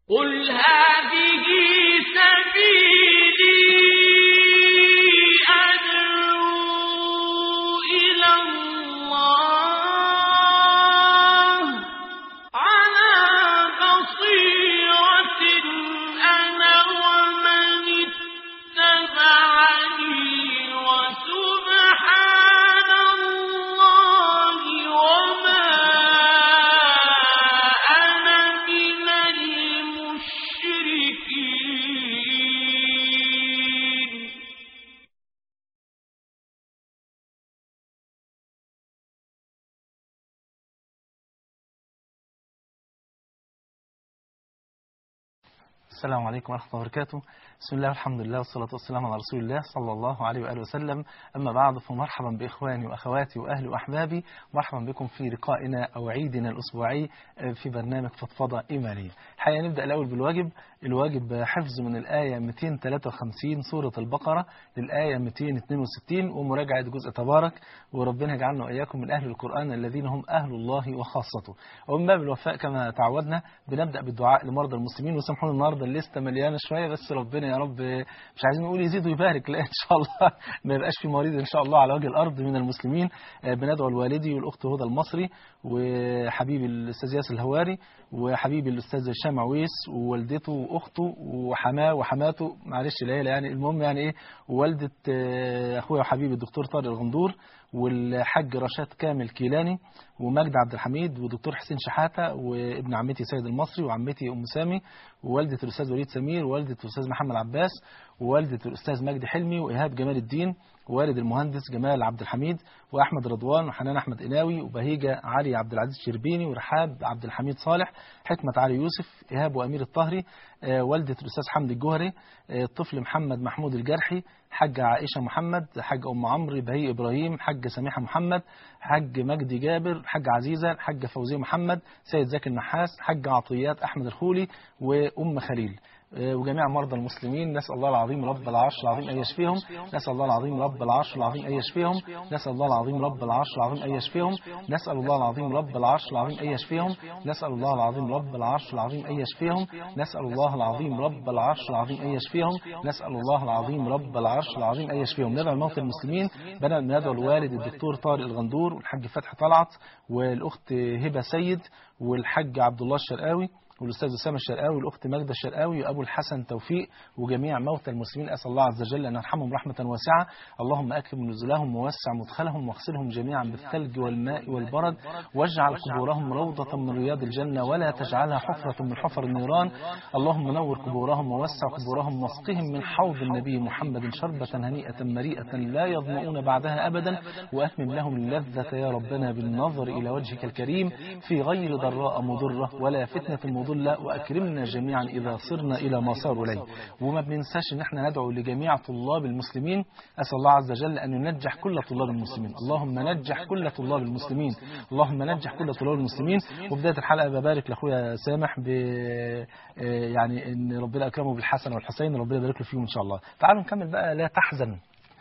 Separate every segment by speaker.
Speaker 1: قل هذه سبيلي أدعو إلى الله على بصيرة أنا ومن اتبعني وسبحان الله وما أنا من المشركين
Speaker 2: السلام عليكم ورحمة الله وبركاته بسم الله والحمد لله والصلاة والسلام على رسول الله صلى الله عليه وآله وسلم أما بعد فمرحبا بإخواني وأخواتي وأهلي وأحبابي مرحبا بكم في لقائنا أو عيدنا الأسبوعي في برنامج فضفضة إيمانية الحقيقة نبدأ الأول بالواجب الواجب حفظ من الآية 253 سورة البقرة للآية 262 ومراجعة جزء تبارك وربنا يجعلنا وإياكم من أهل القرآن الذين هم أهل الله وخاصته ومن باب الوفاء كما تعودنا بنبدأ بالدعاء لمرضى المسلمين وسامحونا النهارده الليسته مليانه شويه بس ربنا يا رب مش عايزين نقول يزيد ويبارك لا ان شاء الله ما يبقاش في مريض ان شاء الله على وجه الارض من المسلمين آه، بندعو لوالدي والاخت هدى المصري وحبيبي الاستاذ ياسر الهواري وحبيبي الاستاذ هشام عويس ووالدته واخته وحماه وحماته معلش العيله يعني المهم يعني ايه ووالده آه، اخويا وحبيبي الدكتور طارق الغندور والحاج رشاد كامل كيلاني ومجد عبد الحميد ودكتور حسين شحاته وابن عمتي سيد المصري وعمتي ام سامي ووالده الاستاذ وليد سمير ووالده الاستاذ محمد عباس ووالده الاستاذ مجدي حلمي وايهاب جمال الدين ووالد المهندس جمال عبد الحميد واحمد رضوان وحنان احمد قناوي وبهيجه علي عبد العزيز شربيني ورحاب عبد الحميد صالح حكمه علي يوسف ايهاب وامير الطهري آه، والده الاستاذ حمدي الجوهري آه، الطفل محمد محمود الجرحي حاجة عائشة محمد حاج أم عمرو بهي إبراهيم حاج سميحة محمد حاج مجدي جابر حاج عزيزة حاج فوزية محمد سيد زكي النحاس حاج عطيات أحمد الخولي وأم خليل آه، وجميع مرضى المسلمين نسأل الله العظيم رب العرش العظيم أن يشفيهم نسأل الله العظيم رب العرش العظيم أن يشفيهم نسأل الله العظيم رب العرش العظيم أن يشفيهم نسأل الله العظيم رب العرش العظيم أن يشفيهم نسأل الله العظيم رب العرش العظيم أن يشفيهم نسأل الله العظيم رب العرش العظيم أن يشفيهم نسأل الله العظيم رب العرش العظيم أن يشفيهم ندعو الموتى المسلمين بدأ ندعو الوالد الدكتور طارق الغندور والحاج فتحي طلعت والأخت هبة سيد والحاج عبد الله الشرقاوي والاستاذ اسامه الشرقاوي والاخت ماجده الشرقاوي وابو الحسن توفيق وجميع موتى المسلمين اسال الله عز وجل ان يرحمهم رحمه واسعه اللهم اكرم نزلهم ووسع مدخلهم واغسلهم جميعا بالثلج والماء والبرد واجعل قبورهم روضه من رياض الجنه ولا تجعلها حفره من حفر النيران اللهم نور قبورهم ووسع قبورهم واسقهم من حوض النبي محمد شربه هنيئه مريئه لا يظمؤون بعدها ابدا واتمم لهم اللذه يا ربنا بالنظر الى وجهك الكريم في غير ضراء مضره ولا فتنه مضله واكرمنا جميعا اذا صرنا الى ما صاروا اليه وما بننساش ان احنا ندعو لجميع طلاب المسلمين اسال الله عز وجل ان ينجح كل طلاب المسلمين اللهم نجح كل طلاب المسلمين اللهم نجح كل طلاب المسلمين وبدايه الحلقه ببارك لاخويا سامح ب يعني ان ربنا اكرمه بالحسن والحسين ربنا يبارك له فيهم ان شاء الله تعالوا نكمل بقى لا تحزن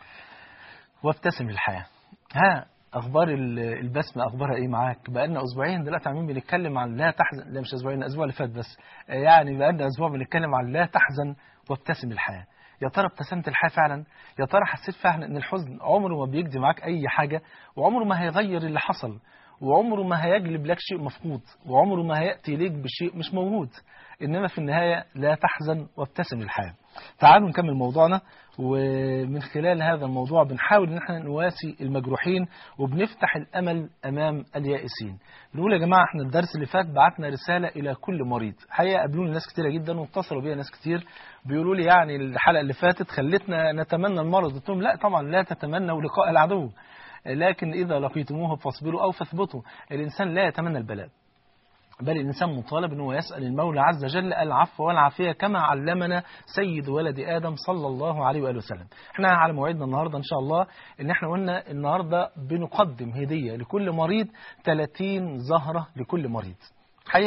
Speaker 2: وابتسم للحياه ها اخبار ال- البسمه اخبارها ايه معاك بقالنا اسبوعين دلوقتي عاملين بنتكلم عن لا تحزن لا مش اسبوعين الاسبوع اللي فات بس آه، يعني بقالنا اسبوع بنتكلم عن لا تحزن وابتسم للحياه يا ترى ابتسمت الحياه فعلا يا ترى حسيت فعلا ان الحزن عمره ما بيجدي معاك اي حاجه وعمره ما هيغير اللي حصل وعمره ما هيجلب لك شيء مفقود وعمره ما هياتي ليك بشيء مش موجود انما في النهايه لا تحزن وابتسم للحياه تعالوا نكمل موضوعنا ومن خلال هذا الموضوع بنحاول ان احنا نواسي المجروحين وبنفتح الامل امام اليائسين بنقول يا جماعه احنا الدرس اللي فات بعتنا رساله الى كل مريض حقيقه قابلوني ناس كتيره جدا واتصلوا بيا ناس كتير بيقولوا لي يعني الحلقه اللي فاتت خلتنا نتمنى المرض قلت لهم لا طبعا لا تتمنوا لقاء العدو لكن اذا لقيتموه فاصبروا او فاثبتوا الانسان لا يتمنى البلاء بل الإنسان مطالب أنه يسأل المولى عز وجل العفو والعافية كما علمنا سيد ولد آدم صلى الله عليه وآله وسلم احنا على موعدنا النهاردة إن شاء الله إن احنا قلنا النهاردة بنقدم هدية لكل مريض 30 زهرة لكل مريض الحقيقة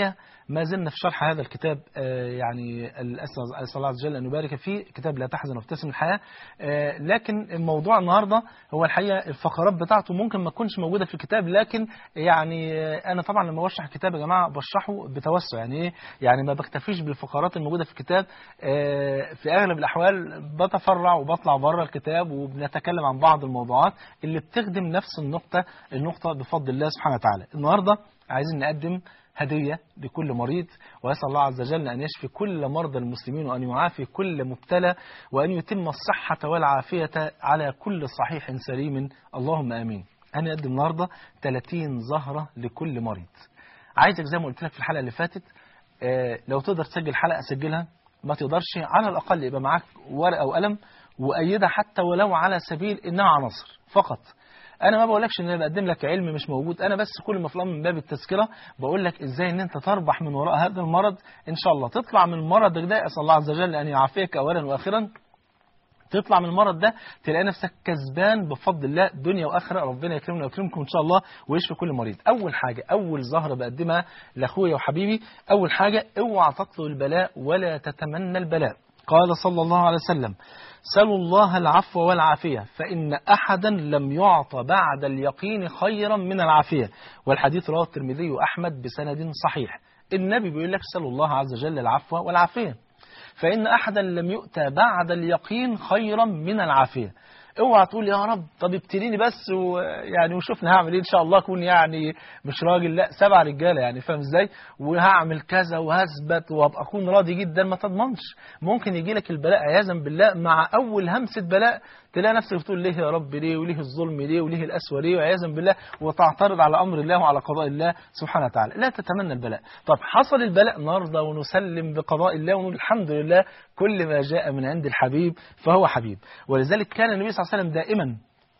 Speaker 2: ما زلنا في شرح هذا الكتاب آه، يعني أسأل أسأل الله عز وجل أن يبارك فيه كتاب لا تحزن وابتسم الحياة آه، لكن الموضوع النهاردة هو الحقيقة الفقرات بتاعته ممكن ما تكونش موجودة في الكتاب لكن يعني آه، أنا طبعا لما بشرح الكتاب يا جماعة بشرحه بتوسع يعني إيه يعني ما بكتفيش بالفقرات الموجودة في الكتاب آه، في أغلب الأحوال بتفرع وبطلع بره الكتاب وبنتكلم عن بعض الموضوعات اللي بتخدم نفس النقطة النقطة بفضل الله سبحانه وتعالى النهاردة عايزين نقدم هدية لكل مريض ويسأل الله عز وجل أن يشفي كل مرضى المسلمين وأن يعافي كل مبتلى وأن يتم الصحة والعافية على كل صحيح سليم اللهم آمين أنا أقدم النهاردة 30 زهرة لكل مريض عايزك زي ما قلت لك في الحلقة اللي فاتت آه، لو تقدر تسجل حلقة سجلها ما تقدرش على الأقل يبقى معاك ورقة وقلم وأيدها حتى ولو على سبيل إنها عناصر فقط انا ما بقولكش ان انا بقدم لك علم مش موجود انا بس كل ما فلان من باب التذكره بقول لك ازاي ان انت تربح من وراء هذا المرض ان شاء الله تطلع من مرضك ده اسال الله عز وجل ان يعافيك اولا واخرا تطلع من المرض ده تلاقي نفسك كسبان بفضل الله دنيا واخره ربنا يكرمنا ويكرمكم ان شاء الله ويشفي كل مريض اول حاجه اول زهره بقدمها لاخويا وحبيبي اول حاجه اوعى تطلب البلاء ولا تتمنى البلاء قال صلى الله عليه وسلم سلوا الله العفو والعافية فإن أحدا لم يعط بعد اليقين خيرا من العافية والحديث رواه الترمذي وأحمد بسند صحيح النبي بيقول لك سلوا الله عز وجل العفو والعافية فإن أحدا لم يؤتى بعد اليقين خيرا من العافية اوعى تقول يا رب طب ابتليني بس ويعني وشوفنا هعمل ايه ان شاء الله اكون يعني مش راجل لا سبع رجاله يعني فاهم ازاي وهعمل كذا وهثبت وابقى اكون راضي جدا ما تضمنش ممكن يجي لك البلاء عياذا بالله مع اول همسه بلاء تلاقي نفسك بتقول ليه يا رب ليه وليه الظلم ليه وليه القسوه ليه وعياذا بالله وتعترض على امر الله وعلى قضاء الله سبحانه وتعالى لا تتمنى البلاء طب حصل البلاء نرضى ونسلم بقضاء الله ونقول الحمد لله كل ما جاء من عند الحبيب فهو حبيب ولذلك كان النبي صلى الله عليه وسلم دائما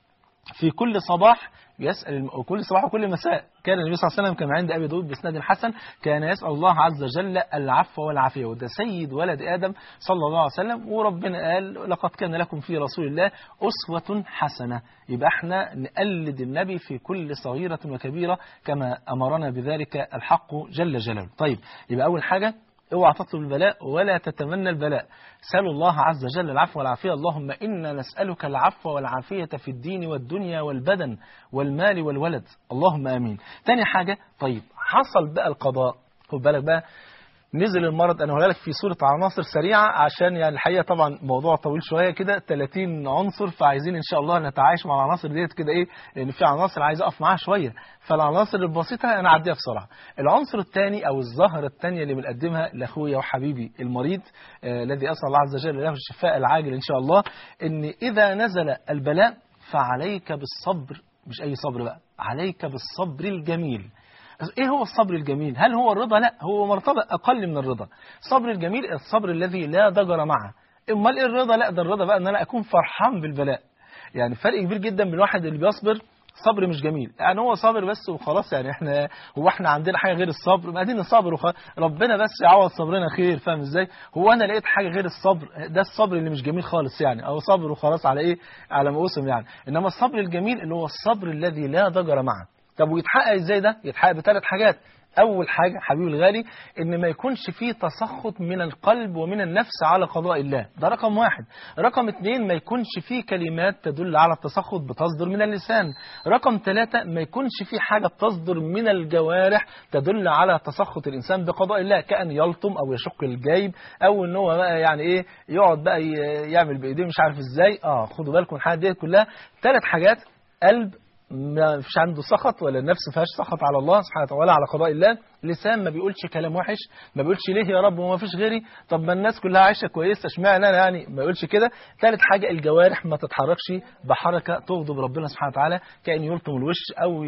Speaker 2: في كل صباح يسأل الم... كل صباح وكل مساء كان النبي صلى الله عليه وسلم كما عند أبي داود بإسناد حسن كان يسأل الله عز وجل العفو والعافية وده سيد ولد آدم صلى الله عليه وسلم وربنا قال لقد كان لكم في رسول الله أسوة حسنة يبقى احنا نقلد النبي في كل صغيرة وكبيرة كما أمرنا بذلك الحق جل جلاله طيب يبقى أول حاجة اوعى تطلب البلاء ولا تتمنى البلاء سألوا الله عز وجل العفو والعافية اللهم إنا نسألك العفو والعافية في الدين والدنيا والبدن والمال والولد اللهم آمين تاني حاجة طيب حصل بقى القضاء خد بالك بقى نزل المرض انا هقولها لك في صوره عناصر سريعه عشان يعني الحقيقه طبعا موضوع طويل شويه كده 30 عنصر فعايزين ان شاء الله نتعايش مع العناصر ديت كده ايه لان في عناصر عايز اقف معاها شويه فالعناصر البسيطه انا اعديها بسرعه العنصر الثاني او الزهره الثانيه اللي بنقدمها لاخويا وحبيبي المريض آه الذي اسال الله عز وجل له الشفاء العاجل ان شاء الله ان اذا نزل البلاء فعليك بالصبر مش اي صبر بقى عليك بالصبر الجميل ايه هو الصبر الجميل هل هو الرضا لا هو مرتبة اقل من الرضا الصبر الجميل الصبر الذي لا ضجر معه امال ايه الرضا لا ده الرضا بقى ان انا اكون فرحان بالبلاء يعني فرق كبير جدا بين الواحد اللي بيصبر صبر مش جميل يعني هو صابر بس وخلاص يعني احنا هو احنا عندنا حاجه غير الصبر بعدين الصبر وخلاص ربنا بس يعوض صبرنا خير فاهم ازاي هو انا لقيت حاجه غير الصبر ده الصبر اللي مش جميل خالص يعني او صبر وخلاص على ايه على موسم يعني انما الصبر الجميل اللي هو الصبر الذي لا ضجر معه طب ويتحقق ازاي ده يتحقق بثلاث حاجات اول حاجة حبيبي الغالي ان ما يكونش فيه تسخط من القلب ومن النفس على قضاء الله ده رقم واحد رقم اتنين ما يكونش فيه كلمات تدل على التسخط بتصدر من اللسان رقم ثلاثة ما يكونش فيه حاجة تصدر من الجوارح تدل على تسخط الانسان بقضاء الله كأن يلطم او يشق الجيب او ان هو بقى يعني ايه يقعد بقى يعمل بايديه مش عارف ازاي اه خدوا بالكم الحاجات دي كلها ثلاث حاجات قلب ما فيش عنده سخط ولا النفس ما فيهاش سخط على الله سبحانه وتعالى ولا على قضاء الله لسان ما بيقولش كلام وحش ما بيقولش ليه يا رب وما فيش غيري طب ما الناس كلها عايشه كويسه اشمعنى انا يعني ما يقولش كده ثالث حاجه الجوارح ما تتحركش بحركه تغضب ربنا سبحانه وتعالى كان يلطم الوش او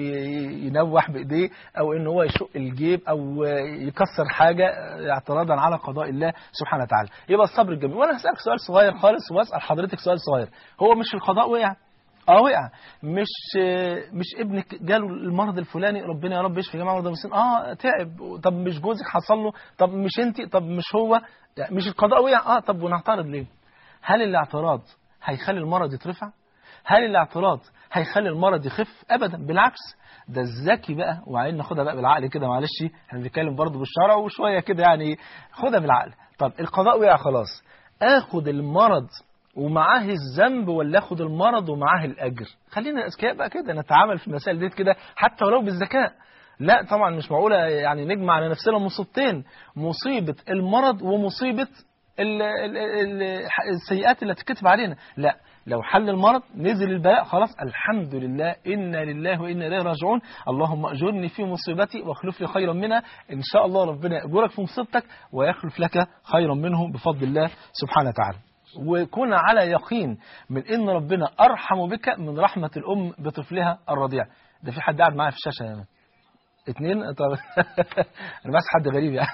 Speaker 2: ينوح بايديه او ان هو يشق الجيب او يكسر حاجه اعتراضا على قضاء الله سبحانه وتعالى يبقى الصبر الجميل وانا هسالك سؤال صغير خالص واسال حضرتك سؤال صغير هو مش القضاء وقع اه وقع مش مش ابنك جاله المرض الفلاني ربنا يا رب يشفي جميع مرضى المسلمين اه تعب طب مش جوزك حصل له طب مش انت طب مش هو يعني مش القضاء وقع اه طب ونعترض ليه هل الاعتراض هيخلي المرض يترفع هل الاعتراض هيخلي المرض يخف ابدا بالعكس ده الذكي بقى وبعدين ناخدها بقى بالعقل كده معلش احنا بنتكلم برضه بالشرع وشويه كده يعني خدها بالعقل طب القضاء وقع خلاص اخد المرض ومعاه الذنب ولا اخد المرض ومعاه الاجر خلينا اذكياء بقى كده نتعامل في المسائل دي كده حتى ولو بالذكاء لا طبعا مش معقوله يعني نجمع على نفسنا مصيبتين مصيبه المرض ومصيبه ال- ال- ال- السيئات اللي تكتب علينا لا لو حل المرض نزل البلاء خلاص الحمد لله إنا لله وإنا إليه راجعون اللهم أجرني في مصيبتي واخلف لي خيرا منها إن شاء الله ربنا يأجرك في مصيبتك ويخلف لك خيرا منه بفضل الله سبحانه وتعالى وكن على يقين من ان ربنا ارحم بك من رحمه الام بطفلها الرضيع ده في حد قاعد معايا في الشاشه يعني اتنين طب انا بس حد غريب يعني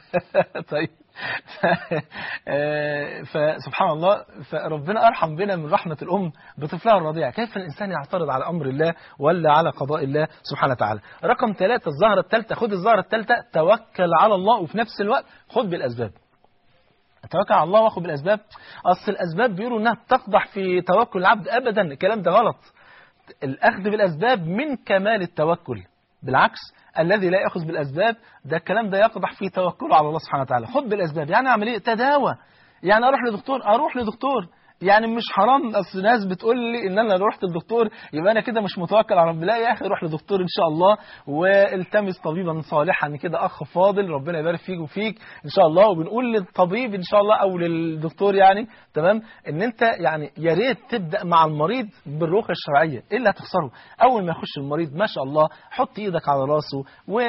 Speaker 2: طيب ف- آه، فسبحان الله فربنا ارحم بنا من رحمه الام بطفلها الرضيع كيف الانسان يعترض على امر الله ولا على قضاء الله سبحانه وتعالى رقم ثلاثة الزهره الثالثه خد الزهره الثالثه توكل على الله وفي نفس الوقت خد بالاسباب توكل على الله واخد بالاسباب اصل الاسباب بيقولوا انها بتقدح في توكل العبد ابدا الكلام ده غلط الاخذ بالاسباب من كمال التوكل بالعكس الذي لا ياخذ بالاسباب ده الكلام ده يقدح في توكله على الله سبحانه وتعالى خد بالاسباب يعني اعمل ايه تداوى يعني اروح لدكتور اروح لدكتور يعني مش حرام اصل ناس بتقول لي ان انا لو رحت للدكتور يبقى انا كده مش متوكل على ربنا لا يا اخي روح لدكتور ان شاء الله والتمس طبيبا صالحا كده اخ فاضل ربنا يبارك فيك وفيك ان شاء الله وبنقول للطبيب ان شاء الله او للدكتور يعني تمام ان انت يعني يا ريت تبدا مع المريض بالرقيه الشرعيه ايه اللي هتخسره اول ما يخش المريض ما شاء الله حط ايدك على راسه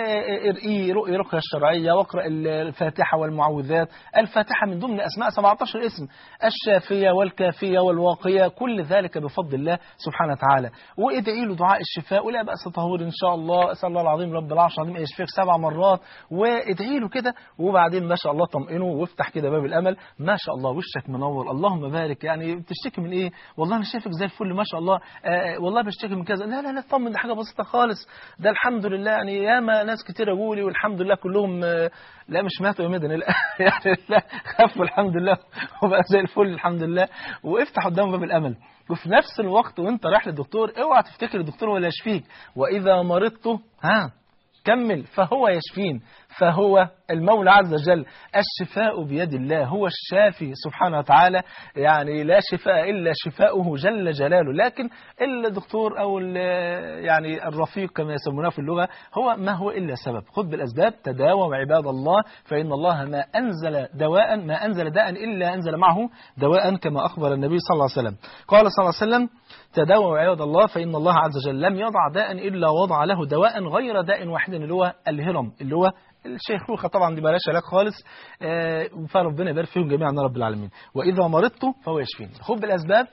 Speaker 2: وارقيه رقيه رقيه الشرعيه واقرا الفاتحه والمعوذات الفاتحه من ضمن اسماء 17 اسم الشافيه والكافيه والواقيه كل ذلك بفضل الله سبحانه وتعالى وادعي له دعاء الشفاء ولا باس طهور ان شاء الله اسال الله العظيم رب العرش العظيم ان يشفيك سبع مرات وادعي له كده وبعدين ما شاء الله طمئنه وافتح كده باب الامل ما شاء الله وشك منور اللهم بارك يعني بتشتكي من ايه والله انا شايفك زي الفل ما شاء الله آه والله بشتكي من كذا لا لا لا اطمن ده حاجه بسيطه خالص ده الحمد لله يعني ياما ناس كتير قالوا لي والحمد لله كلهم آه لا مش ماتوا يا مدن لا يعني لا خفوا الحمد لله وبقى زي الفل الحمد لله وافتح قدام باب الامل وفي نفس الوقت وانت رايح للدكتور اوعى تفتكر الدكتور ولا يشفيك واذا مرضت ها كمل فهو يشفين فهو المولى عز وجل الشفاء بيد الله هو الشافي سبحانه وتعالى يعني لا شفاء إلا شفاؤه جل جلاله لكن الدكتور أو يعني الرفيق كما يسمونه في اللغة هو ما هو إلا سبب خذ بالأسباب تداوم عباد الله فإن الله ما أنزل دواء ما أنزل داء إلا أنزل معه دواء كما أخبر النبي صلى الله عليه وسلم قال صلى الله عليه وسلم تداوم عباد الله فإن الله عز وجل لم يضع داء إلا وضع له دواء غير داء واحد اللي هو الهرم اللي هو الشيخوخة طبعا دي بلاش علاج خالص آه فربنا يبارك فيهم جميعا يا رب العالمين وإذا مرضت فهو يشفين خذ بالأسباب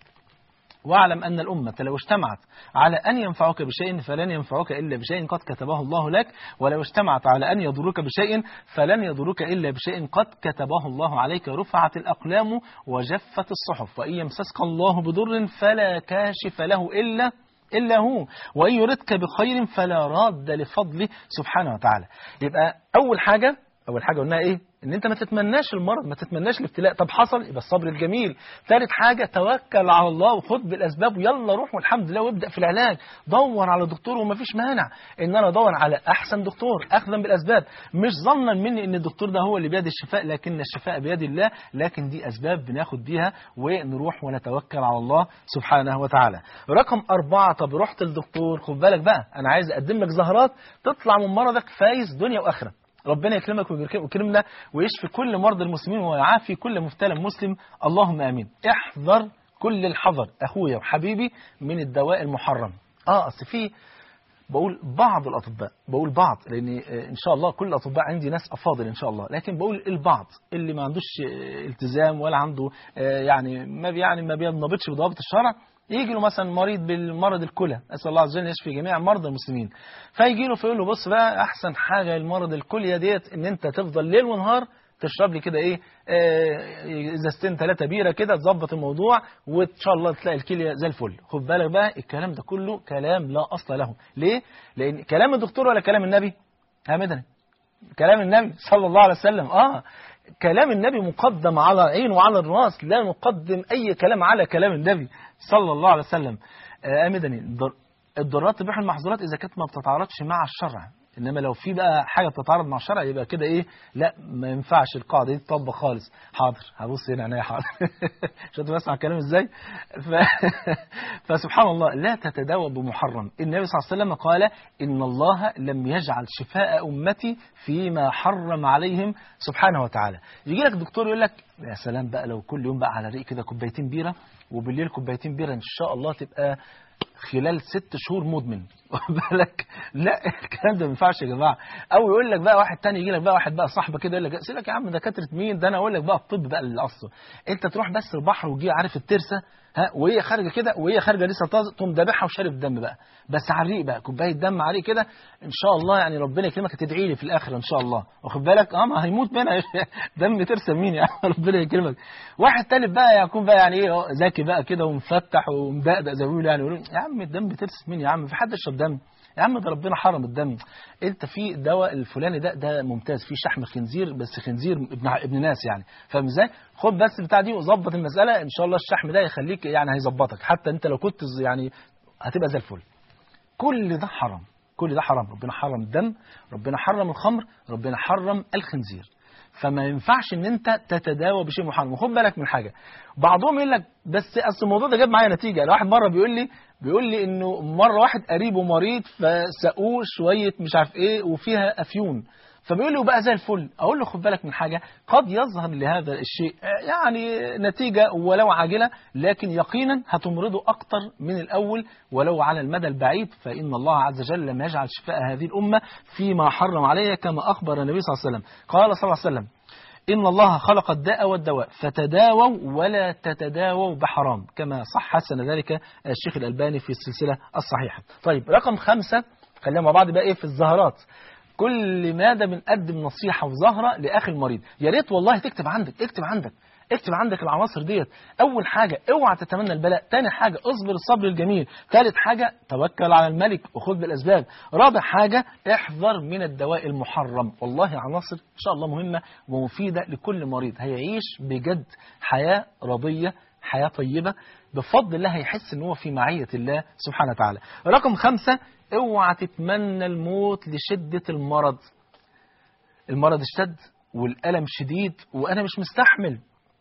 Speaker 2: واعلم أن الأمة لو اجتمعت على أن ينفعك بشيء فلن ينفعك إلا بشيء قد كتبه الله لك ولو اجتمعت على أن يضرك بشيء فلن يضرك إلا بشيء قد كتبه الله عليك رفعت الأقلام وجفت الصحف وإن يمسسك الله بضر فلا كاشف له إلا إلا هو وإن يردك بخير فلا راد لفضله سبحانه وتعالى يبقى أول حاجة أول حاجة قلناها إيه ان انت ما تتمناش المرض ما تتمناش الابتلاء طب حصل يبقى الصبر الجميل ثالث حاجة توكل على الله وخد بالاسباب ويلا روح والحمد لله وابدا في العلاج دور على دكتور وما فيش مانع ان انا ادور على احسن دكتور اخذا بالاسباب مش ظنا مني ان الدكتور ده هو اللي بيد الشفاء لكن الشفاء بيد الله لكن دي اسباب بناخد بيها ونروح ونتوكل على الله سبحانه وتعالى رقم أربعة طب رحت للدكتور خد بالك بقى انا عايز اقدم لك زهرات تطلع من مرضك فايز دنيا واخره ربنا يكرمك ويكرمنا ويشفي كل مرضى المسلمين ويعافي كل مبتلى مسلم اللهم امين احذر كل الحذر اخويا وحبيبي من الدواء المحرم اه اصل في بقول بعض الاطباء بقول بعض لان ان شاء الله كل الاطباء عندي ناس افاضل ان شاء الله لكن بقول البعض اللي ما عندوش التزام ولا عنده يعني ما يعني ما بينضبطش بضوابط الشرع يجي له مثلا مريض بالمرض الكلى اسال الله عز وجل يشفي جميع مرضى المسلمين فيجي له فيقول له بص بقى احسن حاجه للمرض الكليه ديت ان انت تفضل ليل ونهار تشرب لي كده ايه ازازتين ثلاثه بيره كده تظبط الموضوع وان شاء الله تلاقي الكليه زي الفل خد بالك بقى الكلام ده كله كلام لا اصل له ليه لان كلام الدكتور ولا كلام النبي ها مدني كلام النبي صلى الله عليه وسلم اه كلام النبي مقدم على عين وعلى الراس لا نقدم أي كلام على كلام النبي صلى الله عليه وسلم آه مدني الضرورات تبيح المحظورات اذا كانت ما بتتعارضش مع الشرع انما لو في بقى حاجه بتتعارض مع الشرع يبقى كده ايه لا ما ينفعش القاعده دي تطبق خالص حاضر هبص هنا عينيا حاضر شفت بسمع الكلام ازاي ف... فسبحان الله لا تتداوى بمحرم النبي صلى الله عليه وسلم قال ان الله لم يجعل شفاء امتي فيما حرم عليهم سبحانه وتعالى يجي لك دكتور يقول لك يا سلام بقى لو كل يوم بقى على ريق كده كوبايتين بيره وبالليل كوبايتين بيره ان شاء الله تبقى خلال ست شهور مدمن واخد بالك لا الكلام ده ما ينفعش يا جماعه او يقول لك بقى واحد تاني يجي لك بقى واحد بقى صاحبه كده يقول لك سيبك يا عم دكاتره مين ده انا اقول لك بقى الطب بقى اللي اصله انت تروح بس البحر وتجي عارف الترسه ها وهي خارجه كده وهي خارجه لسه طازه تقوم دابحها وشارب دم بقى بس على الريق بقى كوبايه دم على الريق كده ان شاء الله يعني ربنا يكرمك تدعي لي في الاخر ان شاء الله واخد بالك اه ما هيموت منها دم ترسم مين يا عم ربنا يكرمك واحد تالت بقى يكون بقى يعني ايه ذكي بقى كده ومفتح ومدقدق زي ما بيقولوا يعني يقولوا يا عم الدم بترسم مين يا عم في حد يشرب دم يا عم ده ربنا حرم الدم انت في دواء الفلاني ده ده ممتاز فيه شحم خنزير بس خنزير ابن ابن ناس يعني فاهم ازاي خد بس بتاع دي وظبط المساله ان شاء الله الشحم ده يخليك يعني هيظبطك حتى انت لو كنت يعني هتبقى زي الفل كل ده حرام كل ده حرام ربنا حرم الدم ربنا حرم الخمر ربنا حرم الخنزير فما ينفعش ان انت تتداوى بشيء محرم وخد بالك من حاجه بعضهم يقول لك بس اصل الموضوع ده جاب معايا نتيجه يعني واحد مره بيقول لي بيقول لي انه مره واحد قريبه مريض فسقوه شويه مش عارف ايه وفيها افيون فبيقول له بقى زي الفل اقول له خد بالك من حاجه قد يظهر لهذا الشيء يعني نتيجه ولو عاجله لكن يقينا هتمرضه اكتر من الاول ولو على المدى البعيد فان الله عز وجل لم يجعل شفاء هذه الامه فيما حرم عليها كما اخبر النبي صلى الله عليه وسلم قال صلى الله عليه وسلم إن الله خلق الداء والدواء فتداووا ولا تتداووا بحرام كما صح حسن ذلك الشيخ الألباني في السلسلة الصحيحة طيب رقم خمسة خلينا مع بعض بقى إيه في الزهرات كل مادة بنقدم نصيحة وزهرة لأخي المريض يا ريت والله تكتب عندك اكتب عندك اكتب عندك العناصر ديت اول حاجه اوعى تتمنى البلاء تاني حاجه اصبر الصبر الجميل ثالث حاجه توكل على الملك وخذ بالاسباب رابع حاجه احذر من الدواء المحرم والله عناصر ان شاء الله مهمه ومفيده لكل مريض هيعيش بجد حياه رضيه حياه طيبه بفضل الله هيحس ان هو في معيه الله سبحانه وتعالى رقم خمسة اوعى تتمنى الموت لشده المرض المرض اشتد والالم شديد وانا مش مستحمل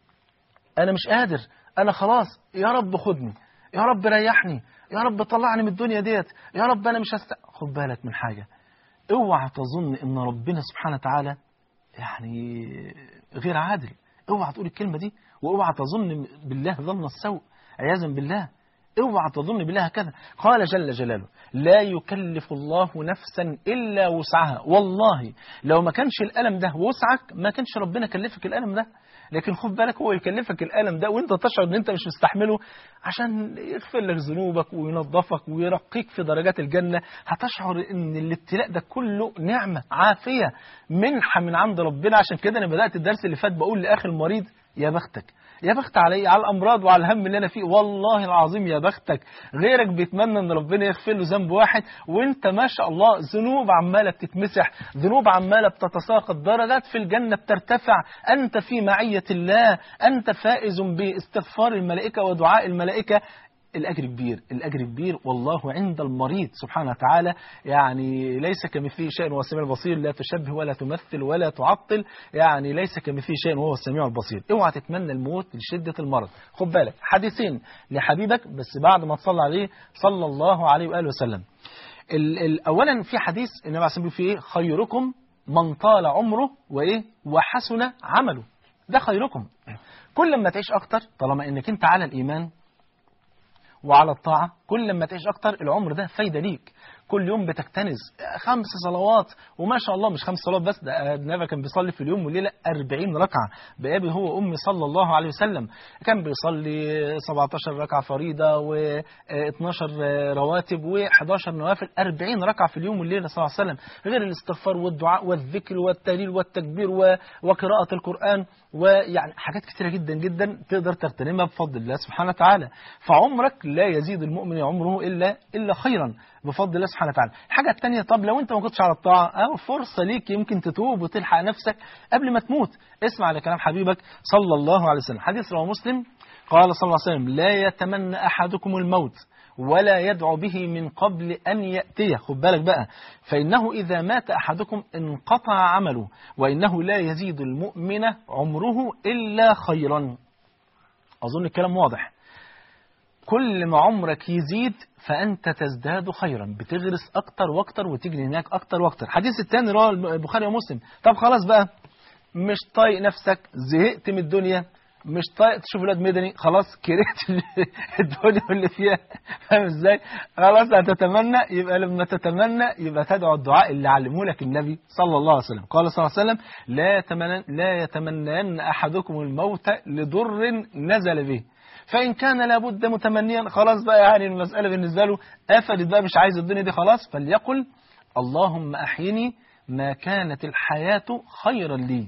Speaker 2: انا مش قادر انا خلاص يا رب خدني يا رب ريحني يا رب طلعني من الدنيا ديت يا رب انا مش هست خد بالك من حاجه اوعى تظن ان ربنا سبحانه وتعالى يعني غير عادل اوعى تقول الكلمه دي واوعى تظن بالله ظن السوء عياذا بالله اوعى تظن بالله هكذا قال جل جلاله لا يكلف الله نفسا الا وسعها والله لو ما كانش الالم ده وسعك ما كانش ربنا كلفك الالم ده لكن خد بالك هو يكلفك الالم ده وانت تشعر ان انت مش مستحمله عشان يغفر لك ذنوبك وينظفك ويرقيك في درجات الجنه هتشعر ان الابتلاء ده كله نعمه عافيه منحه من عند ربنا عشان كده انا بدات الدرس اللي فات بقول لاخي المريض يا بختك يا بخت علي على الامراض وعلى الهم اللي انا فيه والله العظيم يا بختك غيرك بيتمنى ان ربنا يغفر له ذنب واحد وانت ما شاء الله ذنوب عماله بتتمسح ذنوب عماله بتتساقط درجات في الجنه بترتفع انت في معيه الله انت فائز باستغفار الملائكه ودعاء الملائكه الأجر كبير الأجر كبير والله عند المريض سبحانه وتعالى يعني ليس كمثله شيء وهو السميع البصير لا تشبه ولا تمثل ولا تعطل يعني ليس كمثله شيء وهو السميع البصير اوعى تتمنى الموت لشدة المرض خد بالك حديثين لحبيبك بس بعد ما تصلى عليه صلى الله عليه وآله وسلم ال ال أولا في حديث النبي عليه الصلاة والسلام فيه إيه؟ خيركم من طال عمره وإيه وحسن عمله ده خيركم كل ما تعيش أكتر طالما إنك أنت على الإيمان وعلى الطاعة كل ما تعيش أكتر العمر ده فايدة ليك كل يوم بتكتنز خمس صلوات وما شاء الله مش خمس صلوات بس ده النبي كان بيصلي في اليوم والليلة 40 ركعة بأبي هو أمي صلى الله عليه وسلم كان بيصلي 17 ركعة فريضة و12 رواتب و11 نوافل 40 ركعة في اليوم والليلة صلى الله عليه وسلم غير الاستغفار والدعاء والذكر والتهليل والتكبير وقراءة القرآن ويعني حاجات كثيرة جدا جدا تقدر تغتنمها بفضل الله سبحانه وتعالى فعمرك لا يزيد المؤمن عمره إلا إلا خيرا بفضل الله سبحانه وتعالى الحاجة الثانية طب لو انت ما كنتش على الطاعة اه فرصة ليك يمكن تتوب وتلحق نفسك قبل ما تموت اسمع لكلام حبيبك صلى الله عليه وسلم حديث رواه مسلم قال صلى الله عليه وسلم لا يتمنى أحدكم الموت ولا يدعو به من قبل أن يأتيه خد بالك بقى فإنه إذا مات أحدكم انقطع عمله وإنه لا يزيد المؤمن عمره إلا خيرا أظن الكلام واضح كل ما عمرك يزيد فأنت تزداد خيرا بتغرس أكتر وأكتر وتجري هناك أكتر وأكتر حديث الثاني رواه البخاري ومسلم طب خلاص بقى مش طايق نفسك زهقت من الدنيا مش طايق تشوف ولاد مدني خلاص كرهت الدنيا واللي فيها فاهم ازاي خلاص هتتمنى يبقى لما تتمنى يبقى تدعو الدعاء اللي علمه لك النبي صلى الله عليه وسلم قال صلى الله عليه وسلم لا يتمنى لا يتمنين احدكم الموت لضر نزل به فإن كان لابد متمنيا خلاص بقى يعني المسألة بالنسبة له قفلت بقى مش عايز الدنيا دي خلاص فليقل اللهم أحيني ما كانت الحياة خيرا لي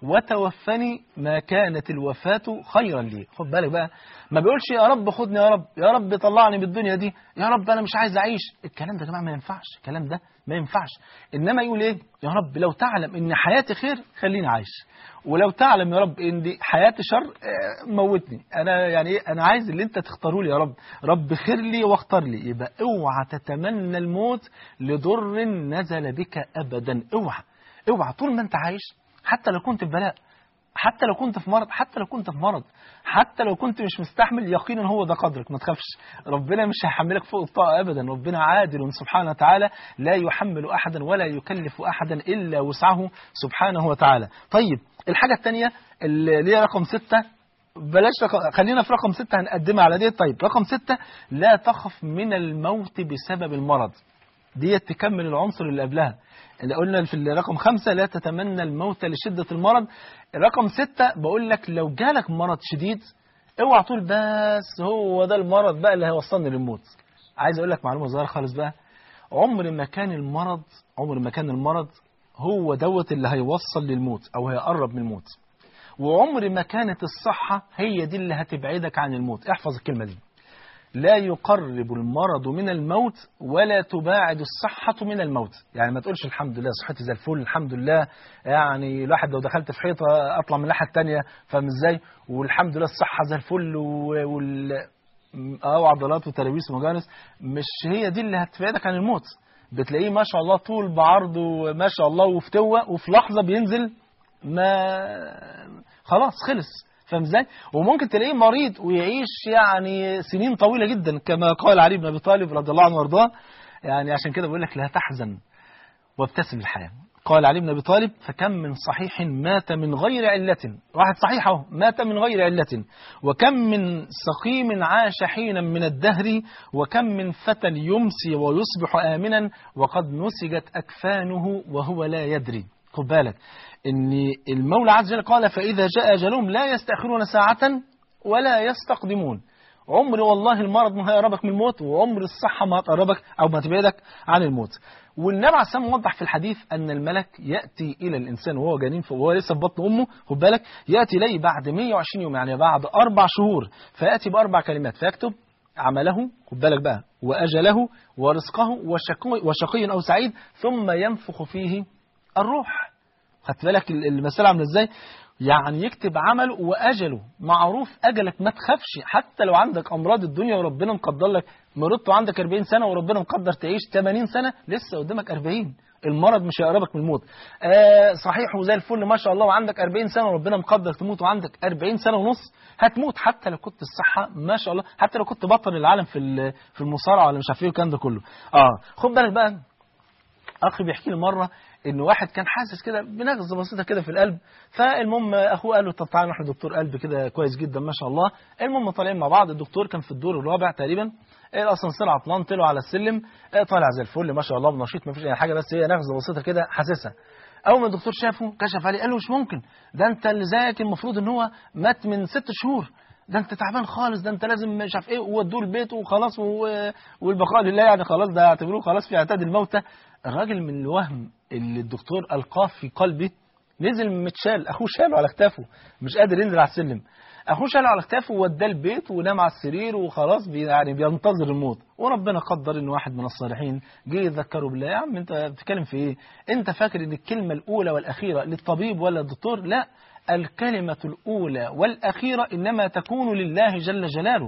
Speaker 2: وتوفني ما كانت الوفاة خيرا لي خد بالك بقى ما بيقولش يا رب خدني يا رب يا رب طلعني من الدنيا دي يا رب أنا مش عايز أعيش الكلام ده يا جماعة ما ينفعش الكلام ده ما ينفعش إنما يقول إيه يا رب لو تعلم إن حياتي خير خليني عايش ولو تعلم يا رب ان دي حياتي شر آه، موتني انا يعني ايه انا عايز اللي انت تختاره لي يا رب رب خير لي واختار لي يبقى اوعى تتمنى الموت لضر نزل بك ابدا اوعى اوعى طول ما انت عايش حتى لو كنت في بلاء حتى لو كنت في مرض حتى لو كنت في مرض حتى لو كنت مش مستحمل يقينا هو ده قدرك ما تخافش ربنا مش هيحملك فوق الطاقة أبدا ربنا عادل سبحانه وتعالى لا يحمل أحدا ولا يكلف أحدا إلا وسعه سبحانه وتعالى طيب الحاجة الثانية اللي هي رقم ستة بلاش رقم خلينا في رقم ستة هنقدمها على دي طيب رقم ستة لا تخف من الموت بسبب المرض ديت تكمل العنصر اللي قبلها اللي قلنا في الرقم خمسة لا تتمنى الموت لشدة المرض رقم ستة بقول لك لو جالك مرض شديد اوعى تقول بس هو ده المرض بقى اللي هيوصلني للموت عايز اقول لك معلومة صغيرة خالص بقى عمر ما كان المرض عمر ما كان المرض هو دوت اللي هيوصل للموت او هيقرب من الموت وعمر ما كانت الصحة هي دي اللي هتبعدك عن الموت احفظ الكلمة دي لا يقرب المرض من الموت ولا تباعد الصحة من الموت يعني ما تقولش الحمد لله صحتي زي الفل الحمد لله يعني الواحد لو دخلت في حيطة أطلع من الناحية التانية فاهم ازاي والحمد لله الصحة زي الفل و- وال اه عضلات وتراويس ومجانس مش هي دي اللي هتبعدك عن الموت بتلاقيه ما شاء الله طول بعرض وما شاء الله وفتوة وفي لحظة بينزل ما خلاص خلص فاهم ازاي؟ وممكن تلاقيه مريض ويعيش يعني سنين طويلة جدا كما قال علي بن ابي طالب رضي الله عنه وارضاه يعني عشان كده بقول لك لا تحزن وابتسم الحياة قال علي بن ابي طالب فكم من صحيح مات من غير علة واحد صحيح اهو مات من غير علة وكم من سقيم عاش حينا من الدهر وكم من فتى يمسي ويصبح آمنا وقد نسجت أكفانه وهو لا يدري خد بالك ان المولى عز وجل قال فإذا جاء أجلهم لا يستأخرون ساعة ولا يستقدمون عمر والله المرض ما هيقربك من الموت وعمر الصحة ما هتقربك أو ما تبعدك عن الموت والنبي عليه السلام وضح في الحديث أن الملك يأتي إلى الإنسان وهو جنين وهو لسه في بطن أمه خد بالك يأتي إليه بعد 120 يوم يعني بعد أربع شهور فيأتي بأربع كلمات فيكتب عمله خد بالك بقى وأجله ورزقه وشقي, وشقي أو سعيد ثم ينفخ فيه الروح خدت بالك المسألة عاملة ازاي يعني يكتب عمله وأجله معروف أجلك ما تخافش حتى لو عندك أمراض الدنيا وربنا مقدر لك مرضت وعندك 40 سنة وربنا مقدر تعيش 80 سنة لسه قدامك 40 المرض مش هيقربك من الموت آه صحيح وزي الفل ما شاء الله وعندك 40 سنة وربنا مقدر تموت وعندك 40 سنة ونص هتموت حتى لو كنت الصحة ما شاء الله حتى لو كنت بطل العالم في في المصارعة ولا مش عارف ايه الكلام ده كله اه خد بالك بقى اخي بيحكي لي مره ان واحد كان حاسس كده بنغزه بسيطه كده في القلب فالمهم اخوه قال له طب تعالى نروح لدكتور قلب كده كويس جدا ما شاء الله المهم طالعين مع بعض الدكتور كان في الدور الرابع تقريبا الاسانسير عطلان طلعوا على السلم طالع زي الفل ما شاء الله بنشيط ما فيش اي حاجه بس هي نغزه بسيطه كده حاسسها اول ما الدكتور شافه كشف عليه قال له مش ممكن ده انت اللي زيك المفروض ان هو مات من ست شهور ده انت تعبان خالص ده انت لازم مش عارف ايه وودوه البيت وخلاص والبقاء لله يعني خلاص ده اعتبروه خلاص في اعتاد الموتى الراجل من الوهم اللي الدكتور القاه في قلبه نزل متشال اخوه شاله على كتافه مش قادر ينزل على السلم اخوه شاله على كتافه ووداه البيت ونام على السرير وخلاص بي يعني بينتظر الموت وربنا قدر ان واحد من الصالحين جه يذكره بالله يا عم انت بتتكلم في ايه انت فاكر ان الكلمه الاولى والاخيره للطبيب ولا الدكتور لا الكلمة الأولى والأخيرة إنما تكون لله جل جلاله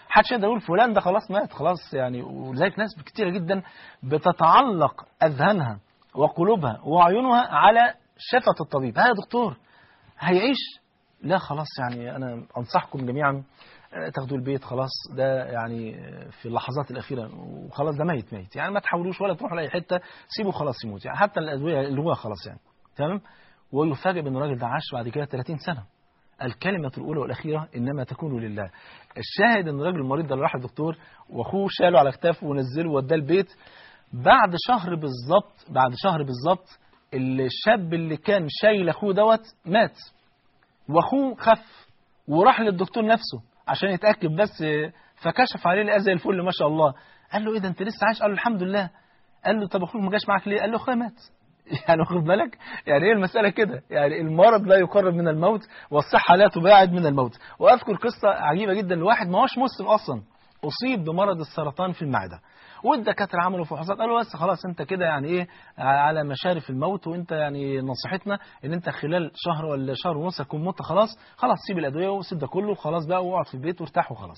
Speaker 2: محدش يقدر يقول فلان ده خلاص مات خلاص يعني ولذلك ناس كتيره جدا بتتعلق اذهانها وقلوبها وعيونها على شفة الطبيب ها يا دكتور هيعيش لا خلاص يعني انا انصحكم جميعا آه، تاخدوا البيت خلاص ده يعني آه، في اللحظات الاخيره وخلاص ده ميت ميت يعني ما تحاولوش ولا تروحوا لاي حته سيبوا خلاص يموت يعني حتى الادويه اللي هو خلاص يعني تمام ويفاجئ بان الراجل ده عاش بعد كده 30 سنه الكلمة الأولى والأخيرة إنما تكون لله الشاهد إن الراجل المريض ده اللي راح الدكتور وأخوه شاله على كتافه ونزله ووداه البيت بعد شهر بالظبط بعد شهر بالظبط الشاب اللي كان شايل أخوه دوت مات وأخوه خف وراح للدكتور نفسه عشان يتأكد بس فكشف عليه لقاه زي الفل ما شاء الله قال له إيه ده أنت لسه عايش قال له الحمد لله قال له طب أخوك ما جاش معاك ليه قال له أخويا مات يعني واخد بالك يعني هي المسألة كده يعني المرض لا يقرب من الموت والصحة لا تباعد من الموت وأذكر قصة عجيبة جدا لواحد ما هوش مسلم أصلا أصيب بمرض السرطان في المعدة والدكاترة عملوا فحوصات قالوا بس خلاص انت كده يعني ايه على مشارف الموت وانت يعني نصيحتنا ان انت خلال شهر ولا شهر ونص تكون مت خلاص خلاص سيب الادويه وسيب ده كله وخلاص بقى واقعد في البيت وارتاح وخلاص.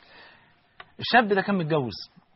Speaker 2: الشاب ده كان متجوز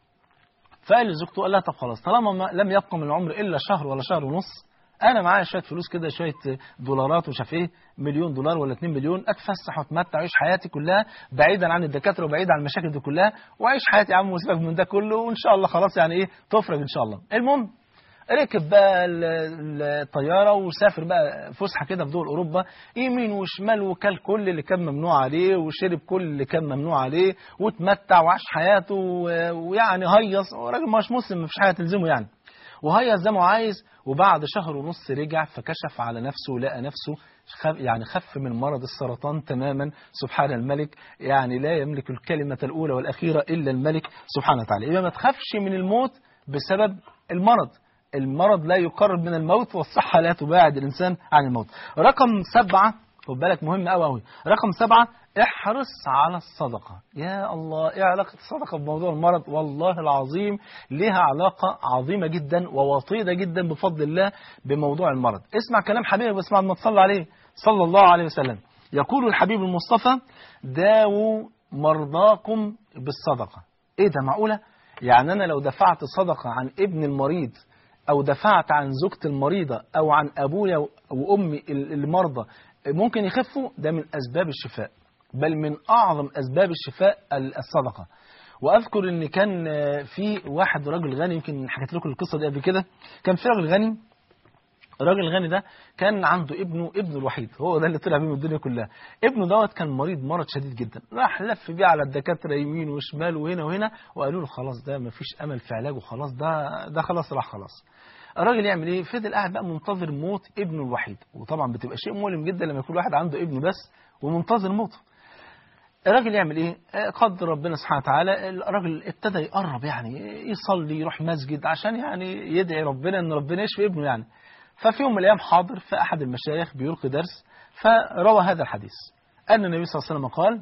Speaker 2: فقال لزوجته قال لها طب خلاص طالما ما لم يبقى من العمر الا شهر ولا شهر ونص انا معايا شويه فلوس كده شويه دولارات ومش عارف ايه مليون دولار ولا 2 مليون اتفسح واتمتع واعيش حياتي كلها بعيدا عن الدكاتره وبعيدا عن المشاكل دي كلها واعيش حياتي يا عم وسيبك من ده كله وان شاء الله خلاص يعني ايه تفرج ان شاء الله المهم ركب بقى ال- ال- الطياره وسافر بقى فسحه كده في دول اوروبا يمين وشمال وكل كل اللي كان ممنوع عليه وشرب كل اللي كان ممنوع عليه واتمتع وعاش حياته و- ويعني هيص راجل مش مسلم مفيش حاجه تلزمه يعني وهيص زي ما هو عايز وبعد شهر ونص رجع فكشف على نفسه لقى نفسه خف يعني خف من مرض السرطان تماما سبحان الملك يعني لا يملك الكلمة الأولى والأخيرة إلا الملك سبحانه وتعالى إذا ما تخافش من الموت بسبب المرض المرض لا يقرب من الموت والصحة لا تباعد الإنسان عن الموت رقم سبعة خد بالك مهم قوي قوي رقم سبعة احرص على الصدقة يا الله ايه علاقة الصدقة بموضوع المرض والله العظيم لها علاقة عظيمة جدا ووطيدة جدا بفضل الله بموضوع المرض اسمع كلام حبيبي بس بعد ما تصلي عليه صلى الله عليه وسلم يقول الحبيب المصطفى داووا مرضاكم بالصدقة ايه ده معقولة يعني انا لو دفعت صدقة عن ابن المريض او دفعت عن زوجتي المريضة او عن ابويا وامي المرضى ممكن يخفوا ده من اسباب الشفاء بل من اعظم اسباب الشفاء الصدقة واذكر ان كان في واحد راجل غني يمكن حكيت لكم القصة دي قبل كده كان في راجل غني الراجل الغني ده كان عنده ابنه ابنه الوحيد هو ده اللي طلع بيه من الدنيا كلها ابنه دوت كان مريض مرض شديد جدا راح لف بيه على الدكاتره يمين وشمال وهنا وهنا وقالوا له خلاص ده مفيش امل في علاجه خلاص ده ده خلاص راح خلاص الراجل يعمل ايه فضل قاعد بقى منتظر موت ابنه الوحيد وطبعا بتبقى شيء مؤلم جدا لما يكون واحد عنده ابنه بس ومنتظر موته الراجل يعمل ايه قدر ربنا سبحانه وتعالى الراجل ابتدى يقرب يعني يصلي يروح مسجد عشان يعني يدعي ربنا ان ربنا يشفي ابنه يعني ففي يوم من الايام حاضر في احد المشايخ بيلقي درس فروى هذا الحديث ان النبي صلى الله عليه وسلم قال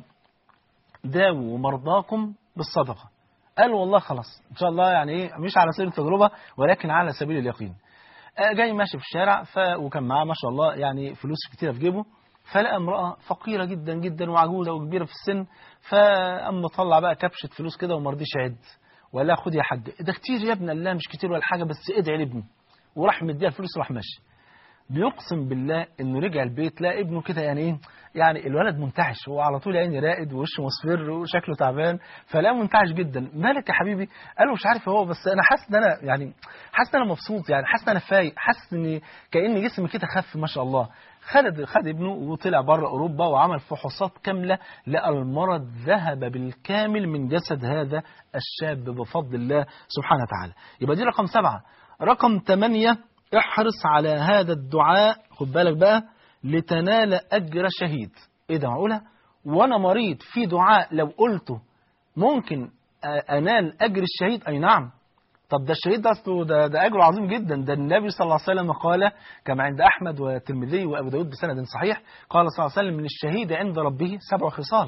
Speaker 2: داووا مرضاكم بالصدقه قال والله خلاص ان شاء الله يعني ايه مش على سبيل التجربه ولكن على سبيل اليقين جاي ماشي في الشارع ف... وكان معاه ما شاء الله يعني فلوس كتيره في جيبه فلقى امرأة فقيرة جدا جدا وعجوزة وكبيرة في السن فأما طلع بقى كبشة فلوس كده وما رضيش يعد ولا خد يا حاج ده كتير يا ابن الله مش كتير ولا حاجة بس ادعي لابني وراح مديها الفلوس وراح ماشي بيقسم بالله انه رجع البيت لقى ابنه كده يعني ايه يعني الولد منتعش هو على طول عيني رائد ووشه مصفر وشكله تعبان فلا منتعش جدا مالك يا حبيبي قال له مش عارف هو بس انا حاسس ان انا يعني حاسس ان انا مبسوط يعني حاسس ان انا فايق حاسس ان كان جسمي كده خف ما شاء الله خد خد ابنه وطلع بره اوروبا وعمل فحوصات كامله لقى المرض ذهب بالكامل من جسد هذا الشاب بفضل الله سبحانه وتعالى يبقى دي رقم سبعة رقم ثمانية احرص على هذا الدعاء خد بالك بقى لتنال أجر شهيد إيه ده معقولة وأنا مريض في دعاء لو قلته ممكن أنال أجر الشهيد أي نعم طب ده الشهيد ده أصله ده, ده أجره عظيم جدا ده النبي صلى الله عليه وسلم قال كما عند أحمد والترمذي وأبو داود بسند صحيح قال صلى الله عليه وسلم من الشهيد عند ربه سبع خصال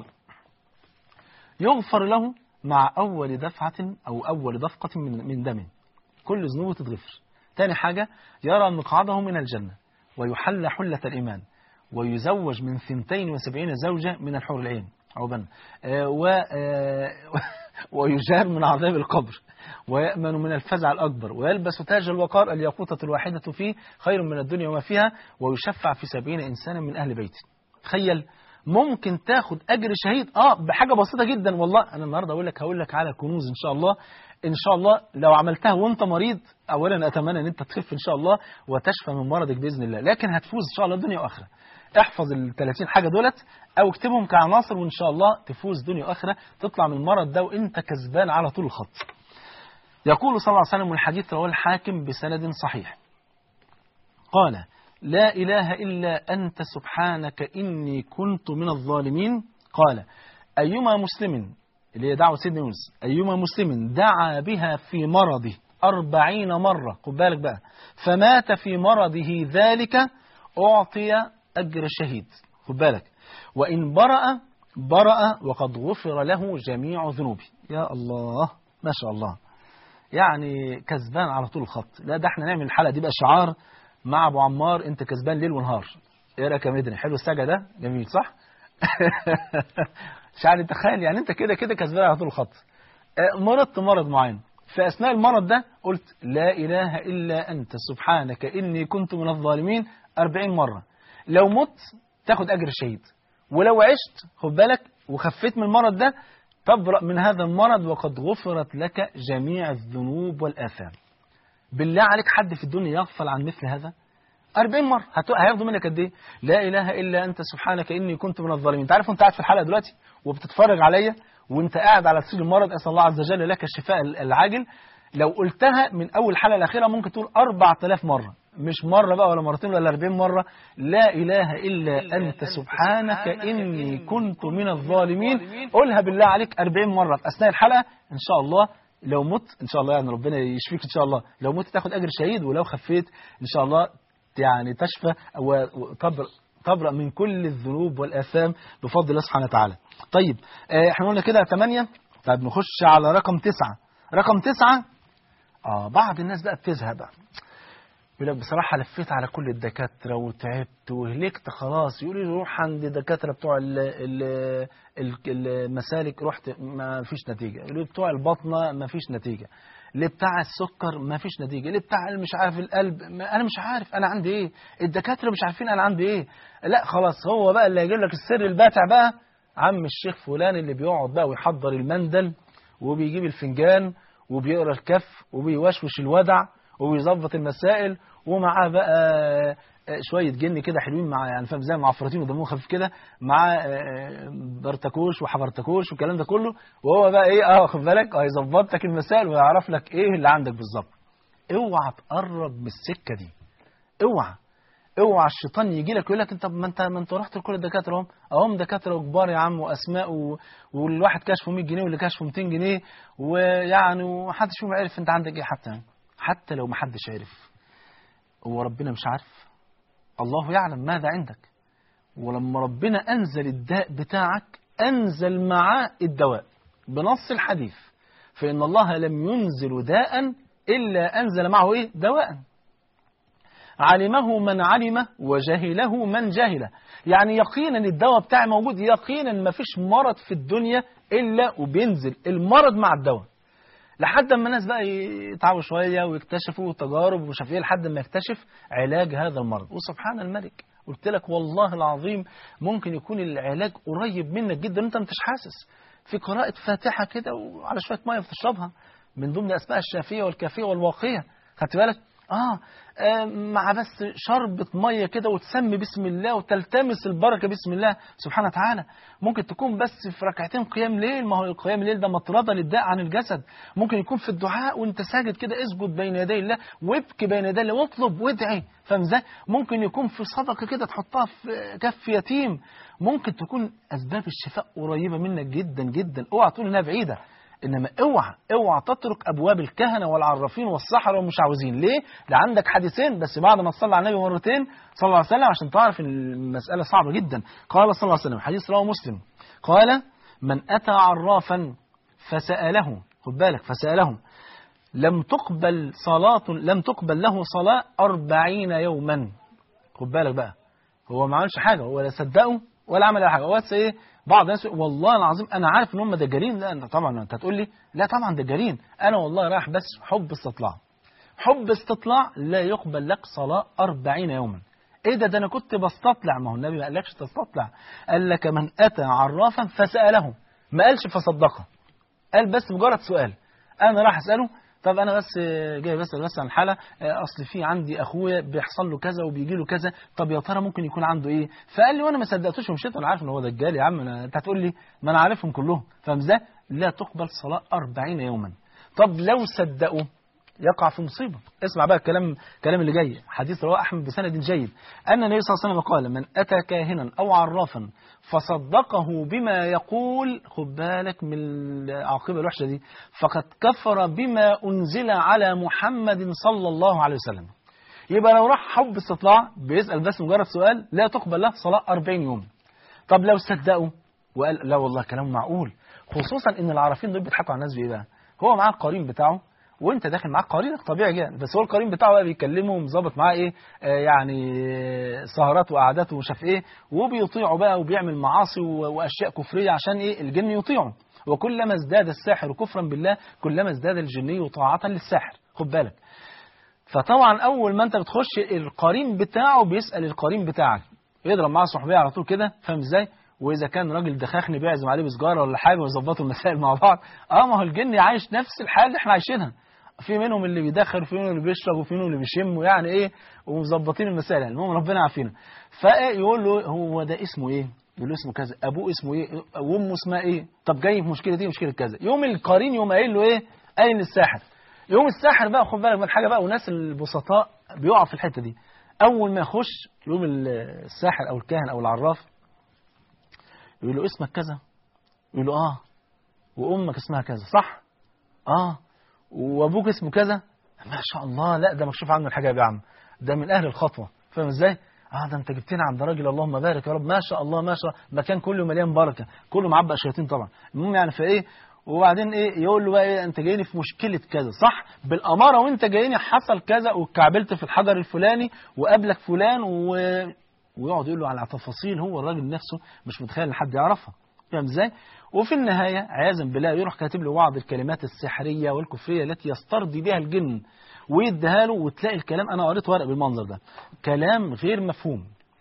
Speaker 2: يغفر له مع أول دفعة أو أول دفقة من, من دم كل ذنوبه تتغفر تاني حاجة يرى مقعده من الجنة ويحل حلة الإيمان ويزوج من ثنتين وسبعين زوجة من الحور العين عقبالنا آه، و آه، ويجار من عذاب القبر ويأمن من الفزع الأكبر ويلبس تاج الوقار الياقوتة الواحدة فيه خير من الدنيا وما فيها ويشفع في سبعين إنسانا من أهل بيته تخيل ممكن تاخد أجر شهيد آه بحاجة بسيطة جدا والله أنا النهاردة أقول لك هقول لك على كنوز إن شاء الله إن شاء الله لو عملتها وأنت مريض أولا أتمنى أن أنت تخف إن شاء الله وتشفى من مرضك بإذن الله لكن هتفوز إن شاء الله دنيا وآخرة احفظ ال 30 حاجة دولت أو اكتبهم كعناصر وإن شاء الله تفوز دنيا وآخرة تطلع من المرض ده وأنت كسبان على طول الخط يقول صلى الله عليه وسلم والحديث رواه الحاكم بسند صحيح قال لا إله إلا أنت سبحانك إني كنت من الظالمين قال أيما مسلم اللي هي دعوة سيدنا يونس أيما مسلم دعا بها في مرضه أربعين مرة خد بالك بقى فمات في مرضه ذلك أعطي أجر الشهيد خد بالك وإن برأ برأ وقد غفر له جميع ذنوبه يا الله ما شاء الله يعني كسبان على طول الخط لا ده احنا نعمل الحلقة دي بقى شعار مع ابو عمار انت كسبان ليل ونهار ايه رايك يا مدني حلو السجع ده جميل صح مش عارف تخيل يعني انت كده كده كسبان على طول الخط آه، مرضت مرض معين في اثناء المرض ده قلت لا اله الا انت سبحانك اني كنت من الظالمين 40 مره لو مت تاخد اجر الشهيد ولو عشت خد بالك وخفيت من المرض ده تبرأ من هذا المرض وقد غفرت لك جميع الذنوب والآثام بالله عليك حد في الدنيا يغفل عن مثل هذا 40 مرة هت- هياخدوا منك قد ايه لا إله إلا أنت سبحانك إني كنت من الظالمين أنت عارف وأنت قاعد في الحلقة دلوقتي وبتتفرج عليا وأنت قاعد على سرير المرض أسأل الله عز وجل لك الشفاء العاجل لو قلتها من أول حلقة الأخيرة ممكن تقول 4000 مرة مش مرة بقى ولا مرتين ولا 40 مرة لا إله إلا أنت سبحانك إني كنت من الظالمين قولها بالله عليك 40 مرة في أثناء الحلقة إن شاء الله لو مت إن شاء الله يعني ربنا يشفيك إن شاء الله لو مت تاخد أجر شهيد ولو خفيت إن شاء الله يعني تشفى وتبرأ تبرأ من كل الذنوب والآثام بفضل الله سبحانه وتعالى طيب آه، احنا قلنا كده 8 طيب نخش على رقم 9 رقم 9 اه بعض الناس بقى بتزهق بقى يقول لك بصراحة لفيت على كل الدكاترة وتعبت وهلكت خلاص يقول لي روح عند الدكاترة بتوع ال ال ال المسالك رحت ما فيش نتيجة يقول لي بتوع البطنة ما فيش نتيجة اللي بتاع السكر ما فيش نتيجة اللي بتاع اللي مش عارف القلب ما أنا مش عارف أنا عندي إيه الدكاترة مش عارفين أنا عندي إيه لا خلاص هو بقى اللي هيجيب لك السر الباتع بقى عم الشيخ فلان اللي بيقعد بقى ويحضر المندل وبيجيب الفنجان وبيقرا الكف وبيوشوش الودع وبيظبط المسائل ومعاه بقى آه، شويه جن كده حلوين مع يعني فاهم زي معفرتين ودمهم خفيف كده مع آه، برتكوش وحفرتكوش والكلام ده كله وهو بقى ايه اه واخد بالك اه يظبط لك المسائل ويعرف لك ايه اللي عندك بالظبط اوعى تقرب من السكه دي اوعى اوعى الشيطان يجي لك يقول لك انت ما انت ما انت رحت لكل الدكاتره اهم اهم دكاتره كبار يا عم واسماء و... والواحد كشفه 100 جنيه واللي كشفه 200 جنيه ويعني ومحدش فيهم عرف انت عندك ايه حتى حتى لو محدش عرف هو ربنا مش عارف الله يعلم ماذا عندك ولما ربنا انزل الداء بتاعك انزل معاه الدواء بنص الحديث فان الله لم ينزل داء الا انزل معه ايه دواء علمه من علمه وجهله من جهله يعني يقينا الدواء بتاعي موجود يقينا ما فيش مرض في الدنيا إلا وبينزل المرض مع الدواء لحد ما الناس بقى يتعبوا شوية ويكتشفوا تجارب ومش عارف ايه لحد ما يكتشف علاج هذا المرض وسبحان الملك قلت لك والله العظيم ممكن يكون العلاج قريب منك جدا انت مش حاسس في قراءة فاتحة كده وعلى شوية مية بتشربها من ضمن أسماء الشافية والكافية والواقية خدت بالك آه, آه مع بس شربة مية كده وتسمي بسم الله وتلتمس البركة بسم الله سبحانه وتعالى ممكن تكون بس في ركعتين قيام ليل ما هو القيام الليل ده مطردة للداء عن الجسد ممكن يكون في الدعاء وانت ساجد كده اسجد بين يدي الله وابكي بين يدي الله واطلب وادعي فاهم ازاي ممكن يكون في صدقة كده تحطها في كف يتيم ممكن تكون أسباب الشفاء قريبة منك جدا جدا اوعى تقول انها بعيدة انما اوعى اوعى تترك ابواب الكهنه والعرافين والسحره والمشعوذين ليه ده عندك حديثين بس بعد ما تصلي على النبي مرتين صلى الله عليه وسلم عشان تعرف ان المساله صعبه جدا قال صلى الله عليه وسلم حديث رواه مسلم قال من اتى عرافا فساله خد بالك فساله لم تقبل صلاة لم تقبل له صلاة أربعين يوما خد بالك بقى هو ما عملش حاجة هو لا صدقه ولا عمل اي حاجه هو بس ايه بعض الناس يقول والله العظيم انا عارف ان هم دجالين لا أنت طبعا انت هتقول لي لا طبعا دجالين انا والله رايح بس حب استطلاع حب استطلاع لا يقبل لك صلاه 40 يوما ايه ده ده انا كنت بستطلع ما هو النبي ما قالكش تستطلع قال لك من اتى عرافا فساله ما قالش فصدقه قال بس مجرد سؤال انا راح اساله طب انا بس جاي بسال بس عن الحاله اصل في عندي اخويا بيحصل له كذا وبيجي له كذا طب يا ترى ممكن يكون عنده ايه فقال لي وانا ما صدقتوش ومشيت وانا عارف ان هو دجال يا عم أنا انت هتقول لي ما انا عارفهم كلهم فاهم ازاي لا تقبل صلاه 40 يوما طب لو صدقوا يقع في مصيبة اسمع بقى الكلام الكلام اللي جاي حديث رواه أحمد بسند جيد أن النبي صلى الله عليه وسلم قال من أتى كاهنا أو عرافا فصدقه بما يقول خد بالك من العاقبة الوحشة دي فقد كفر بما أنزل على محمد صلى الله عليه وسلم يبقى لو راح حب استطلاع بيسأل بس مجرد سؤال لا تقبل له صلاة 40 يوم طب لو صدقوا وقال لا والله كلام معقول خصوصا ان العرافين دول بيضحكوا على الناس بايه بقى هو معاه القرين بتاعه وانت داخل معاك قرينك طبيعي جدا بس هو القرين بتاعه بقى بيكلمه ومظبط معاه ايه آه يعني سهرات وقعدات ومش عارف ايه وبيطيعه بقى وبيعمل معاصي واشياء كفريه عشان ايه الجن يطيعه وكلما ازداد الساحر كفرا بالله كلما ازداد الجني طاعه للساحر خد بالك فطبعا اول ما انت بتخش القرين بتاعه بيسال القرين بتاعك يضرب معاه صحبيه على طول كده فاهم ازاي واذا كان راجل دخاخني بيعزم عليه بسجاره ولا حاجه ويظبطوا المسائل مع بعض اه ما هو الجن عايش نفس الحال اللي احنا عايشينها في منهم اللي بيدخن وفي منهم اللي بيشرب وفي منهم اللي بيشم يعني ايه ومظبطين المسائل يعني المهم ربنا عافينا فيقول له هو ده اسمه ايه يقول له اسمه كذا ابوه اسمه ايه وامه اسمها ايه طب جاي في مشكله دي مشكله كذا يوم القرين يوم قايل له ايه قايل للساحر يوم الساحر بقى خد بالك من حاجه بقى وناس البسطاء بيقعوا في الحته دي اول ما يخش يوم الساحر او الكاهن او العراف يقول له اسمك كذا يقول له اه وامك اسمها كذا صح اه وابوك اسمه كذا ما شاء الله لا ده مكشوف عنه الحجاب يا عم ده من اهل الخطوه فاهم ازاي اه ده انت جبتنا عند راجل اللهم بارك يا رب ما شاء الله ما شاء الله مكان كله مليان بركه كله معبأ شياطين طبعا المهم يعني فايه وبعدين ايه يقول له بقى ايه انت جايني في مشكله كذا صح بالاماره وانت جايني حصل كذا واتكعبلت في الحجر الفلاني وقابلك فلان و... ويقعد يقول له على تفاصيل هو الراجل نفسه مش متخيل ان حد يعرفها فاهم ازاي وفي النهايه عياذا بالله يروح كاتب له بعض الكلمات السحريه والكفريه التي يسترضي بها الجن ويديها له وتلاقي الكلام انا قريت ورق بالمنظر ده كلام غير مفهوم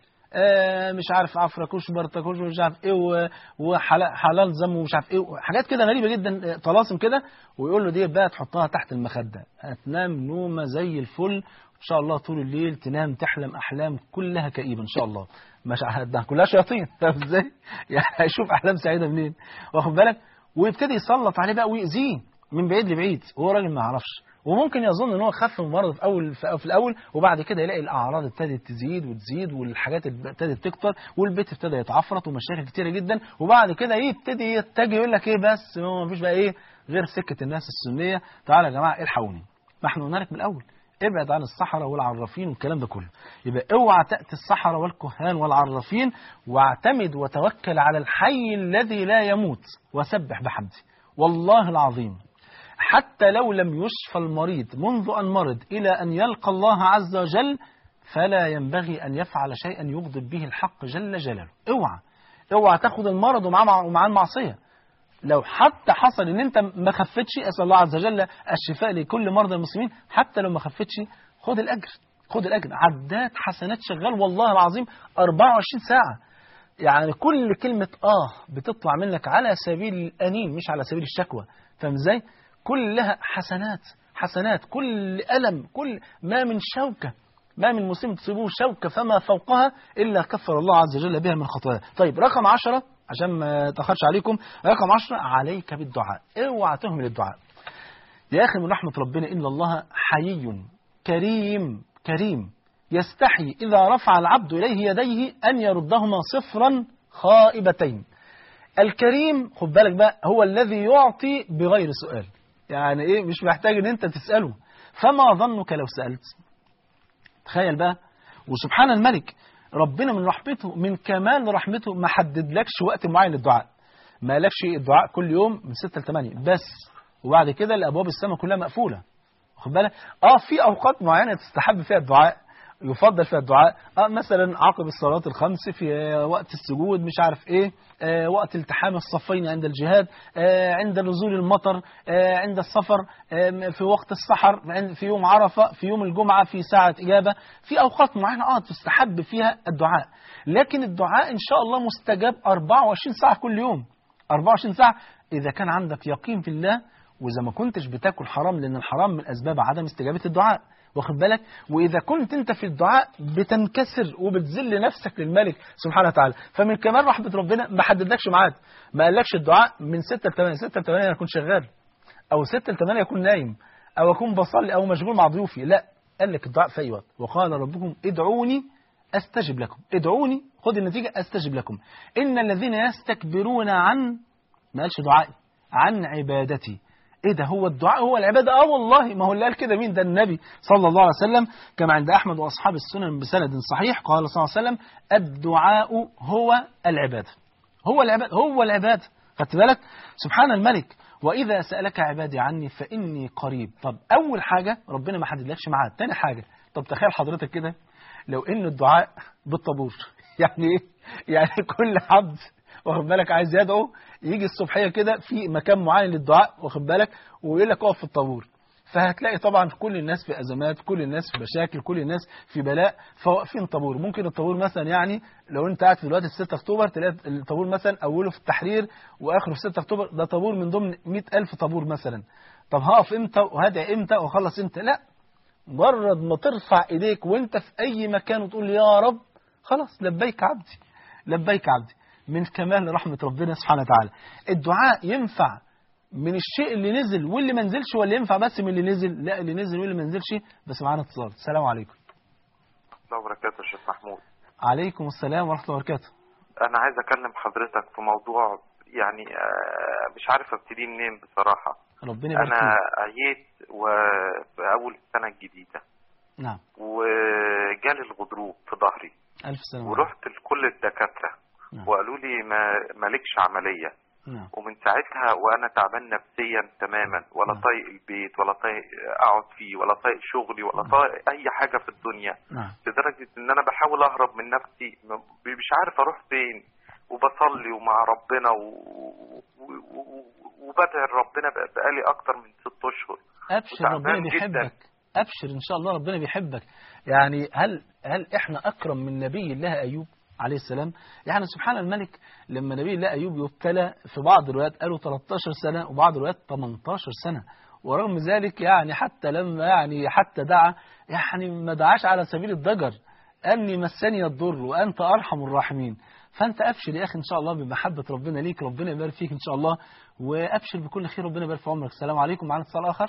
Speaker 2: آه مش عارف عفركوش برتكوش ومش عارف ايه وحلال زم ومش عارف ايه حاجات كده غريبه جدا طلاسم كده ويقول له دي بقى تحطها تحت المخده هتنام نومه زي الفل ان شاء الله طول الليل تنام تحلم احلام كلها كئيبه ان شاء الله مش ده كلها شياطين فاهم ازاي يعني هيشوف احلام سعيده منين واخد بالك ويبتدي يسلط عليه بقى ويأذيه من بعيد لبعيد وهو راجل ما يعرفش وممكن يظن ان هو خف من المرض في اول في الاول وبعد كده يلاقي الاعراض ابتدت تزيد وتزيد والحاجات ابتدت تكتر والبيت ابتدى يتعفرط ومشاكل كتيره جدا وبعد كده يبتدي يتجه يقول لك ايه بس هو مفيش بقى ايه غير سكه الناس السنيه تعالى يا جماعه الحقوني ما احنا قلنا لك من الاول ابعد عن الصحراء والعرافين والكلام ده كله يبقى اوعى تأتي الصحراء والكهان والعرافين واعتمد وتوكل على الحي الذي لا يموت وسبح بحمده والله العظيم حتى لو لم يشفى المريض منذ أن مرض إلى أن يلقى الله عز وجل فلا ينبغي أن يفعل شيئا يغضب به الحق جل جلاله اوعى اوعى تاخد المرض ومعاه ومعاه المعصية لو حتى حصل ان انت ما خفتش اسال الله عز وجل الشفاء لكل مرضى المسلمين حتى لو ما خفتش خد الاجر خد الاجر عدات حسنات شغال والله العظيم 24 ساعه يعني كل كلمه اه بتطلع منك على سبيل الانين مش على سبيل الشكوى فاهم ازاي كلها حسنات حسنات كل الم كل ما من شوكه ما من مسلم تصيبه شوكه فما فوقها الا كفر الله عز وجل بها من خطاياه طيب رقم عشرة عشان ما تاخرش عليكم رقم عشرة عليك بالدعاء اوعى تهمل الدعاء يا اخي من رحمه ربنا ان الله حيي كريم كريم يستحي اذا رفع العبد اليه يديه ان يردهما صفرا خائبتين الكريم خد بالك بقى هو الذي يعطي بغير سؤال يعني ايه مش محتاج ان انت تساله فما ظنك لو سالت تخيل بقى وسبحان الملك ربنا من رحمته من كمال رحمته ما حددلكش وقت معين للدعاء ما لكش الدعاء كل يوم من 6 ل 8 بس وبعد كده الابواب السماء كلها مقفوله واخد بالك اه في اوقات معينه تستحب فيها الدعاء يفضل فيها الدعاء آه مثلا عقب الصلاة الخمس في وقت السجود مش عارف ايه آه وقت التحام الصفين عند الجهاد آه عند نزول المطر آه عند السفر آه في وقت السحر عند- في يوم عرفة في يوم الجمعة في ساعة إجابة في أوقات معينة اه تستحب فيها الدعاء لكن الدعاء إن شاء الله مستجاب 24 ساعة كل يوم 24 ساعة إذا كان عندك يقين في الله وإذا ما كنتش بتاكل حرام لأن الحرام من أسباب عدم استجابة الدعاء واخد بالك وإذا كنت أنت في الدعاء بتنكسر وبتذل نفسك للملك سبحانه وتعالى فمن كمال رحمة ربنا ما حددلكش ميعاد ما قالكش الدعاء من 6 ل 8 6 ل 8 أنا أكون شغال أو 6 ل 8 أكون نايم أو أكون بصلي أو مشغول مع ضيوفي لا قال لك الدعاء في أي وقت وقال ربكم ادعوني أستجب لكم ادعوني خد النتيجة أستجب لكم إن الذين يستكبرون عن ما قالش دعائي عن عبادتي ايه ده هو الدعاء هو العبادة اه والله ما هو اللي قال كده مين ده النبي صلى الله عليه وسلم كما عند احمد واصحاب السنن بسند صحيح قال صلى الله عليه وسلم الدعاء هو العبادة هو العبادة هو العبادة خدت بالك سبحان الملك واذا سالك عبادي عني فاني قريب طب اول حاجه ربنا ما حددلكش ميعاد تاني حاجه طب تخيل حضرتك كده لو ان الدعاء بالطابور يعني ايه يعني كل عبد واخد بالك عايز يدعو يجي الصبحيه كده في مكان معين للدعاء واخد بالك ويقول لك اقف في الطابور فهتلاقي طبعا كل الناس في ازمات كل الناس في مشاكل كل الناس في بلاء فواقفين طابور ممكن الطابور مثلا يعني لو انت قاعد في دلوقتي في 6 اكتوبر تلاقي الطابور مثلا اوله في التحرير واخره في 6 اكتوبر ده طابور من ضمن 100000 طابور مثلا طب هقف امتى وهدعي امتى واخلص امتى لا مجرد ما ترفع ايديك وانت في اي مكان وتقول يا رب خلاص لبيك عبدي لبيك عبدي من كمال رحمة ربنا سبحانه وتعالى الدعاء ينفع من الشيء اللي نزل واللي ما نزلش ولا ينفع بس من اللي نزل لا اللي نزل واللي ما نزلش بس معانا اتصال السلام عليكم
Speaker 3: الله وبركاته يا شيخ محمود
Speaker 2: عليكم السلام ورحمة الله وبركاته
Speaker 3: انا عايز اكلم حضرتك في موضوع يعني آه، مش عارف ابتدي منين بصراحة
Speaker 2: ربنا يبارك
Speaker 3: انا
Speaker 2: فيك
Speaker 3: عييت وفي اول السنة الجديدة
Speaker 2: نعم
Speaker 3: وجالي الغضروف في ظهري
Speaker 2: ألف سلام عليكم.
Speaker 3: ورحت لكل الدكاترة
Speaker 2: نعم.
Speaker 3: وقالوا لي ما مالكش عملية
Speaker 2: نعم
Speaker 3: ومن ساعتها وانا تعبان نفسيا تماما ولا
Speaker 2: نعم.
Speaker 3: طايق البيت ولا طايق اقعد فيه ولا طايق شغلي ولا
Speaker 2: نعم.
Speaker 3: طايق اي حاجة في الدنيا
Speaker 2: نعم
Speaker 3: لدرجة ان انا بحاول اهرب من نفسي م- مش عارف اروح فين وبصلي ومع ربنا و... و... و... وبدعي ربنا بق- بقالي اكتر من ست اشهر
Speaker 2: أبشر
Speaker 3: وتعبان
Speaker 2: ربنا
Speaker 3: جداً.
Speaker 2: بيحبك أبشر إن شاء الله ربنا بيحبك يعني هل هل إحنا أكرم من نبي الله أيوب عليه السلام يعني سبحان الملك لما نبي الله أيوب يبتلى في بعض الروايات قالوا 13 سنة وبعض الروايات 18 سنة ورغم ذلك يعني حتى لما يعني حتى دعا يعني ما دعاش على سبيل الضجر أني مسني الضر وأنت أرحم الراحمين فأنت أبشر يا أخي إن شاء الله بمحبة ربنا ليك ربنا يبارك فيك إن شاء الله وأبشر بكل خير ربنا يبارك في عمرك السلام عليكم معنا اتصال آخر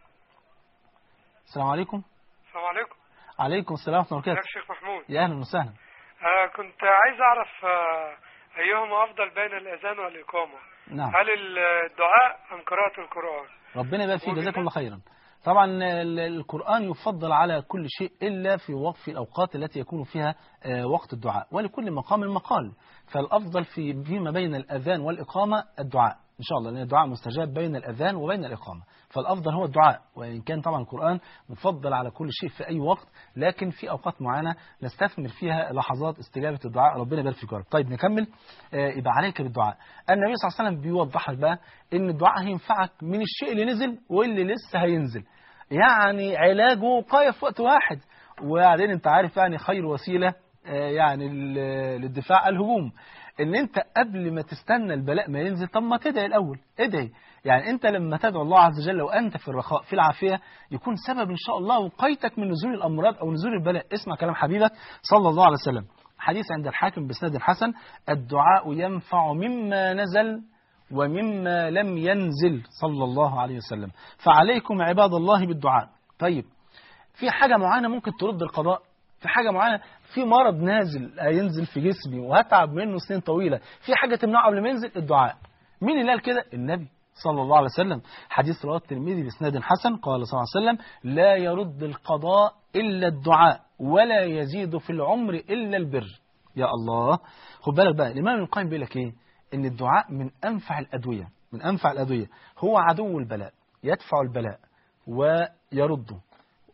Speaker 2: السلام عليكم
Speaker 4: السلام عليكم
Speaker 2: عليكم السلام ورحمة الله
Speaker 4: ازيك
Speaker 2: وبركاته
Speaker 4: يا شيخ محمود
Speaker 2: يا أهلا وسهلا
Speaker 4: آه كنت عايز اعرف آه ايهما افضل بين الاذان والاقامه
Speaker 2: نعم
Speaker 4: هل الدعاء ام قراءه القران
Speaker 2: ربنا يبارك فيك
Speaker 4: وبالنسبة-
Speaker 2: جزاكم الله خيرا طبعا ال- القرآن يفضل على كل شيء إلا في وقف الأوقات التي يكون فيها آه، وقت الدعاء ولكل مقام مقال فالأفضل في فيما بين الأذان والإقامة الدعاء إن شاء الله لأن الدعاء مستجاب بين الأذان وبين الإقامة فالأفضل هو الدعاء وإن كان طبعا القرآن مفضل على كل شيء في أي وقت لكن في أوقات معينة نستثمر فيها لحظات استجابة الدعاء ربنا يبارك فيك يا رب. طيب نكمل آه، يبقى عليك بالدعاء النبي صلى الله عليه وسلم بيوضح لك بقى إن الدعاء هينفعك من الشيء اللي نزل واللي لسه هينزل يعني علاجه وقاية في وقت واحد وبعدين انت عارف يعني خير وسيلة آه، يعني لل- للدفاع الهجوم ان انت قبل ما تستنى البلاء ما ينزل طب ما تدعي الاول ادعي يعني انت لما تدعو الله عز وجل وانت في الرخاء في العافيه يكون سبب ان شاء الله وقايتك من نزول الامراض او نزول البلاء اسمع كلام حبيبك صلى الله عليه وسلم حديث عند الحاكم بسند حسن الدعاء ينفع مما نزل ومما لم ينزل صلى الله عليه وسلم فعليكم عباد الله بالدعاء طيب في حاجة معينة ممكن ترد القضاء في حاجة معينة في مرض نازل هينزل في جسمي وهتعب منه سنين طويلة في حاجة تمنعه قبل ما ينزل الدعاء مين اللي قال كده النبي صلى الله عليه وسلم حديث رواه الترمذي باسناد حسن قال صلى الله عليه وسلم لا يرد القضاء إلا الدعاء ولا يزيد في العمر إلا البر يا الله خد بالك بقى الإمام ابن القيم بيقول لك إيه إن الدعاء من أنفع الأدوية من أنفع الأدوية هو عدو البلاء يدفع البلاء ويرده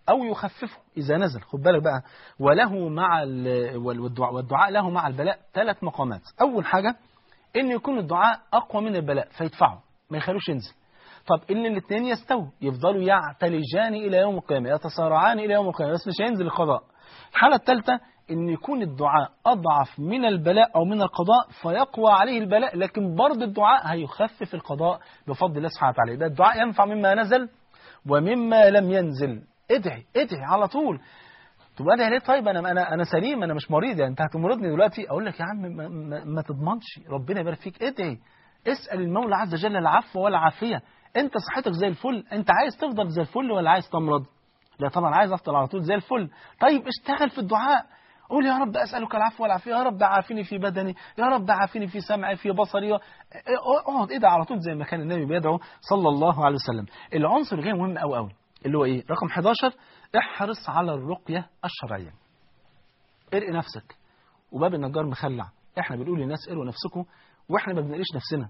Speaker 2: أو يخففه إذا نزل خد بالك بقى وله مع ال- وال- والدعاء, والدعاء له مع البلاء ثلاث مقامات أول حاجة إن يكون الدعاء أقوى من البلاء فيدفعه ما يخلوش ينزل طب إن الاثنين يستووا يفضلوا يعتلجان إلى يوم القيامة يتصارعان إلى يوم القيامة بس مش هينزل القضاء الحالة الثالثة إن يكون الدعاء أضعف من البلاء أو من القضاء فيقوى عليه البلاء لكن برضه الدعاء هيخفف القضاء بفضل الله سبحانه وتعالى يبقى الدعاء ينفع مما نزل ومما لم ينزل ادعي ادعي على طول طب ادعي ليه طيب انا انا انا سليم انا مش مريض يعني انت هتمرضني دلوقتي اقول لك يا عم ما, ما, ما تضمنش ربنا يبارك فيك ادعي اسال المولى عز وجل العفو والعافيه انت صحتك زي الفل انت عايز تفضل زي الفل ولا عايز تمرض لا طبعا عايز افضل على طول زي الفل طيب اشتغل في الدعاء قول يا رب اسالك العفو والعافيه يا رب عافيني في بدني يا رب عافيني في سمعي في بصري اقعد ادعي على طول زي ما كان النبي بيدعو صلى الله عليه وسلم العنصر غير مهم قوي قوي اللي هو ايه رقم 11 احرص على الرقيه الشرعيه ارقي نفسك وباب النجار مخلع احنا بنقول للناس ارقوا نفسكم واحنا ما بنقريش نفسنا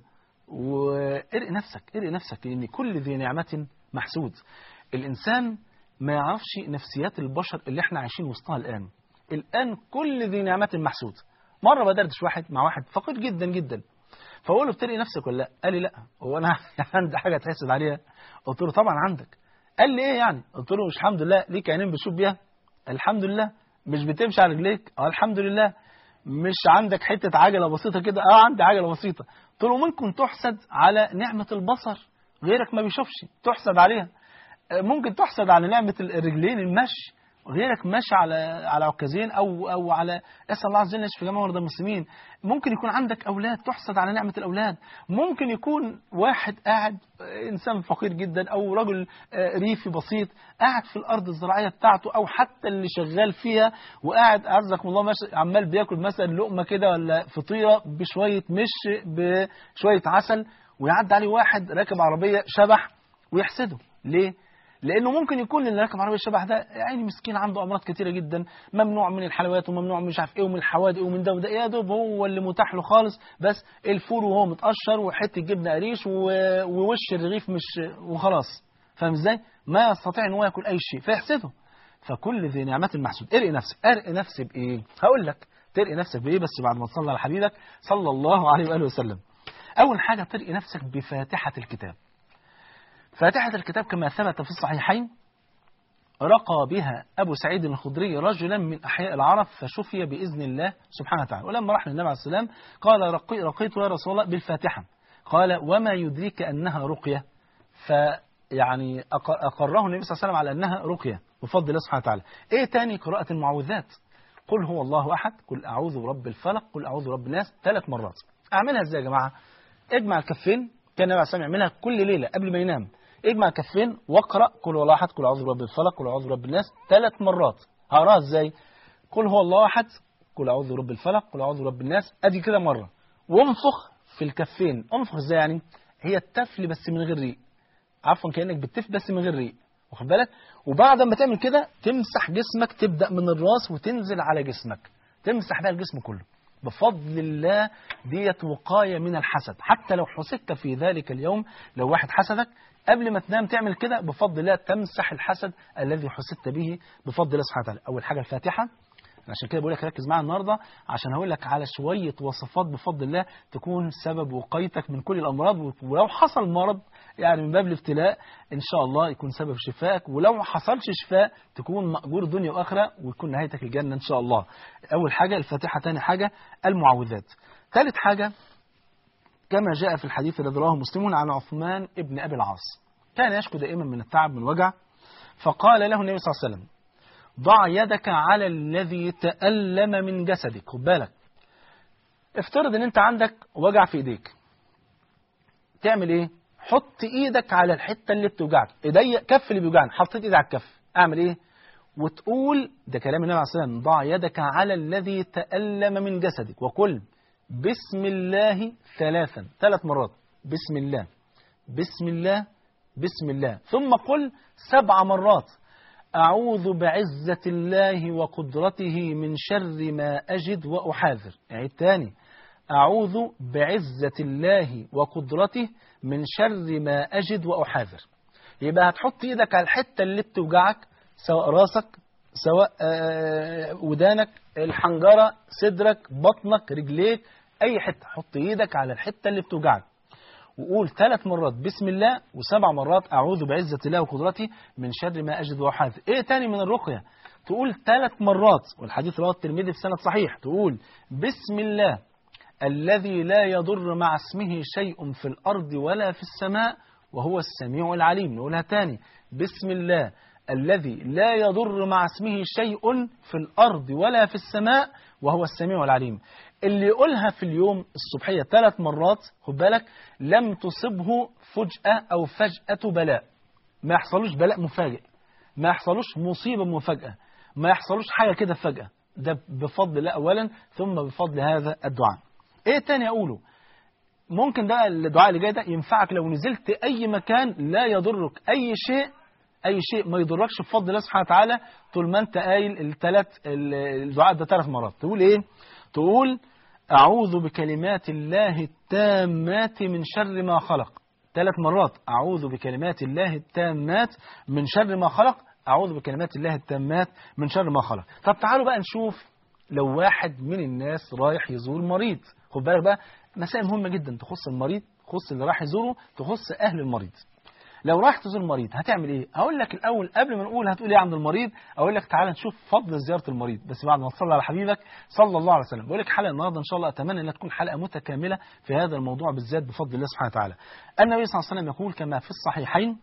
Speaker 2: وارقي نفسك ارقي نفسك لان كل ذي نعمه محسود الانسان ما يعرفش نفسيات البشر اللي احنا عايشين وسطها الان الان كل ذي نعمه محسود مره بدردش واحد مع واحد فقير جدا جدا فاقول له بترقي نفسك ولا لا قال لي لا هو انا عندي حاجه تحسد عليها قلت له طبعا عندك قال لي ايه يعني قلت له مش الحمد لله ليك عينين بتشوف بيها الحمد لله مش بتمشي على رجليك اه الحمد لله مش عندك حته عجله بسيطه كده اه عندي عجله بسيطه قلت له ممكن تحسد على نعمه البصر غيرك ما بيشوفش تحسد عليها آه، ممكن تحسد على نعمه الرجلين المشي غيرك ماشي على على عكازين او او على اسال الله عز وجل يشفي جميع مرضى المسلمين ممكن يكون عندك اولاد تحسد على نعمه الاولاد ممكن يكون واحد قاعد آه، انسان فقير جدا او رجل آه، ريفي بسيط قاعد في الارض الزراعيه بتاعته او حتى اللي شغال فيها وقاعد اعزكم الله ماشي عمال بياكل مثلا لقمه كده ولا فطيره بشويه مش بشويه عسل ويعدي عليه واحد راكب عربيه شبح ويحسده ليه؟ لانه ممكن يكون اللي راكب عربيه الشبح ده يعني مسكين عنده امراض كتيره جدا ممنوع من الحلويات وممنوع من مش عارف ايه ومن الحوادق ومن ده وده يا دوب هو اللي متاح له خالص بس الفول وهو متقشر وحته جبنه قريش و- ووش الرغيف مش وخلاص فاهم ازاي؟ ما يستطيع ان هو ياكل اي شيء فيحسده فكل ذي نعمة محسود ارقي نفسك ارقي نفسي بايه؟ هقول لك ترقي نفسك بايه بس بعد ما تصلي على حبيبك صلى الله عليه واله وسلم اول حاجه ترقي نفسك بفاتحه الكتاب فاتحة الكتاب كما ثبت في الصحيحين رقى بها أبو سعيد الخدري رجلا من أحياء العرب فشفي بإذن الله سبحانه وتعالى ولما راح للنبي عليه السلام قال رقي رقيت يا رسول الله بالفاتحة قال وما يدريك أنها رقية فيعني أق- أقره النبي صلى الله عليه وسلم على أنها رقية بفضل الله سبحانه وتعالى إيه تاني قراءة المعوذات قل هو الله أحد قل أعوذ برب الفلق قل أعوذ برب الناس ثلاث مرات أعملها إزاي يا جماعة اجمع الكفين كان النبي عليه الصلاة والسلام يعملها كل ليلة قبل ما ينام اجمع كفين واقرا قل هو الله احد قل اعوذ برب الفلق قل اعوذ برب الناس ثلاث مرات هقراها ازاي قل هو الله احد قل اعوذ برب الفلق قل اعوذ برب الناس ادي كده مره وانفخ في الكفين انفخ ازاي يعني هي التفل بس من غير ريق عفوا كانك بتف بس من غير ريق واخد بالك وبعد ما تعمل كده تمسح جسمك تبدا من الراس وتنزل على جسمك تمسح بقى الجسم كله بفضل الله ديت وقاية من الحسد حتى لو حسدت في ذلك اليوم لو واحد حسدك قبل ما تنام تعمل كده بفضل الله تمسح الحسد الذي حسدت به بفضل الله سبحانه وتعالى أول حاجة الفاتحة عشان كده بقول لك ركز معايا النهارده عشان هقول لك على شويه وصفات بفضل الله تكون سبب وقايتك من كل الامراض ولو حصل مرض يعني من باب الابتلاء ان شاء الله يكون سبب شفائك ولو ما حصلش شفاء تكون مأجور دنيا واخره ويكون نهايتك الجنه ان شاء الله. اول حاجه الفاتحه، ثاني حاجه المعوذات. ثالث حاجه كما جاء في الحديث الذي رواه مسلم عن عثمان ابن ابي العاص. كان يشكو دائما من التعب من الوجع فقال له النبي صلى الله عليه وسلم ضع يدك على الذي تألم من جسدك خد بالك افترض ان انت عندك وجع في ايديك تعمل ايه حط ايدك على الحته اللي بتوجعك ايديا كف اللي بيوجعني حطيت ايدي على الكف اعمل ايه وتقول ده كلام النبي عليه الصلاه والسلام ضع يدك على الذي تألم من جسدك وقل بسم الله ثلاثا ثلاث مرات بسم الله بسم الله بسم الله ثم قل سبع مرات أعوذ بعزة الله وقدرته من شر ما أجد وأحاذر يعني الثاني أعوذ بعزة الله وقدرته من شر ما أجد وأحاذر يبقى هتحط إيدك على الحتة اللي بتوجعك سواء راسك سواء آه، ودانك الحنجرة صدرك بطنك رجليك أي حتة حط إيدك على الحتة اللي بتوجعك وقول ثلاث مرات بسم الله وسبع مرات أعوذ بعزة الله وقدرته من شر ما أجد وأحاذر إيه تاني من الرقية تقول ثلاث مرات والحديث رواه الترمذي بسند صحيح تقول بسم الله الذي لا يضر مع اسمه شيء في الأرض ولا في السماء وهو السميع العليم نقولها تاني بسم الله الذي لا يضر مع اسمه شيء في الأرض ولا في السماء وهو السميع العليم اللي يقولها في اليوم الصبحية ثلاث مرات خد بالك لم تصبه فجأة أو فجأة بلاء ما يحصلوش بلاء مفاجئ ما يحصلوش مصيبة مفاجأة ما يحصلوش حاجة كده فجأة ده بفضل الله أولا ثم بفضل هذا الدعاء ايه تاني اقوله ممكن ده الدعاء اللي جاي ده ينفعك لو نزلت اي مكان لا يضرك اي شيء اي شيء ما يضركش بفضل الله سبحانه وتعالى طول ما انت قايل الثلاث الدعاء ده ثلاث مرات تقول ايه تقول اعوذ بكلمات الله التامات من شر ما خلق ثلاث مرات اعوذ بكلمات الله التامات من شر ما خلق اعوذ بكلمات الله التامات من شر ما خلق طب تعالوا بقى نشوف لو واحد من الناس رايح يزور مريض خد بالك بقى مسائل مهمة جدا تخص المريض تخص اللي راح يزوره تخص أهل المريض لو رايح تزور المريض هتعمل ايه هقول لك الاول قبل ما نقول هتقول ايه عند المريض اقول لك تعالى نشوف فضل زياره المريض بس بعد ما تصلي على حبيبك صلى الله عليه وسلم بقول لك حلقه النهارده ان شاء الله اتمنى انها تكون حلقه متكامله في هذا الموضوع بالذات بفضل الله سبحانه وتعالى النبي صلى الله عليه وسلم يقول كما في الصحيحين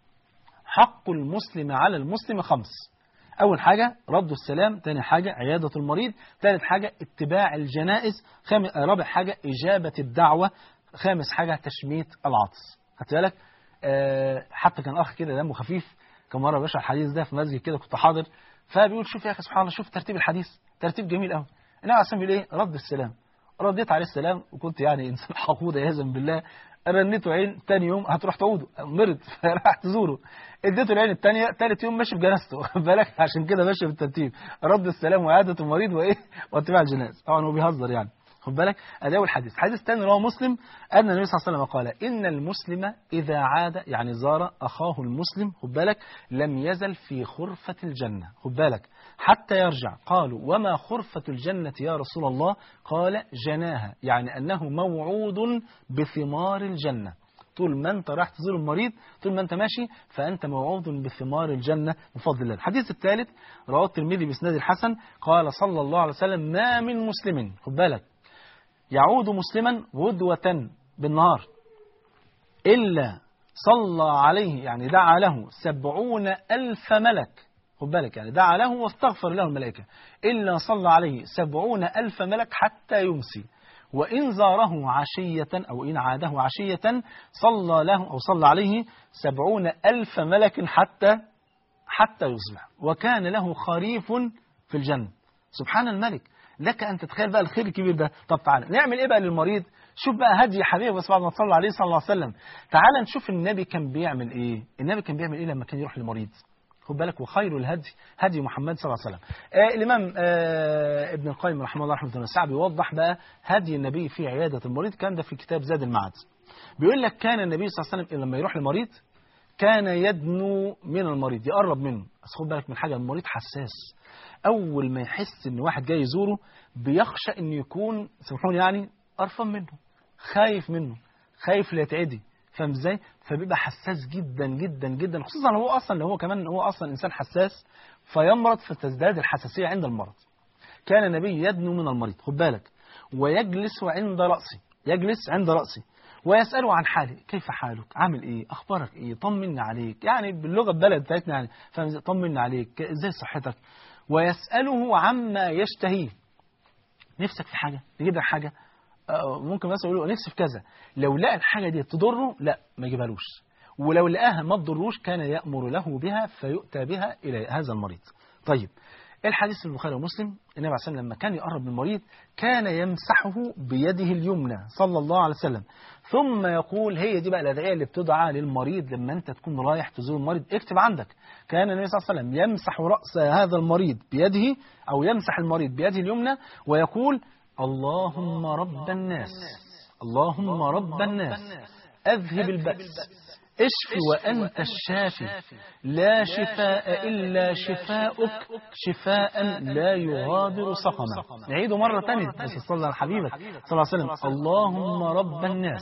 Speaker 2: حق المسلم على المسلم خمس أول حاجة رد السلام ثاني حاجة عيادة المريض ثالث حاجة اتباع الجنائز خام... رابع حاجة إجابة الدعوة خامس حاجة تشميت العطس خدت بالك آه حتى كان أخ كده دمه خفيف كان مرة بشرح الحديث ده في مسجد كده كنت حاضر فبيقول شوف يا أخي سبحان الله شوف ترتيب الحديث ترتيب جميل قوي النبي عليه الصلاة بيقول إيه رد السلام رديت عليه السلام وكنت يعني إنسان حقود عياذا بالله رنيته عين تاني يوم هتروح تعوده مرض فراح تزوره اديته العين الثانيه ثالث يوم ماشي بجنازته بالك عشان كده ماشي بالترتيب رد السلام وعاده المريض وايه واتباع الجناز طبعا هو بيهزر يعني خد بالك ادي اول حديث الحديث الثاني رواه مسلم ان النبي صلى الله عليه وسلم قال ان المسلم اذا عاد يعني زار اخاه المسلم خد بالك لم يزل في خرفه الجنه خد بالك حتى يرجع قالوا وما خرفه الجنه يا رسول الله قال جناها يعني انه موعود بثمار الجنه طول ما انت راح تزور المريض طول ما انت ماشي فانت موعود بثمار الجنه بفضل الله. الحديث الثالث رواه الترمذي باسناد الحسن قال صلى الله عليه وسلم ما من مسلم خد بالك يعود مسلما غدوة بالنهار إلا صلى عليه يعني دعا له سبعون ألف ملك خد بالك يعني دعا له واستغفر له الملائكة إلا صلى عليه سبعون ألف ملك حتى يمسي وإن زاره عشية أو إن عاده عشية صلى له أو صلى عليه سبعون ألف ملك حتى حتى يصبح وكان له خريف في الجنة سبحان الملك لك أن تتخيل بقى الخير الكبير ده طب تعالى نعمل إيه بقى للمريض شوف بقى هدي حبيبي بس بعد ما تصلى عليه صلى الله عليه وسلم تعالى نشوف النبي كان بيعمل إيه النبي كان بيعمل إيه لما كان يروح للمريض خد بالك وخير الهدي هدي محمد صلى الله عليه وسلم آه الإمام آه ابن القيم رحمه الله رحمه الله السعد بيوضح بقى هدي النبي في عيادة المريض كان ده في كتاب زاد المعاد بيقول لك كان النبي صلى الله عليه وسلم لما يروح للمريض كان يدنو من المريض يقرب منه بس خد بالك من حاجة المريض حساس أول ما يحس إن واحد جاي يزوره بيخشى إن يكون سامحوني يعني قرفان منه خايف منه خايف لا يتعدي فاهم ازاي؟ فبيبقى حساس جدا جدا جدا خصوصا لو هو اصلا لو هو كمان هو اصلا انسان حساس فيمرض فتزداد الحساسيه عند المرض. كان النبي يدنو من المريض خد بالك ويجلس عند راسه يجلس عند راسه ويسأله عن حاله كيف حالك عامل ايه اخبارك ايه طمني عليك يعني باللغه البلد بتاعتنا يعني فاهم ازاي؟ طمني عليك ازاي صحتك ويسأله عما يشتهيه نفسك في حاجه تجيب لك حاجه آه، ممكن مثلا يقول له نفسي في كذا لو لقى الحاجه دي تضره لا ما يجيبهالوش ولو لقاها ما تضروش كان يأمر له بها فيؤتى بها إلى هذا المريض طيب الحديث في البخاري ومسلم النبي عليه الصلاة والسلام لما كان يقرب من المريض كان يمسحه بيده اليمنى صلى الله عليه وسلم ثم يقول هي دي بقى الأدعية اللي بتدعى للمريض لما أنت تكون رايح تزور المريض اكتب عندك كان النبي صلى الله عليه وسلم يمسح رأس هذا المريض بيده أو يمسح المريض بيده اليمنى ويقول اللهم رب الناس اللهم رب الناس أذهب البأس اشف وأنت الشافي لا شفاء إلا شفاؤك شفاء لا يغادر سقما نعيده مرة تانية بس صلى على حبيبك صلى الله عليه وسلم اللهم رب الناس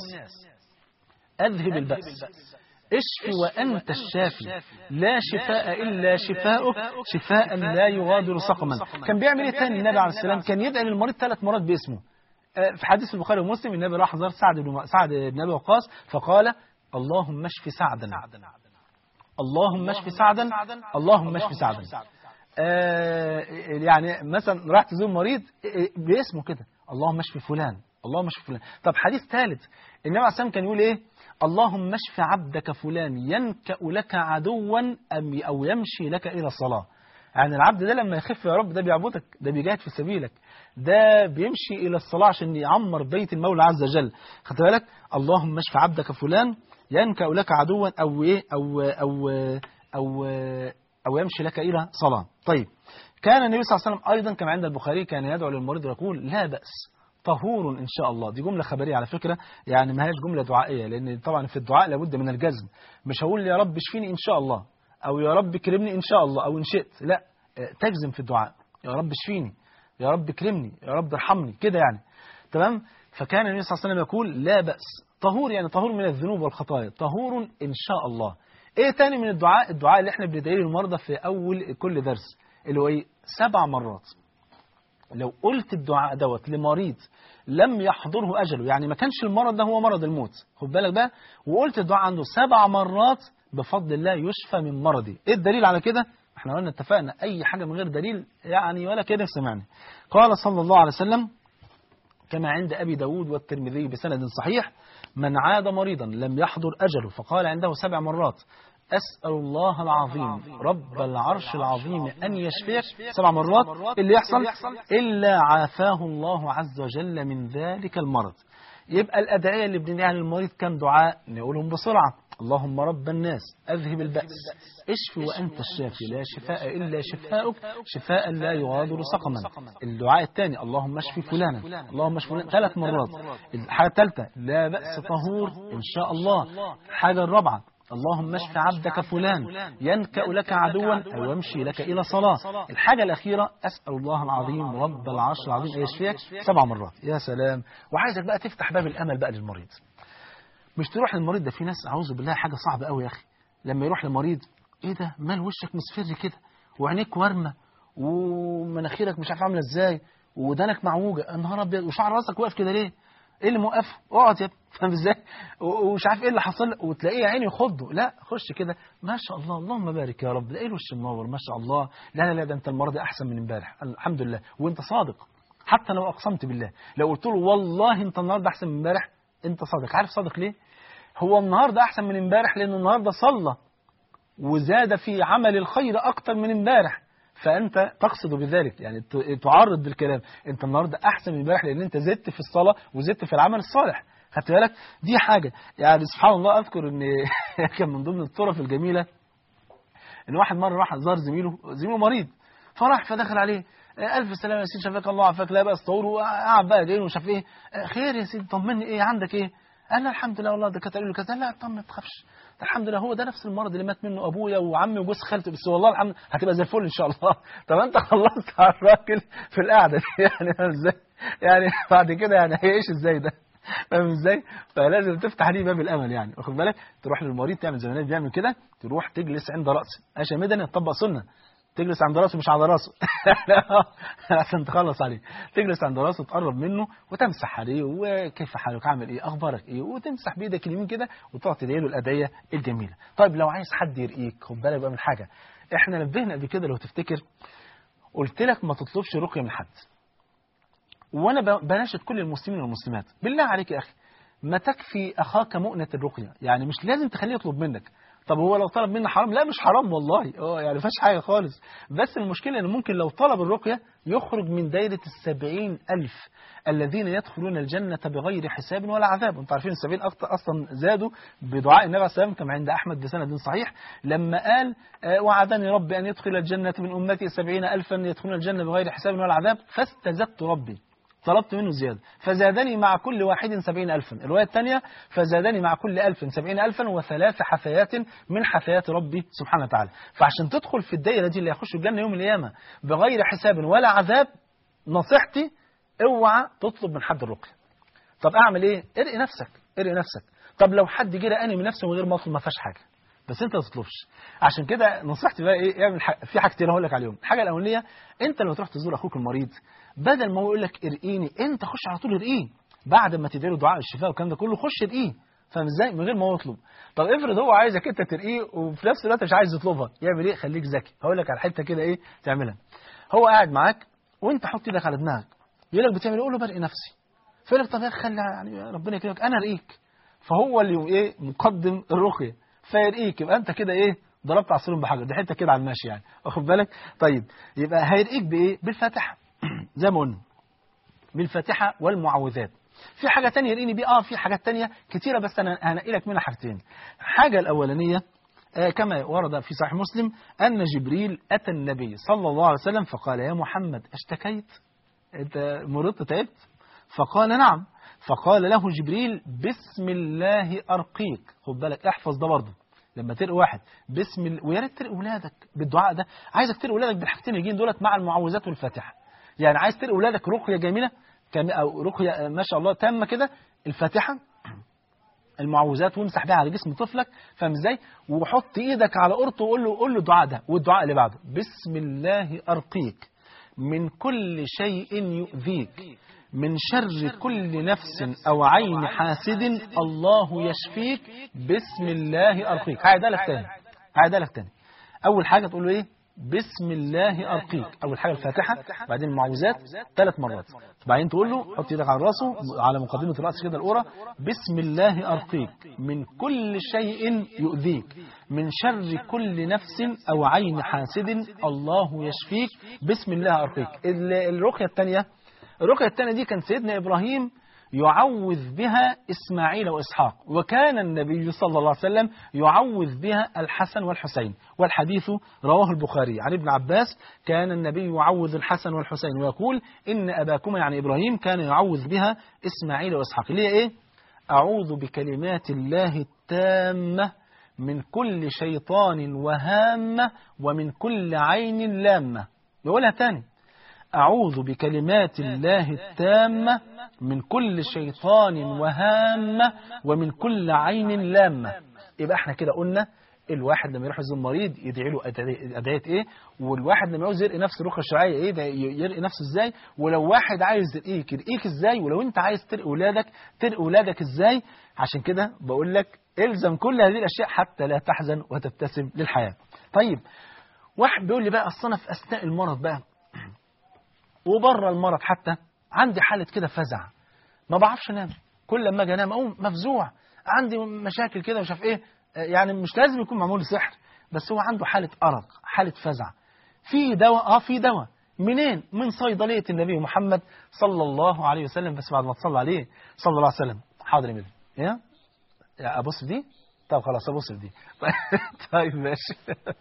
Speaker 2: أذهب البأس اشف وأنت الشافي لا شفاء إلا شفاؤك شفاء لا يغادر سقما كان بيعمل ايه تاني النبي عليه السلام كان يدعي للمريض ثلاث مرات باسمه آه، في حديث البخاري ومسلم النبي راح زار سعد بن سعد بن ابي وقاص فقال اللهم اشف سعدا اللهم اشف سعدا اللهم اشف سعدا آه يعني مثلا راح تزور مريض آه، باسمه كده اللهم اشف فلان اللهم اشف فلان طب حديث ثالث النبي عليه السلام كان يقول ايه اللهم اشف عبدك فلان ينكأ لك عدوا أم أو يمشي لك إلى الصلاة يعني العبد ده لما يخف يا رب ده بيعبدك ده بيجاهد في سبيلك ده بيمشي إلى الصلاة عشان يعمر بيت المولى عز وجل خدت بالك اللهم اشف عبدك فلان ينكأ لك عدوا أو إيه أو أو أو أو يمشي لك إلى صلاة طيب كان النبي صلى الله عليه وسلم أيضا كما عند البخاري كان يدعو للمريض ويقول لا بأس طهور إن شاء الله دي جملة خبرية على فكرة يعني ما هيش جملة دعائية لأن طبعا في الدعاء لابد من الجزم مش هقول يا رب اشفيني إن شاء الله أو يا رب كرمني إن شاء الله أو إن شئت لا اه، تجزم في الدعاء يا رب اشفيني يا رب كرمني يا رب ارحمني كده يعني تمام فكان النبي صلى الله عليه وسلم يقول لا بأس طهور يعني طهور من الذنوب والخطايا طهور إن شاء الله ايه تاني من الدعاء الدعاء اللي احنا بندعيه للمرضى في اول كل درس اللي هو ايه سبع مرات لو قلت الدعاء دوت لمريض لم يحضره أجله يعني ما كانش المرض ده هو مرض الموت خد بالك بقى وقلت الدعاء عنده سبع مرات بفضل الله يشفى من مرضي ايه الدليل على كده احنا قلنا اتفقنا اي حاجة من غير دليل يعني ولا كده سمعني قال صلى الله عليه وسلم كما عند أبي داود والترمذي بسند صحيح من عاد مريضا لم يحضر أجله فقال عنده سبع مرات أسأل الله العظيم رب العرش العظيم أن يشفيك سبع مرات اللي يحصل إلا عافاه الله عز وجل من ذلك المرض يبقى الأدعية اللي بندعيها للمريض كم دعاء نقولهم بسرعة اللهم رب الناس أذهب البأس اشف وأنت الشافي لا شفاء إلا شفاءك شفاء لا يغادر سقما الدعاء الثاني اللهم اشف فلانا اللهم اشف فلانا ثلاث مرات الحاجة الثالثة لا بأس طهور إن شاء الله الحاجة الرابعة اللهم اشف عبدك فلان ينكأ لك عدوا أو يمشي لك إلى صلاة الحاجة الأخيرة أسأل الله العظيم رب العرش العظيم أن يشفيك سبع مرات يا سلام وعايزك بقى تفتح باب الأمل بقى للمريض مش تروح للمريض ده في ناس أعوذ بالله حاجة صعبة قوي يا أخي لما يروح لمريض إيه ده مال وشك مصفر كده وعينيك ورمة ومناخيرك مش عارف عاملة إزاي ودانك معوجة النهار أبيض وشعر راسك واقف كده ليه ايه اللي موقفه اقعد يا ابني فاهم ازاي و- ومش عارف ايه اللي حصل له، وتلاقيه يا عيني يخضه لا خش كده ما شاء الله اللهم بارك يا رب ده ايه الوش منور ما شاء الله لا لا لا ده انت المره دي احسن من امبارح الحمد لله وانت صادق حتى لو اقسمت بالله لو قلت له والله انت النهارده احسن من امبارح انت صادق عارف صادق ليه هو النهارده احسن من امبارح لانه النهارده صلى وزاد في عمل الخير اكتر من امبارح فانت تقصد بذلك يعني ت- تعرض بالكلام انت النهارده احسن من امبارح لان انت زدت في الصلاه وزدت في العمل الصالح خدت بالك دي حاجه يعني سبحان الله اذكر ان كان من ضمن الطرف الجميله ان واحد مره راح زار زميله زميله مريض فراح فدخل عليه آه، الف سلامه يا سيدي شفاك الله عافاك لا بأس طور وقعد بقى جاي وشاف ايه آه، خير يا سيدي طمني ايه عندك ايه قال لا الحمد لله والله ده كانت قالوا له كذا لا طمن ما تخافش ده الحمد لله هو ده نفس المرض اللي مات منه ابويا وعمي وجوز خالتي بس والله الحمد هتبقى زي الفل ان شاء الله طب انت خلصت على الراجل في القعده دي يعني فاهم ازاي يعني بعد كده يعني هيعيش ازاي ده فاهم ازاي فلازم تفتح ليه باب الامل يعني واخد بالك تروح للمريض تعمل زي ما النبي بيعمل كده تروح تجلس عند راسه عشان مدني تطبق سنه تجلس عند راسه مش على راسه عشان تخلص عليه تجلس عند راسه تقرب منه وتمسح عليه وكيف حالك عامل ايه اخبارك ايه وتمسح بايدك اليمين كده وتقعد تدعي له الادعيه الجميله طيب لو عايز حد يرقيك خد بالك بقى من حاجه احنا نبهنا قبل كده لو تفتكر قلت لك ما تطلبش رقيه من حد وانا ب- بناشد كل المسلمين والمسلمات بالله عليك يا اخي ما تكفي اخاك مؤنه الرقيه يعني مش لازم تخليه يطلب منك طب هو لو طلب مني حرام لا مش حرام والله اه يعني فيهاش حاجه خالص بس المشكله ان ممكن لو طلب الرقيه يخرج من دايره السبعين الف الذين يدخلون الجنه بغير حساب ولا عذاب انتوا عارفين السبعين أكتر اصلا زادوا بدعاء النبي عليه الصلاه والسلام كما عند احمد بسند صحيح لما قال آه، وعدني ربي ان يدخل الجنه من امتي سبعين الفا يدخلون الجنه بغير حساب ولا عذاب فاستزدت ربي طلبت منه زيادة فزادني مع كل واحد سبعين ألفا الرواية الثانية فزادني مع كل ألف سبعين ألفا وثلاث حثيات من حثيات ربي سبحانه وتعالى فعشان تدخل في الدائرة دي اللي يخش الجنة يوم القيامة بغير حساب ولا عذاب نصيحتي اوعى تطلب من حد الرقية طب اعمل ايه ارقي نفسك ارقي نفسك طب لو حد جه رقاني من نفسه من غير ما اطلب ما فيهاش حاجه بس انت ما تطلبش عشان كده نصيحتي بقى ايه اعمل ح... في حاجتين هقول لك عليهم الحاجه الاولانيه انت لما تروح تزور اخوك المريض بدل ما هو يقول لك ارقيني انت خش على طول ارقيه بعد ما تدعي له دعاء الشفاء والكلام ده كله خش ارقيه فاهم ازاي من غير ما هو يطلب طب افرض هو عايزك انت ترقيه وفي نفس الوقت مش عايز يطلبها يعمل ايه خليك ذكي هقول لك على حته كده ايه تعملها هو قاعد معاك وانت حط ايدك على دماغك يقول لك بتعمل ايه قول له برقي نفسي فيقول لك طب يا اخي خلي يعني ربنا يكرمك انا ارقيك فهو اللي ايه مقدم الرقيه فيرقيك يبقى انت كده ايه ضربت عصفور بحجر دي حته كده على الماشي يعني واخد بالك طيب يبقى هيرقيك بايه بالفاتحه زي ما قلنا بالفاتحه والمعوذات في حاجه تانية يرقيني بيه اه في حاجات تانية كتيره بس انا هنقي لك منها حاجتين الحاجه الاولانيه آه كما ورد في صحيح مسلم ان جبريل اتى النبي صلى الله عليه وسلم فقال يا محمد اشتكيت انت مرضت تعبت فقال نعم فقال له جبريل بسم الله أرقيك خد بالك احفظ ده برضه لما ترقي واحد بسم ال... ويا ريت ترقي ولادك بالدعاء ده عايزك ترقي ولادك بالحاجتين الجايين دولت مع المعوذات والفاتحه يعني عايز ترقي ولادك رقيه جميله كم... او رقيه ما شاء الله تامه كده الفاتحه المعوذات وامسح بيها على جسم طفلك فاهم ازاي وحط ايدك على قرطه وقول له قول له الدعاء ده والدعاء اللي بعده بسم الله ارقيك من كل شيء يؤذيك من شر كل نفس أو عين حاسد الله يشفيك بسم الله أرقيك هعيدها لك تاني هعيدها لك تاني أول حاجة تقول له إيه بسم الله أرقيك أول حاجة الفاتحة بعدين المعوذات ثلاث مرات بعدين تقول له حط ايدك على راسه على مقدمة الرأس كده الأورى بسم الله أرقيك من كل شيء يؤذيك من شر كل نفس أو عين حاسد الله يشفيك بسم الله أرقيك الرقية الثانية الرقية الثانية دي كان سيدنا إبراهيم يعوذ بها إسماعيل وإسحاق وكان النبي صلى الله عليه وسلم يعوذ بها الحسن والحسين والحديث رواه البخاري عن ابن عباس كان النبي يعوذ الحسن والحسين ويقول إن أباكما يعني إبراهيم كان يعوذ بها إسماعيل وإسحاق اللي هي إيه أعوذ بكلمات الله التامة من كل شيطان وهامة ومن كل عين لامة يقولها تاني أعوذ بكلمات الله التامة من كل شيطان وهامة ومن كل عين لامة يبقى احنا كده قلنا الواحد لما يروح يزور مريض يدعي له أدعية ايه والواحد لما يعوز يرقي نفسه الرقيه الشرعيه ايه ده يرقي نفسه ازاي ولو واحد عايز يرقيك يرقيك ازاي ولو انت عايز ترقي ولادك ترقي ولادك ازاي عشان كده بقول لك الزم كل هذه الاشياء حتى لا تحزن وتبتسم للحياه طيب واحد بيقول لي بقى اصل انا في اثناء المرض بقى وبره المرض حتى عندي حالة كده فزع ما بعرفش انام كل لما اجي انام اقوم مفزوع عندي مشاكل كده مش عارف ايه يعني مش لازم يكون معمول سحر بس هو عنده حالة أرق حالة فزع في دواء اه في دواء منين من صيدلية النبي محمد صلى الله عليه وسلم بس بعد ما تصلى عليه صلى الله عليه وسلم حاضر يا مدري يا ابص في دي طب خلاص ابص في دي طيب ماشي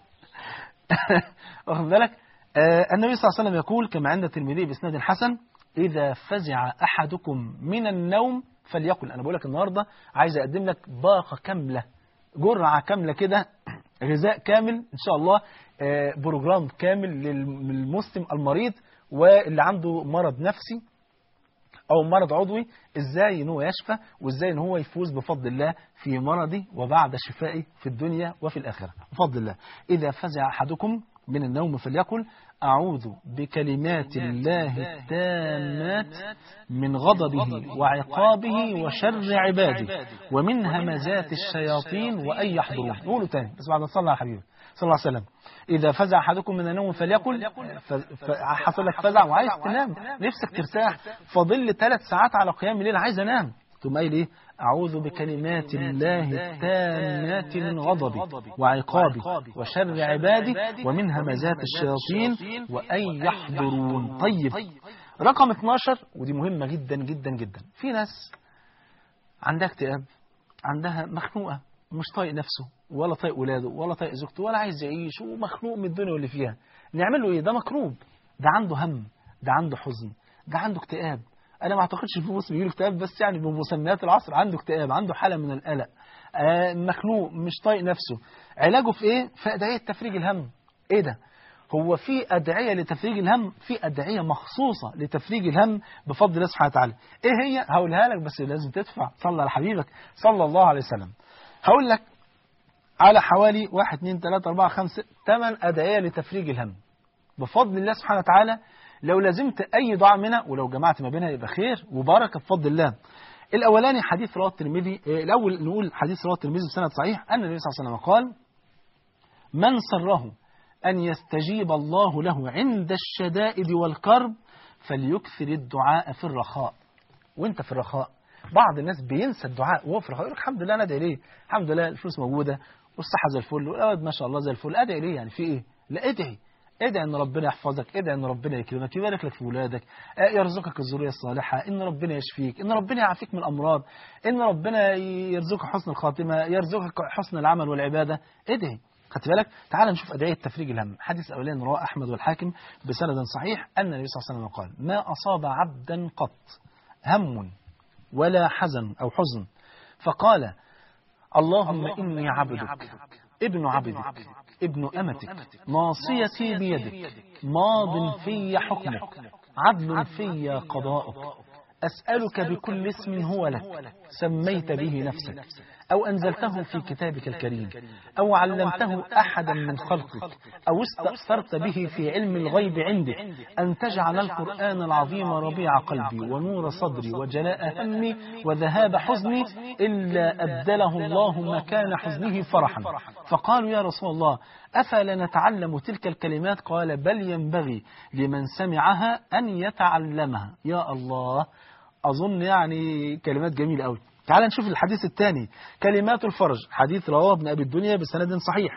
Speaker 2: واخد بالك آه النبي صلى الله عليه وسلم يقول كما عند الترمذي باسناد حسن إذا فزع أحدكم من النوم فليقل أنا بقول لك النهاردة عايز أقدم لك باقة كاملة جرعة كاملة كده غذاء كامل إن شاء الله آه بروجرام كامل للمسلم المريض واللي عنده مرض نفسي أو مرض عضوي إزاي إن هو يشفى وإزاي إن هو يفوز بفضل الله في مرضه وبعد شفائه في الدنيا وفي الآخرة بفضل الله إذا فزع أحدكم من النوم فليقل أعوذ بكلمات الله التامات من غضبه وعقابه وشر عباده ومن همزات الشياطين وأن يحضرون نقوله تاني بس بعد ما تصلى على حبيبي صلى الله عليه وسلم إذا فزع أحدكم من النوم فليقل حصل لك فزع وعايز تنام نفسك ترتاح فاضل ثلاث ساعات على قيام الليل عايز أنام ثم قايل إيه أعوذ بكلمات الله التامات من غضبي وعقابي وشر عبادي ومن همزات الشياطين وأن يحضرون طيب رقم 12 ودي مهمة جدا جدا جدا في ناس عندها اكتئاب عندها مخنوقة مش طايق نفسه ولا طايق ولاده ولا طايق زوجته ولا عايز يعيش ومخنوق من الدنيا واللي فيها نعمل له ايه ده مكروب ده عنده هم ده عنده حزن ده عنده اكتئاب انا ما اعتقدش في مسلم يجيله اكتئاب بس يعني بمسميات العصر عنده اكتئاب عنده حاله من القلق آه مخنوق مش طايق نفسه علاجه في ايه في ادعيه تفريج الهم ايه ده هو في أدعية لتفريج الهم في أدعية مخصوصة لتفريج الهم بفضل الله سبحانه وتعالى إيه هي هقولها لك بس لازم تدفع صلى على حبيبك صلى الله عليه وسلم هقول لك على حوالي 1 2 3 4 5 8 أدعية لتفريج الهم بفضل الله سبحانه وتعالى لو لازمت أي دعاء منها ولو جمعت ما بينها يبقى خير وبركة بفضل الله الأولاني حديث رواه الترمذي إيه، الأول نقول حديث رواه الترمذي بسند صحيح أن النبي صلى الله عليه وسلم قال من سره أن يستجيب الله له عند الشدائد والكرب فليكثر الدعاء في الرخاء وانت في الرخاء بعض الناس بينسى الدعاء وهو في الرخاء يقول لك الحمد لله انا ادعي ليه الحمد لله الفلوس موجوده والصحه زي الفل والاولاد ما شاء الله زي الفل ادعي ليه يعني في ايه لا ادعي ادعي ان ربنا يحفظك ادعي ان ربنا يكرمك يبارك لك في ولادك آه، يرزقك الذريه الصالحه ان ربنا يشفيك ان ربنا يعافيك من الامراض ان ربنا يرزقك حسن الخاتمه يرزقك حسن العمل والعباده ادعي خدت بالك تعال نشوف ادعيه تفريج الهم حديث الاولاني رواه احمد والحاكم بسند صحيح ان النبي صلى الله عليه وسلم قال ما اصاب عبدا قط هم ولا حزن او حزن فقال اللهم اني عبدك ابن عبدك ابن امتك ناصيتي بيدك ماض في حكمك عدل في قضاؤك أسألك بكل اسم هو لك سميت به نفسك أو أنزلته في كتابك الكريم أو علمته أحدا من خلقك أو استأثرت به في علم الغيب عندك أن تجعل القرآن العظيم ربيع قلبي ونور صدري وجلاء همي وذهاب حزني إلا أبدله الله مكان حزنه فرحا فقالوا يا رسول الله أفلا نتعلم تلك الكلمات قال بل ينبغي لمن سمعها أن يتعلمها يا الله أظن يعني كلمات جميلة أوي تعال نشوف الحديث الثاني كلمات الفرج حديث رواه ابن أبي الدنيا بسند صحيح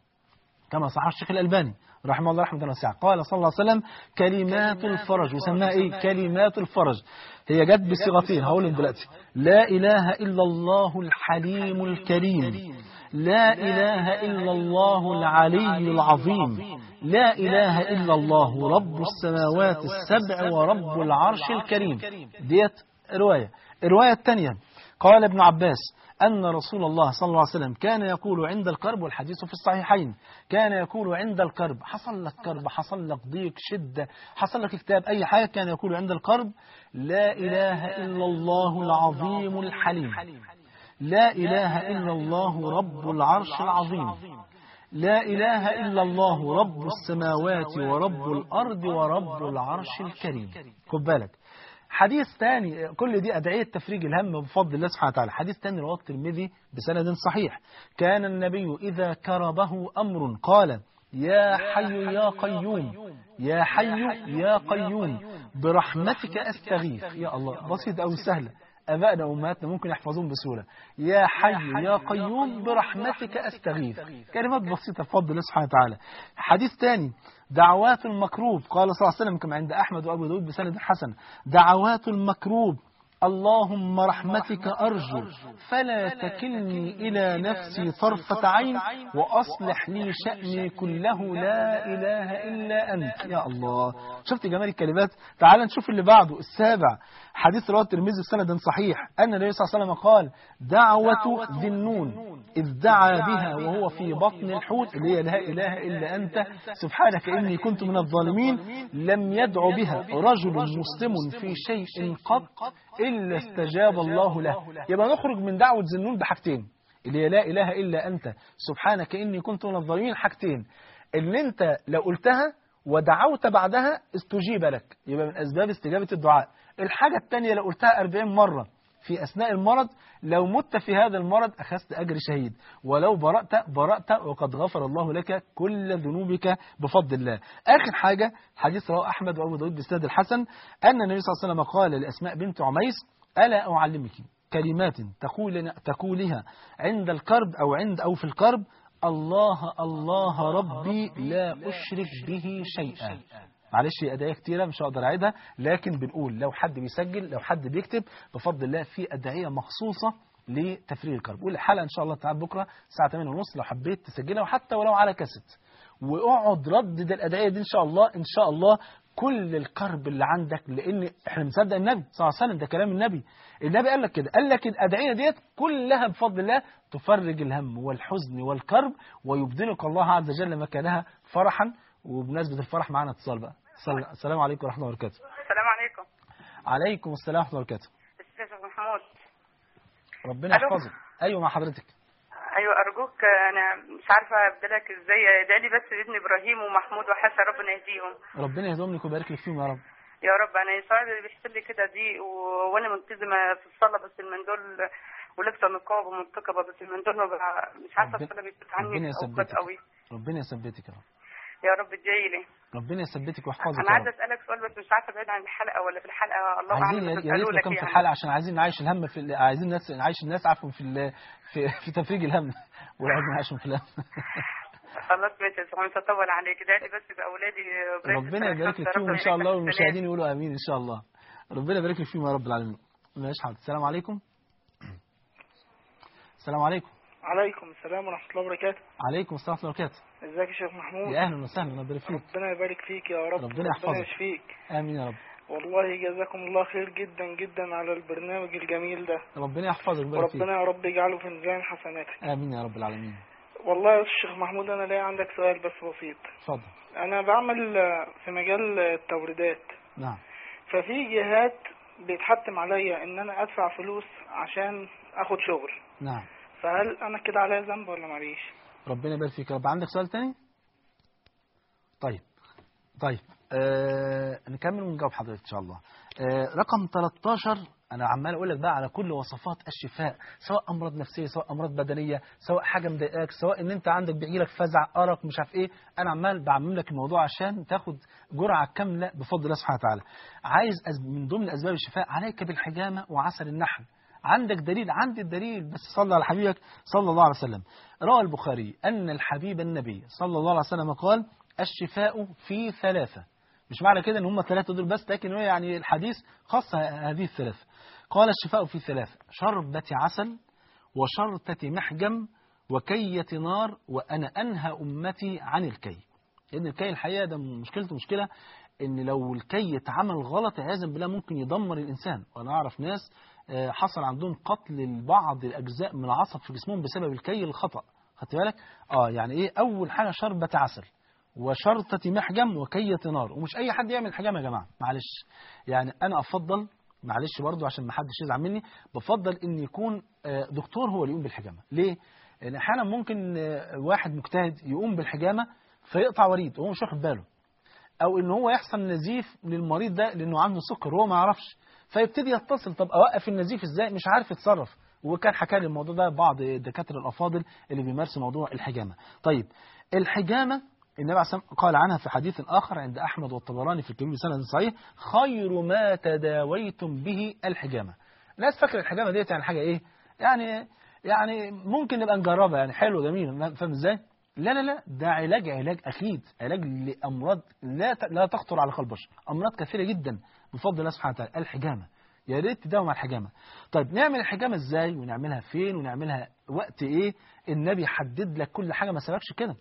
Speaker 2: كما صحح الشيخ الألباني رحمه الله رحمة واسعة قال صلى الله عليه وسلم كلمات الفرج وسماها إيه كلمات الفرج هي جت بصيغتين هقولهم دلوقتي لا إله إلا الله الحليم الكريم لا إله إلا الله العلي العظيم لا إله إلا الله رب السماوات السبع ورب العرش الكريم ديت رواية الرواية الثانية قال ابن عباس أن رسول الله صلى الله عليه وسلم كان يقول عند الكرب والحديث في الصحيحين كان يقول عند الكرب حصل لك كرب حصل لك ضيق شدة حصل لك اكتئاب أي حاجة كان يقول عند الكرب لا إله إلا الله العظيم الحليم لا إله إلا الله رب العرش العظيم لا إله إلا الله رب السماوات ورب الأرض ورب العرش الكريم خد بالك حديث ثاني كل دي أدعية تفريج الهم بفضل الله سبحانه وتعالى حديث ثاني رواه الترمذي بسند صحيح كان النبي إذا كربه أمر قال يا حي يا قيوم يا حي يا قيوم برحمتك أستغيث يا الله بسيط أو سهلة أبائنا وأمهاتنا ممكن يحفظون بسهولة يا حي يا قيوم برحمتك أستغيث كلمات بسيطة بفضل الله سبحانه وتعالى حديث ثاني دعوات المكروب قال صلى الله عليه وسلم كما عند أحمد وأبو داود بسند حسن دعوات المكروب اللهم رحمتك أرجو فلا تكلني إلى نفسي طرفة عين وأصلح لي شأني كله لا إله إلا أنت يا الله شفت جمال الكلمات تعال نشوف اللي بعده السابع حديث رواه الترمذي بسند صحيح أن النبي صلى الله عليه وسلم قال دعوة ذي النون إذ دعا بها وهو في بطن الحوت اللي هي لا إله إلا أنت سبحانك إني كنت من الظالمين لم يدع بها رجل مسلم في شيء قط إلا استجاب الله له يبقى نخرج من دعوة ذي النون بحاجتين اللي هي لا إله إلا أنت سبحانك إني كنت من الظالمين حاجتين اللي أنت لو قلتها ودعوت بعدها استجيب لك يبقى من أسباب استجابة الدعاء الحاجة الثانية لو قلتها 40 مرة في أثناء المرض لو مت في هذا المرض أخذت أجر شهيد ولو برأت برأت وقد غفر الله لك كل ذنوبك بفضل الله آخر حاجة حديث رواه أحمد وأبو داود بسند الحسن أن النبي صلى الله عليه وسلم قال لأسماء بنت عميس ألا أعلمك كلمات تقول تقولها عند الكرب أو عند أو في الكرب الله الله ربي لا أشرك به شيئا معلش أدعية كتيرة مش هقدر أعيدها لكن بنقول لو حد بيسجل لو حد بيكتب بفضل الله في أدعية مخصوصة لتفريغ الكرب والحلقة إن شاء الله تعالى بكرة الساعة 8 ونص لو حبيت تسجلها وحتى ولو على كاسيت واقعد ردد الأدعية دي إن شاء الله إن شاء الله كل الكرب اللي عندك لان احنا بنصدق النبي صلى الله عليه وسلم ده كلام النبي النبي قال لك كده قال لك الادعيه ديت كلها بفضل الله تفرج الهم والحزن والكرب ويبدلك الله عز وجل مكانها فرحا وبمناسبه الفرح معانا اتصال بقى اتصال- السلام عليكم ورحمه الله وبركاته
Speaker 5: السلام عليكم
Speaker 2: عليكم السلام ورحمه الله وبركاته
Speaker 5: استاذ محمود
Speaker 2: ربنا
Speaker 5: ألو.
Speaker 2: يحفظك ايوه مع حضرتك
Speaker 5: ايوه ارجوك انا مش عارفه ابدلك ازاي ادعي لي بس بابن ابراهيم ومحمود وحسن ربنا يهديهم
Speaker 2: ربنا يهديهم لك ويبارك لك فيهم يا رب
Speaker 5: يا رب انا ساعات بيحصل لي كده دي و- وانا ملتزمه في الصلاه بس المندول ولابسه نقاب ومنتقبه بس المندول ما بقى مش عارفه
Speaker 2: ربنا-
Speaker 5: الصلاه بيفوت
Speaker 2: ربنا
Speaker 5: عني اوقات
Speaker 2: يثبتك.
Speaker 5: قوي
Speaker 2: ربنا يثبتك يا رب
Speaker 5: يا رب ادعي لي
Speaker 2: ربنا يثبتك ويحفظك
Speaker 5: انا
Speaker 2: يا
Speaker 5: عايزه
Speaker 2: رب
Speaker 5: اسالك سؤال بس مش عارفه بعيد عن الحلقه ولا في الحلقه الله
Speaker 2: عايزين
Speaker 5: اعلم
Speaker 2: يا
Speaker 5: بس
Speaker 2: يا ريت
Speaker 5: اساله
Speaker 2: لو
Speaker 5: لك
Speaker 2: كان في
Speaker 5: يعني
Speaker 2: الحلقه عشان عايزين نعيش الهم في ال- عايزين ناس نعيش الناس عفوا في ال- في في تفريج الهم وعايزين نعيشهم في الهم
Speaker 5: خلاص ماشي يا سيدي، مش هطول عليك ادعي لي بس باولادي
Speaker 2: ربنا يبارك لك فيهم ان شاء الله والمشاهدين يقولوا امين ان شاء الله ربنا يبارك لك فيهم يا رب العالمين ماشي حاضر السلام عليكم السلام عليكم
Speaker 6: عليكم السلام ورحمة الله وبركاته
Speaker 2: عليكم السلام ورحمه الله وبركاته
Speaker 6: ازيك يا شيخ محمود
Speaker 2: يا اهلا وسهلا ربنا يبارك فيك
Speaker 6: ربنا يبارك فيك يا رب
Speaker 2: ربنا يحفظك.
Speaker 6: يشفيك
Speaker 2: امين يا رب
Speaker 6: والله جزاكم الله خير جدا جدا على البرنامج الجميل ده
Speaker 2: ربنا يحفظك ويبارك فيك
Speaker 6: وربنا يا رب يجعله في ميزان حسناتك
Speaker 2: امين يا رب العالمين
Speaker 6: والله يا شيخ محمود انا ليا عندك سؤال بس بسيط
Speaker 2: اتفضل
Speaker 6: انا بعمل آه، في مجال آه، التوريدات
Speaker 2: نعم
Speaker 6: ففي جهات بيتحتم عليا ان انا ادفع فلوس عشان اخد شغل
Speaker 2: نعم
Speaker 6: فهل انا كده عليا ذنب ولا معليش
Speaker 2: ربنا يبارك فيك يا رب عندك سؤال تاني طيب طيب آه نكمل ونجاوب حضرتك ان شاء الله آه رقم 13 انا عمال اقول لك بقى على كل وصفات الشفاء سواء امراض نفسيه سواء امراض بدنيه سواء حاجه مضايقاك سواء ان انت عندك بيجيلك فزع ارق مش عارف ايه انا عمال بعمل لك الموضوع عشان تاخد جرعه كامله بفضل الله سبحانه وتعالى عايز أز- من ضمن اسباب الشفاء عليك بالحجامه وعسل النحل عندك دليل عندي الدليل بس صلى على حبيبك صلى الله عليه وسلم روى البخاري أن الحبيب النبي صلى الله عليه وسلم قال الشفاء في ثلاثة مش معنى كده ان هم الثلاثة دول بس لكن هو يعني الحديث خاص هذه الثلاثة قال الشفاء في ثلاثة شربة عسل وشرطة محجم وكية نار وأنا أنهى أمتي عن الكي لأن الكي الحقيقة ده مشكلته مشكلة إن لو الكي اتعمل غلط عياذا بالله ممكن يدمر الإنسان وأنا أعرف ناس آه، حصل عندهم قتل لبعض الأجزاء من العصب في جسمهم بسبب الكي الخطأ خدت بالك؟ اه يعني ايه أول حاجة شربة عسل وشرطة محجم وكية نار ومش أي حد يعمل حجام يا جماعة معلش يعني أنا أفضل معلش برضو عشان ما حدش يزعل مني بفضل ان يكون آه، دكتور هو اللي يقوم بالحجامه ليه لان احيانا ممكن آه، واحد مجتهد يقوم بالحجامه فيقطع وريد وهو مش واخد باله او ان هو يحصل نزيف للمريض ده لانه عنده سكر وهو ما يعرفش فيبتدي يتصل طب اوقف النزيف ازاي مش عارف يتصرف وكان حكى لي الموضوع ده بعض الدكاتره الافاضل اللي بيمارسوا موضوع الحجامه طيب الحجامه النبي عليه الصلاة والسلام قال عنها في حديث آخر عند أحمد والطبراني في الكبير بسند صحيح خير ما تداويتم به الحجامة الناس فاكرة الحجامة ديت يعني حاجة إيه يعني يعني ممكن نبقى نجربها يعني حلو جميل فاهم إزاي لا لا لا ده علاج علاج أكيد علاج لأمراض لا ت- لا تخطر على قلب البشر أمراض كثيرة جدا بفضل الله سبحانه وتعالى الحجامة يا ريت تداوم على الحجامة طيب نعمل الحجامة ازاي ونعملها فين ونعملها وقت ايه النبي حدد لك كل حاجة ما سبقش كده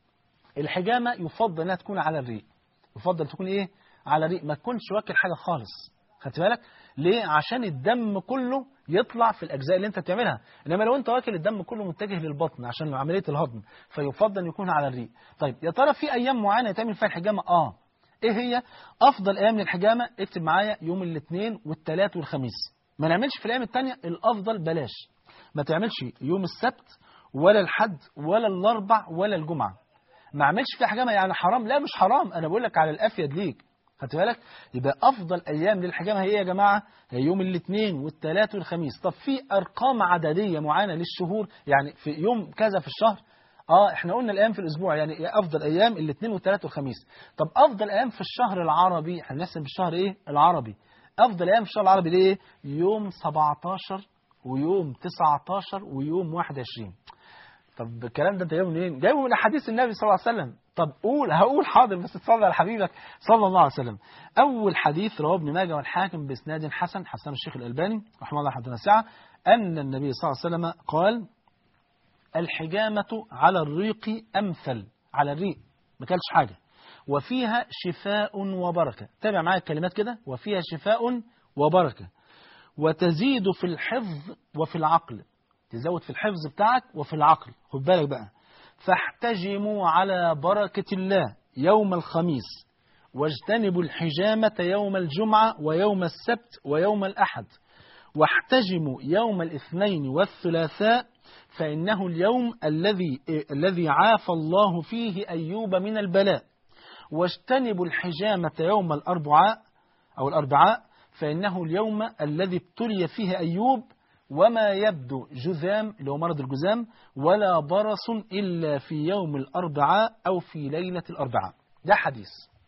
Speaker 2: الحجامة يفضل انها تكون على الريق يفضل تكون ايه على الريق ما تكونش واكل حاجة خالص خدت بالك ليه عشان الدم كله يطلع في الاجزاء اللي انت بتعملها انما لو انت واكل الدم كله متجه للبطن عشان عمليه الهضم فيفضل ان يكون على الريق طيب يا ترى في ايام معينه يتعمل فيها الحجامه اه ايه هي افضل ايام للحجامه اكتب معايا يوم الاثنين والثلاث والخميس ما نعملش في الايام الثانيه الافضل بلاش ما تعملش يوم السبت ولا الحد ولا الاربع ولا الجمعه ما اعملش فيها حجامه يعني حرام لا مش حرام انا بقول لك على الافيد ليك خدت بالك يبقى افضل ايام للحجامه هي إيه يا جماعه هي يوم الاثنين والثلاث والخميس طب في ارقام عدديه معينه للشهور يعني في يوم كذا في الشهر اه احنا قلنا الايام في الاسبوع يعني إيه افضل ايام الاثنين والثلاث والخميس طب افضل ايام في الشهر العربي احنا بنحسب بالشهر ايه العربي افضل ايام في الشهر العربي دي ايه يوم 17 ويوم 19 ويوم 21 طب الكلام ده انت جايبه منين؟ جايبه من احاديث النبي صلى الله عليه وسلم طب قول هقول حاضر بس تصلي على حبيبك صلى الله عليه وسلم اول حديث رواه ابن ماجه والحاكم باسناد حسن حسن الشيخ الالباني رحمه الله رحمه واسعه ان النبي صلى الله عليه وسلم قال الحجامه على الريق امثل على الريق ما كانش حاجه وفيها شفاء وبركة تابع معايا الكلمات كده وفيها شفاء وبركة وتزيد في الحفظ وفي العقل تزود في الحفظ بتاعك وفي العقل خد بالك بقى فاحتجموا على بركة الله يوم الخميس واجتنبوا الحجامة يوم الجمعة ويوم السبت ويوم الأحد واحتجموا يوم الاثنين والثلاثاء فإنه اليوم الذي الذي عافى الله فيه أيوب من البلاء واجتنبوا الحجامة يوم الأربعاء أو الأربعاء فإنه اليوم الذي ابتلي فيه أيوب وما يبدو جذام اللي هو مرض الجذام ولا برص إلا في يوم الأربعاء أو في ليلة الأربعاء ده حديث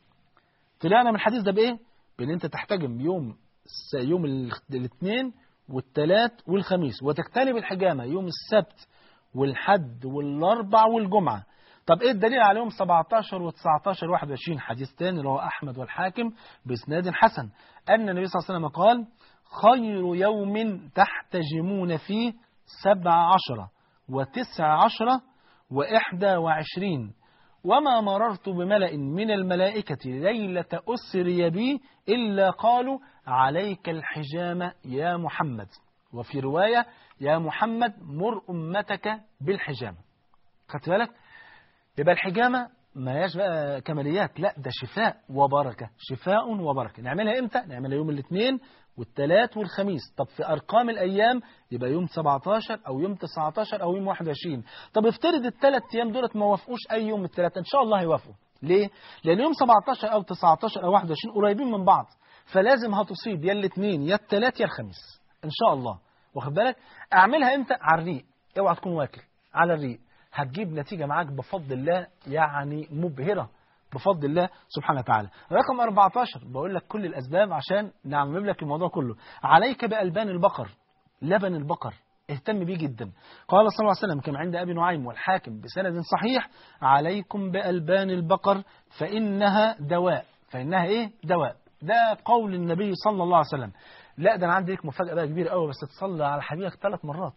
Speaker 2: طلعنا من الحديث ده بإيه؟ بأن أنت تحتجم يوم يوم الاثنين والثلاث والخميس وتجتنب الحجامة يوم السبت والحد والأربع والجمعة طب ايه الدليل على يوم 17 و19 21 حديث تاني اللي هو احمد والحاكم باسناد حسن ان النبي صلى الله عليه وسلم قال خير يوم تحتجمون فيه سبع عشرة وتسع عشرة وإحدى وعشرين وما مررت بملأ من الملائكة ليلة أسري بي إلا قالوا عليك الحجامة يا محمد وفي رواية يا محمد مر أمتك بالحجامة خدت بالك يبقى الحجامة ما هياش بقى كماليات لا ده شفاء وبركة شفاء وبركة نعملها امتى نعملها يوم الاثنين والثلاث والخميس طب في أرقام الأيام يبقى يوم 17 أو يوم 19 أو يوم 21 طب افترض الثلاث أيام دولت ما وافقوش أي يوم من الثلاثة إن شاء الله هيوافقوا ليه؟ لأن يوم 17 أو 19 أو 21 قريبين من بعض فلازم هتصيب يا الاثنين يا الثلاث يا الخميس إن شاء الله واخد بالك أعملها إمتى؟ على الريق اوعى تكون واكل على الريق هتجيب نتيجة معاك بفضل الله يعني مبهرة بفضل الله سبحانه وتعالى رقم 14 بقول لك كل الأسباب عشان نعمم لك الموضوع كله عليك بألبان البقر لبن البقر اهتم بيه جدا قال صلى الله عليه وسلم كما عند أبي نعيم والحاكم بسند صحيح عليكم بألبان البقر فإنها دواء فإنها إيه دواء ده قول النبي صلى الله عليه وسلم لا ده أنا عندي لك مفاجأة بقى كبيرة قوي بس تصلي على حبيبك ثلاث مرات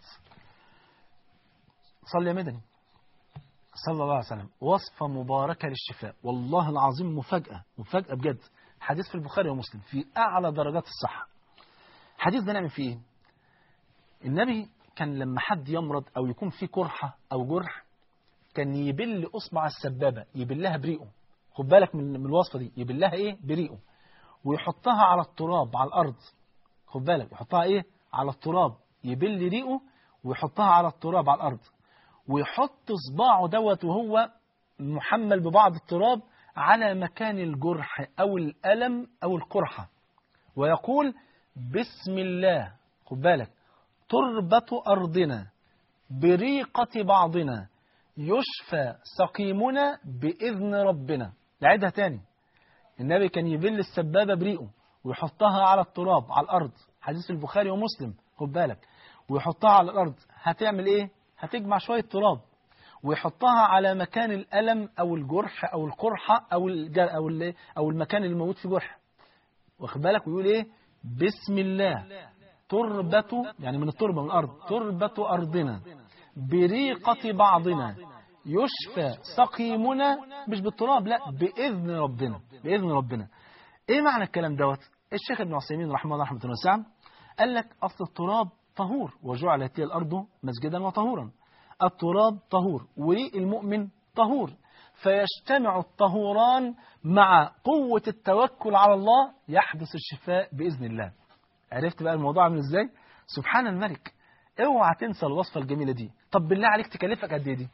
Speaker 2: صلي يا مدني صلى الله عليه وسلم وصفة مباركة للشفاء والله العظيم مفاجأة مفاجأة بجد حديث في البخاري ومسلم في أعلى درجات الصحة حديث ده نعمل فيه إيه؟ النبي كان لما حد يمرض أو يكون فيه قرحة أو جرح كان يبل أصبع السبابة يبلها بريقه خد بالك من, من الوصفة دي يبلها إيه بريقه ويحطها على التراب على الأرض خد بالك يحطها إيه على التراب يبل ريقه ويحطها على التراب على الأرض ويحط صباعه دوت وهو محمل ببعض التراب على مكان الجرح أو الألم أو القرحة ويقول بسم الله خد بالك تربة أرضنا بريقة بعضنا يشفى سقيمنا بإذن ربنا نعيدها تاني النبي كان يبل السبابة بريقه ويحطها على التراب على الأرض حديث البخاري ومسلم خد بالك ويحطها على الأرض هتعمل إيه؟ هتجمع شوية تراب ويحطها على مكان الألم أو الجرح أو القرحة أو الجر أو ال أو المكان اللي موجود فيه جرح واخد بالك ويقول إيه بسم الله تربة يعني من التربة من الأرض تربة أرضنا بريقة بعضنا يشفى سقيمنا مش بالتراب لا بإذن ربنا بإذن ربنا إيه معنى الكلام دوت الشيخ ابن عثيمين رحمه الله رحمة الله وسعه قال لك أصل التراب طهور وجعلت هي الأرض مسجدا وطهورا التراب طهور وريق المؤمن طهور فيجتمع الطهوران مع قوة التوكل على الله يحدث الشفاء بإذن الله عرفت بقى الموضوع عامل ازاي سبحان الملك اوعى تنسى الوصفة الجميلة دي طب بالله عليك تكلفك قد ايه دي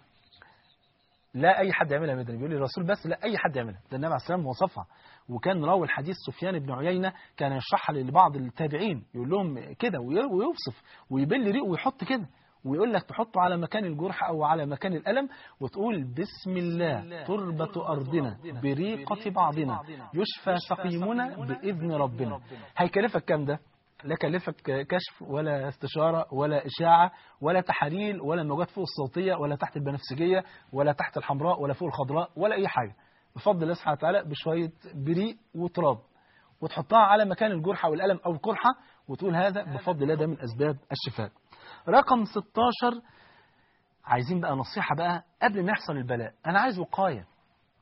Speaker 2: لا اي حد يعملها مدني بيقول لي الرسول بس لا اي حد يعملها ده النبي عليه السلام وصفها وكان راوي الحديث سفيان بن عيينة كان يشرحها لبعض التابعين يقول لهم كده ويوصف ويبل ريقه ويحط كده ويقول لك تحطه على مكان الجرح أو على مكان الألم وتقول بسم الله تربة أرضنا بريقة بعضنا يشفى سقيمنا بإذن ربنا هيكلفك كام ده لا كلفك كشف ولا استشارة ولا إشاعة ولا تحاليل ولا موجات فوق الصوتية ولا تحت البنفسجية ولا تحت الحمراء ولا فوق الخضراء ولا أي حاجة بفضل الله سبحانه وتعالى بشوية بريق وتراب وتحطها على مكان الجرح أو الألم أو القرحة وتقول هذا بفضل الله ده من أسباب الشفاء رقم 16 عايزين بقى نصيحة بقى قبل ما يحصل البلاء أنا عايز وقاية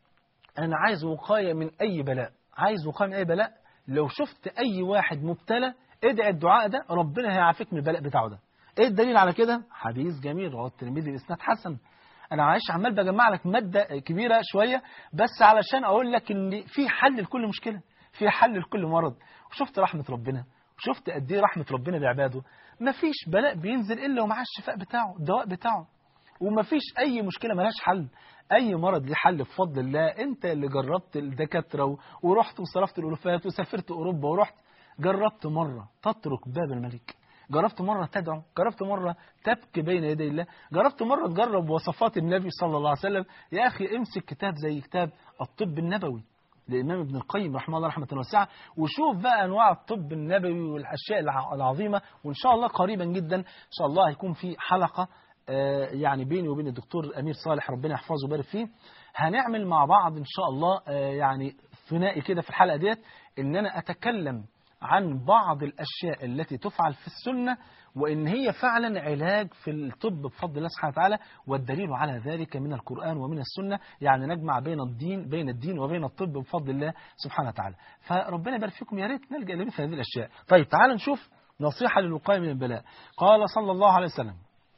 Speaker 2: انا عايز وقايه من اي بلاء عايز وقايه من اي بلاء لو شفت اي واحد مبتلى ادعي الدعاء ده ربنا هيعافيك من البلاء بتاعه ده ايه الدليل على كده حديث جميل رواه الترمذي باسناد حسن انا معلش عمال بجمع لك ماده كبيره شويه بس علشان اقول لك ان في حل لكل مشكله في حل لكل مرض وشفت رحمه ربنا وشفت قد ايه رحمه ربنا بعباده مفيش بلاء بينزل الا ومعاه الشفاء بتاعه الدواء بتاعه ومفيش اي مشكله ملهاش حل اي مرض ليه حل بفضل الله انت اللي جربت الدكاتره و- ورحت وصرفت الالوفات وسافرت اوروبا ورحت جربت مره تترك باب الملك جربت مرة تدعو جربت مرة تبكي بين يدي الله جربت مرة تجرب وصفات النبي صلى الله عليه وسلم يا أخي امسك كتاب زي كتاب الطب النبوي للإمام ابن القيم رحمه الله رحمة واسعة وشوف بقى أنواع الطب النبوي والأشياء الع- العظيمة وإن شاء الله قريبا جدا إن شاء الله هيكون في حلقة آه، يعني بيني وبين الدكتور أمير صالح ربنا يحفظه ويبارك فيه هنعمل مع بعض إن شاء الله آه، يعني ثنائي كده في الحلقة ديت إن أنا أتكلم عن بعض الأشياء التي تفعل في السنة وإن هي فعلا علاج في الطب بفضل الله سبحانه وتعالى والدليل على ذلك من القرآن ومن السنة يعني نجمع بين الدين بين الدين وبين الطب بفضل الله سبحانه وتعالى فربنا يبارك فيكم يا ريت نلجأ لمثل هذه الأشياء طيب تعالوا نشوف نصيحة للوقاية من البلاء قال صلى الله عليه وسلم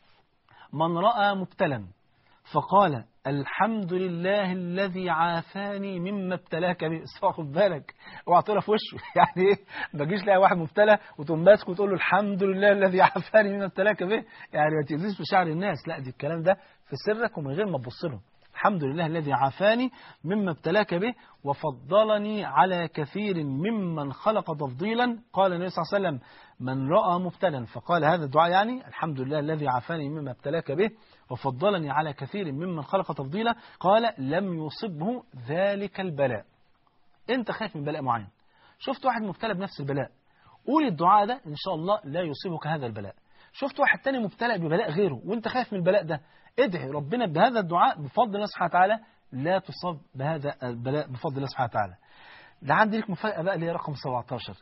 Speaker 2: من رأى مبتلا فقال الحمد لله الذي عافاني مما ابتلاك به بس هو خد بالك اوعى تقولها في وشه يعني ايه ما تجيش تلاقي واحد مبتلى وتقوم ماسكه وتقول له الحمد لله الذي عافاني مما ابتلاك به يعني ما تاذيش بشعر الناس لا دي الكلام ده في سرك ومن غير ما تبص له الحمد لله الذي عافاني مما ابتلاك به وفضلني على كثير ممن خلق تفضيلا قال النبي صلى الله عليه وسلم من رأى مبتلا فقال هذا الدعاء يعني الحمد لله الذي عافاني مما ابتلاك به وفضلني على كثير ممن خلق تفضيلا قال لم يصبه ذلك البلاء انت خايف من بلاء معين شفت واحد مبتلى بنفس البلاء قول الدعاء ده ان شاء الله لا يصيبك هذا البلاء شفت واحد تاني مبتلى ببلاء غيره وانت خايف من البلاء ده ادعي ربنا بهذا الدعاء بفضل الله سبحانه وتعالى لا تصاب بهذا البلاء بفضل الله سبحانه وتعالى ده عندي لك مفاجأة بقى اللي هي رقم 17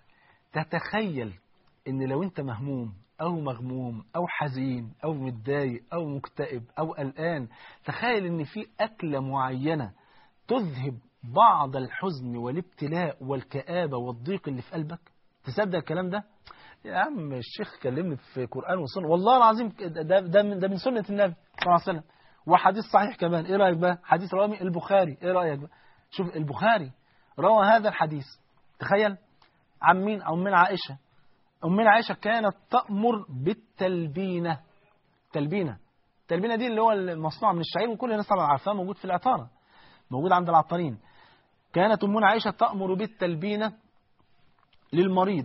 Speaker 2: تتخيل ان لو انت مهموم او مغموم او حزين او متضايق او مكتئب او قلقان تخيل ان في اكلة معينة تذهب بعض الحزن والابتلاء والكآبة والضيق اللي في قلبك تصدق الكلام ده يا عم الشيخ كلمني في قرآن وسنة والله العظيم ده, ده, من, ده من سنة النبي صلى الله عليه وسلم وحديث صحيح كمان ايه رأيك بقى حديث رواه البخاري ايه رأيك بقى شوف البخاري روى هذا الحديث تخيل عن مين او من عائشة أمنا عائشة كانت تأمر بالتلبينة تلبينة التلبينة دي اللي هو المصنوع من الشعير وكل الناس طبعا عارفاه موجود في العطارة موجود عند العطارين كانت أمنا عائشة تأمر بالتلبينة للمريض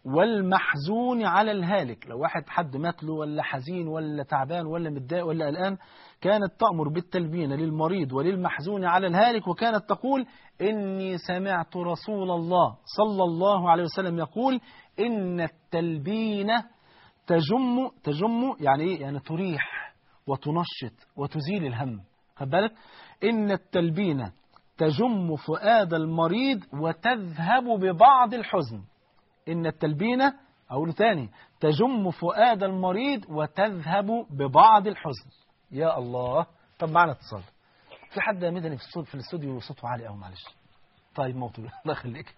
Speaker 2: والمحزون على الهالك لو واحد حد مات له ولا حزين ولا تعبان ولا متضايق ولا قلقان كانت تأمر بالتلبينة للمريض وللمحزون على الهالك وكانت تقول إني سمعت رسول الله صلى الله عليه وسلم يقول إن التلبينة تجم تجم يعني إيه يعني تريح وتنشط وتزيل الهم خد بالك إن التلبينة تجم فؤاد المريض وتذهب ببعض الحزن إن التلبينة أقول تاني تجم فؤاد المريض وتذهب ببعض الحزن يا الله طب معنا اتصال في حد مدني في الصوت في الاستوديو صوته عالي قوي معلش طيب موطي الله يخليك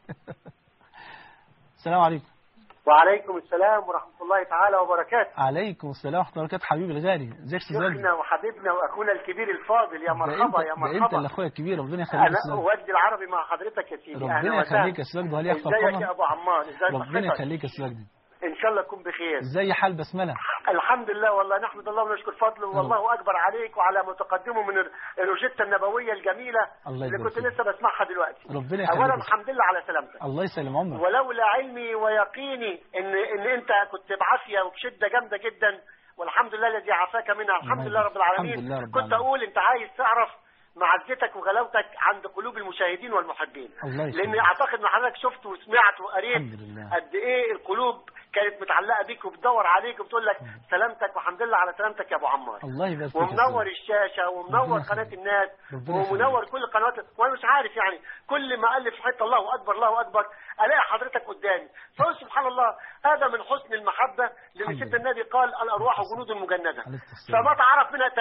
Speaker 2: السلام عليكم
Speaker 7: وعليكم السلام ورحمة الله تعالى وبركاته
Speaker 2: عليكم السلام ورحمه الله وبركاته حبيبي الغالي ازيك يا زلمه
Speaker 7: شيخنا وحبيبنا وأخونا الكبير الفاضل يا
Speaker 2: ده
Speaker 7: مرحبا
Speaker 2: انت
Speaker 7: يا
Speaker 2: ده انت
Speaker 7: مرحبا
Speaker 2: اللي اخويا الكبير ربنا يخليك يا
Speaker 7: أنا
Speaker 2: سيدي.
Speaker 7: أودي العربي مع حضرتك يا سيدي أهلا
Speaker 2: ربنا
Speaker 7: وسهلا.
Speaker 2: يخليك يا سيدي ده هل يحفظ
Speaker 7: ازيك يا
Speaker 2: طبعا
Speaker 7: أبو عمار ازيك
Speaker 2: ربنا
Speaker 7: صحتك؟
Speaker 2: يخليك يا سيدي
Speaker 7: إن شاء الله تكون بخير
Speaker 2: ازاي حال بسمله
Speaker 7: الحمد لله والله نحمد الله ونشكر فضله والله أكبر عليك وعلى متقدمه من ال- الروجيتا النبوية الجميلة
Speaker 2: الله
Speaker 7: اللي
Speaker 2: يبارك
Speaker 7: كنت
Speaker 2: فيك.
Speaker 7: لسه بسمعها دلوقتي
Speaker 2: ربنا يخليك
Speaker 7: أولا
Speaker 2: يا سيدي.
Speaker 7: الحمد لله على سلامتك
Speaker 2: الله يسلم عمرك
Speaker 7: ولولا علمي ويقيني ان ان انت كنت بعافيه وبشده جامده جدا والحمد لله الذي عافاك منها الحمد لله رب العالمين
Speaker 2: الحمد لله رب
Speaker 7: كنت
Speaker 2: العالمين.
Speaker 7: اقول انت عايز تعرف معزتك وغلاوتك عند قلوب المشاهدين والمحبين
Speaker 2: الله
Speaker 7: لان
Speaker 2: يخليك
Speaker 7: اعتقد ان حضرتك شفت وسمعت وقريت
Speaker 2: الحمد لله
Speaker 7: قد ايه القلوب كانت متعلقه بيك وبتدور عليك وبتقول لك سلامتك والحمد لله على سلامتك يا ابو عمار
Speaker 2: الله يبارك فيك يا
Speaker 7: ومنور
Speaker 2: سيدي.
Speaker 7: الشاشه ومنور
Speaker 2: ربنا
Speaker 7: قناه
Speaker 2: يخليك.
Speaker 7: الناس
Speaker 2: ربنا
Speaker 7: ومنور
Speaker 2: يخليك.
Speaker 7: كل القنوات وانا مش عارف يعني كل ما الف في حته الله اكبر الله اكبر الاقي حضرتك قدامي فقلت سبحان الله هذا من حسن المحبه لان
Speaker 2: الحمد
Speaker 7: سيدنا
Speaker 2: لله.
Speaker 7: النبي قال الارواح جنود مجنده
Speaker 2: عليه الصلاة والسلام.
Speaker 7: فما تعرف منها تلف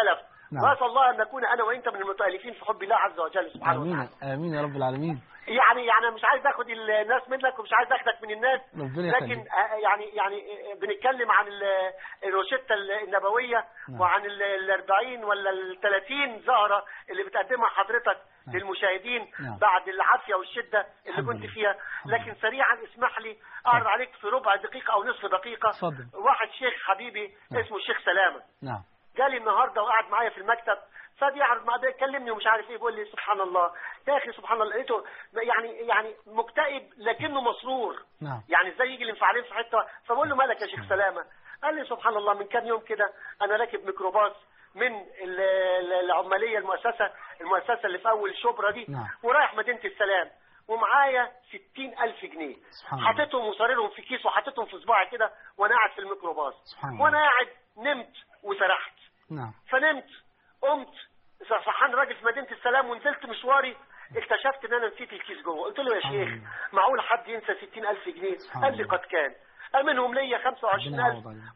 Speaker 2: نعم.
Speaker 7: واسال الله ان نكون انا وانت من المتالفين في حب الله عز وجل سبحانه
Speaker 2: امين
Speaker 7: وتعالى
Speaker 2: امين يا رب العالمين
Speaker 7: يعني يعني أنا مش عايز اخد الناس منك ومش عايز اخدك من الناس
Speaker 2: ربنا
Speaker 7: لكن
Speaker 2: يخليك
Speaker 7: آه، يعني يعني آه، بنتكلم عن ال- الروشته النبويه
Speaker 2: نعم.
Speaker 7: وعن ال 40 ولا ال 30 زهره اللي بتقدمها حضرتك
Speaker 2: نعم.
Speaker 7: للمشاهدين
Speaker 2: نعم.
Speaker 7: بعد العافيه والشده اللي
Speaker 2: الحمد
Speaker 7: كنت
Speaker 2: لله.
Speaker 7: فيها
Speaker 2: الحمد لله.
Speaker 7: لكن سريعا اسمح لي اعرض عليك في ربع دقيقه او نصف دقيقه
Speaker 2: اتفضل.
Speaker 7: واحد شيخ حبيبي
Speaker 2: نعم.
Speaker 7: اسمه الشيخ سلامه
Speaker 2: نعم
Speaker 7: جالي النهارده وقعد معايا في المكتب فبيعرض معايا بيكلمني ومش عارف ايه بيقول لي سبحان الله يا اخي سبحان الله لقيته يعني يعني مكتئب لكنه مسرور
Speaker 2: نعم
Speaker 7: يعني ازاي يجي الانفعالين في حته فبقول له مالك يا شيخ سلامه قال لي سبحان الله من كام يوم كده انا راكب ميكروباص من ال- ال- العماليه المؤسسه المؤسسه اللي في اول شبرا دي
Speaker 2: نعم.
Speaker 7: ورايح مدينه السلام ومعايا ستين ألف جنيه
Speaker 2: سبحان الله.
Speaker 7: حطيتهم وصاررهم في كيس وحطيتهم في صباعي كده وانا قاعد في الميكروباص
Speaker 2: سبحان الله.
Speaker 7: وانا قاعد نمت وسرحت
Speaker 2: نعم
Speaker 7: فنمت قمت صحان راجل في مدينه السلام ونزلت مشواري اكتشفت ان انا نسيت الكيس جوه قلت له يا
Speaker 2: سبحان
Speaker 7: شيخ
Speaker 2: الله.
Speaker 7: معقول حد ينسى 60000 جنيه
Speaker 2: سبحان
Speaker 7: قال لي
Speaker 2: الله.
Speaker 7: قد كان قال منهم ليا
Speaker 2: ربنا
Speaker 7: 25000
Speaker 2: يعوض عليك.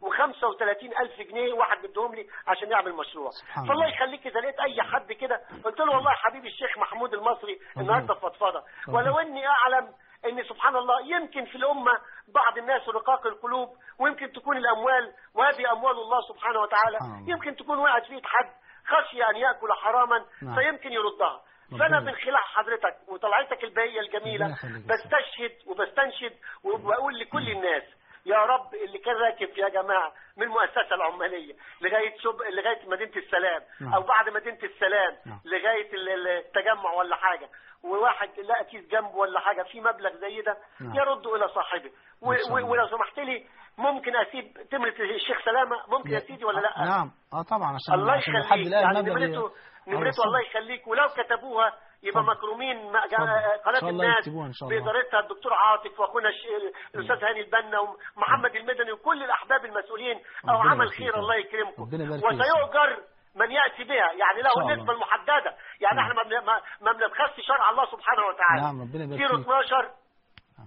Speaker 7: و35000 جنيه واحد بدهم لي عشان يعمل مشروع
Speaker 2: سبحان
Speaker 7: فالله
Speaker 2: الله.
Speaker 7: يخليك اذا لقيت اي حد كده قلت له والله يا حبيبي الشيخ محمود المصري النهارده في فضفضه
Speaker 2: ربنا.
Speaker 7: ولو اني اعلم ان سبحان الله يمكن في الامه بعض الناس رقاق القلوب ويمكن تكون الاموال وهذه اموال الله سبحانه وتعالى
Speaker 2: سبحان الله.
Speaker 7: يمكن تكون وقعت في ايد حد خشي ان ياكل حراما
Speaker 2: نعم.
Speaker 7: فيمكن يردها
Speaker 2: ربنا.
Speaker 7: فانا من خلال حضرتك وطلعتك البهيه الجميله
Speaker 2: ربنا يخليك.
Speaker 7: بستشهد وبستنشد وبقول لكل الناس يا رب اللي كان راكب يا جماعه من المؤسسه العماليه لغايه شب... لغايه مدينه السلام
Speaker 2: نعم.
Speaker 7: او بعد مدينه السلام
Speaker 2: نعم.
Speaker 7: لغايه ال- ال- التجمع ولا حاجه وواحد لقى كيس جنبه ولا حاجه في مبلغ زي ده
Speaker 2: نعم.
Speaker 7: يرده الى صاحبه و...
Speaker 2: إن شاء
Speaker 7: و...
Speaker 2: الله.
Speaker 7: ولو سمحت لي ممكن اسيب تمره الشيخ سلامه ممكن يا سيدي ولا لا
Speaker 2: نعم اه طبعا عشان
Speaker 7: الله
Speaker 2: عشان لو حد
Speaker 7: يخليك
Speaker 2: لقى
Speaker 7: يعني
Speaker 2: المبلغ
Speaker 7: نمرته
Speaker 2: ي-
Speaker 7: نمرته
Speaker 2: أو
Speaker 7: الله يخليك ولو كتبوها يبقى
Speaker 2: اتفضل.
Speaker 7: مكرومين مع-
Speaker 2: اتفضل. إن
Speaker 7: قناه
Speaker 2: شاء الله
Speaker 7: الناس
Speaker 2: يكتبوها إن شاء الله.
Speaker 7: بادارتها الدكتور عاطف واخونا الش- الاستاذ هاني البنا ومحمد المدني وكل الاحباب المسؤولين او
Speaker 2: ربنا
Speaker 7: عمل
Speaker 2: يبارك
Speaker 7: خير
Speaker 2: فيك.
Speaker 7: الله يكرمكم
Speaker 2: ربنا يبارك فيك.
Speaker 7: وسيؤجر من ياتي بها يعني
Speaker 2: إن شاء
Speaker 7: له
Speaker 2: الله.
Speaker 7: النسبه المحدده يعني
Speaker 2: نعم.
Speaker 7: احنا ما بن- ما- ما بنبخسش شرع الله سبحانه وتعالى
Speaker 2: نعم، ربنا يبارك
Speaker 7: 0
Speaker 2: فيك.
Speaker 7: 12
Speaker 2: نعم.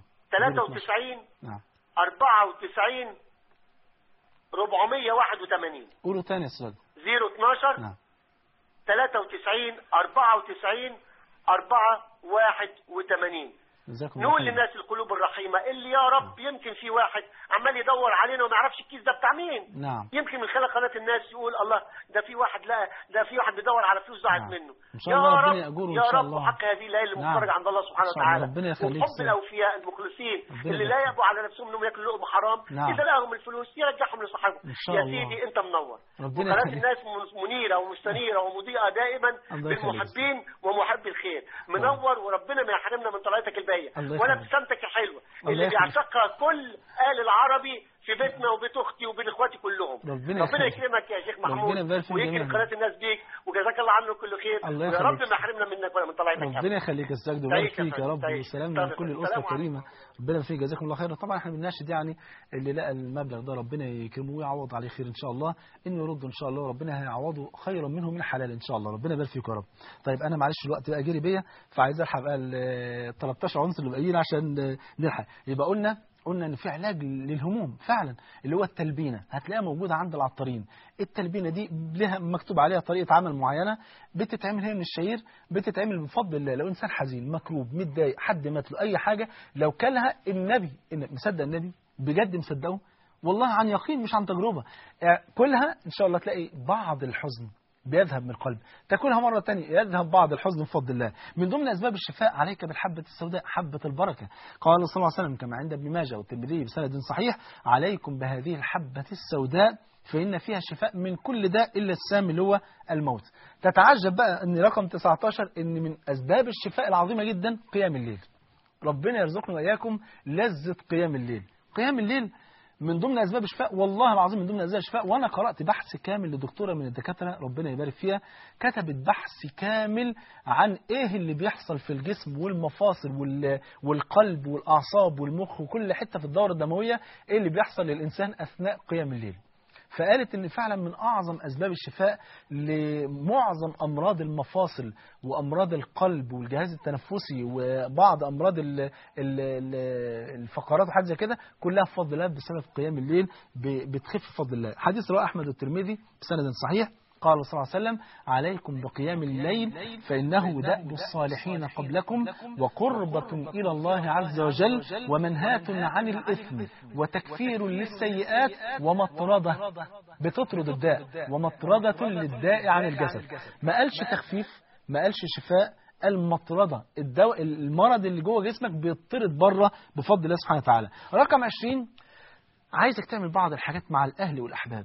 Speaker 7: 93
Speaker 2: نعم
Speaker 7: 94 481
Speaker 2: قولوا تاني يا استاذ
Speaker 7: 0 12
Speaker 2: نعم
Speaker 7: 93 94 84
Speaker 2: جزاكم الله
Speaker 7: نقول
Speaker 2: خير.
Speaker 7: للناس القلوب الرحيمة اللي يا رب يمكن في واحد عمال يدور علينا وما يعرفش الكيس ده بتاع مين
Speaker 2: نعم
Speaker 7: يمكن من خلال قناة الناس يقول الله ده في واحد لا ده في واحد بيدور على فلوس ضاعت
Speaker 2: نعم.
Speaker 7: منه
Speaker 2: إن شاء
Speaker 7: يا
Speaker 2: الله ربنا
Speaker 7: رب
Speaker 2: يأجره إن
Speaker 7: يا
Speaker 2: شاء
Speaker 7: رب
Speaker 2: الله.
Speaker 7: حق هذه الليالي
Speaker 2: نعم.
Speaker 7: المفترجة عند الله سبحانه
Speaker 2: إن شاء الله.
Speaker 7: وتعالى
Speaker 2: ربنا يخليك
Speaker 7: وحب
Speaker 2: سيد.
Speaker 7: الأوفياء المخلصين
Speaker 2: ربنا
Speaker 7: اللي
Speaker 2: يبارك
Speaker 7: لا يأبوا على نفسهم انهم ياكلوا لقمة حرام
Speaker 2: نعم.
Speaker 7: إذا لقاهم الفلوس يرجعهم لصاحبهم
Speaker 2: إن شاء
Speaker 7: يا
Speaker 2: الله.
Speaker 7: سيدي أنت منور
Speaker 2: ربنا
Speaker 7: وقناة
Speaker 2: يخليك.
Speaker 7: الناس منيرة ومستنيرة ومضيئة دائما
Speaker 2: الله يخليك.
Speaker 7: بالمحبين ومحبي الخير منور وربنا ما يحرمنا من طلعتك الباقية
Speaker 2: الله
Speaker 7: ولا
Speaker 2: يخليك.
Speaker 7: ابتسامتك الحلوة
Speaker 2: الله
Speaker 7: اللي
Speaker 2: يخليك.
Speaker 7: بيعشقها كل آل العربي في بيتنا وبيت اختي وبين اخواتي كلهم
Speaker 2: ربنا
Speaker 7: ربنا
Speaker 2: يخليك.
Speaker 7: يكرمك يا شيخ محمود
Speaker 2: ربنا يبارك فيك
Speaker 7: ويكرم
Speaker 2: جميعا.
Speaker 7: قناه الناس بيك وجزاك الله عنه كل خير
Speaker 2: الله
Speaker 7: ويا
Speaker 2: يخليك.
Speaker 7: رب ما يحرمنا منك ولا من طلعتك
Speaker 2: ربنا يخليك يا استاذ ويبارك
Speaker 7: تعيش يا
Speaker 2: فيك يا
Speaker 7: فندم،
Speaker 2: رب
Speaker 7: تعيش.
Speaker 2: وسلام
Speaker 7: اتفضل.
Speaker 2: لكل الاسره
Speaker 7: السلام
Speaker 2: الكريمه ربنا يبارك فيك جزاكم الله خيرا طبعا احنا بنناشد يعني اللي لقى المبلغ ده ربنا يكرمه ويعوض عليه خير ان شاء الله انه يرد ان شاء الله ربنا هيعوضه خيرا منه من حلال ان شاء الله ربنا يبارك فيك يا رب طيب انا معلش الوقت بقى جري بيا فعايز الحق بقى ال 13 عنصر اللي باقيين عشان آه، نلحق يبقى قلنا قلنا ان في علاج للهموم فعلا اللي هو التلبينه هتلاقيها موجوده عند العطارين التلبينه دي لها مكتوب عليها طريقه عمل معينه بتتعمل هي من الشعير بتتعمل بفضل الله لو انسان حزين مكروب متضايق حد مات له اي حاجه لو كلها النبي إن- مصدق النبي بجد مصدقه والله عن يقين مش عن تجربه آه، كلها ان شاء الله تلاقي بعض الحزن بيذهب من القلب تاكلها مرة تانية يذهب بعض الحزن بفضل الله من ضمن أسباب الشفاء عليك بالحبة السوداء حبة البركة قال صلى الله عليه وسلم كما عند ابن ماجه والترمذي بسند صحيح عليكم بهذه الحبة السوداء فإن فيها شفاء من كل داء إلا السام اللي هو الموت تتعجب بقى أن رقم 19 أن من أسباب الشفاء العظيمة جدا قيام الليل ربنا يرزقنا وإياكم لذة قيام الليل قيام الليل من ضمن اسباب الشفاء والله العظيم من ضمن اسباب الشفاء وانا قرات بحث كامل لدكتوره من الدكاتره ربنا يبارك فيها كتبت بحث كامل عن ايه اللي بيحصل في الجسم والمفاصل وال- والقلب والاعصاب والمخ وكل حته في الدوره الدمويه ايه اللي بيحصل للانسان اثناء قيام الليل فقالت ان فعلا من اعظم اسباب الشفاء لمعظم امراض المفاصل وامراض القلب والجهاز التنفسي وبعض امراض ال- ال- ال- الفقرات وحاجات زي كده كلها بفضل الله بسبب قيام الليل ب- بتخف بفضل الله حديث رواه احمد والترمذي بسند صحيح قال صلى الله عليه وسلم عليكم بقيام الليل فإنه دأب الصالحين قبلكم وقربة إلى الله عز وجل ومنهاة عن الإثم وتكفير للسيئات ومطردة بتطرد الداء ومطردة للداء عن الجسد ما قالش تخفيف ما قالش شفاء المطردة الدواء المرض اللي جوه جسمك بيطرد بره بفضل الله سبحانه وتعالى رقم 20 عايزك تعمل بعض الحاجات مع الأهل والأحباب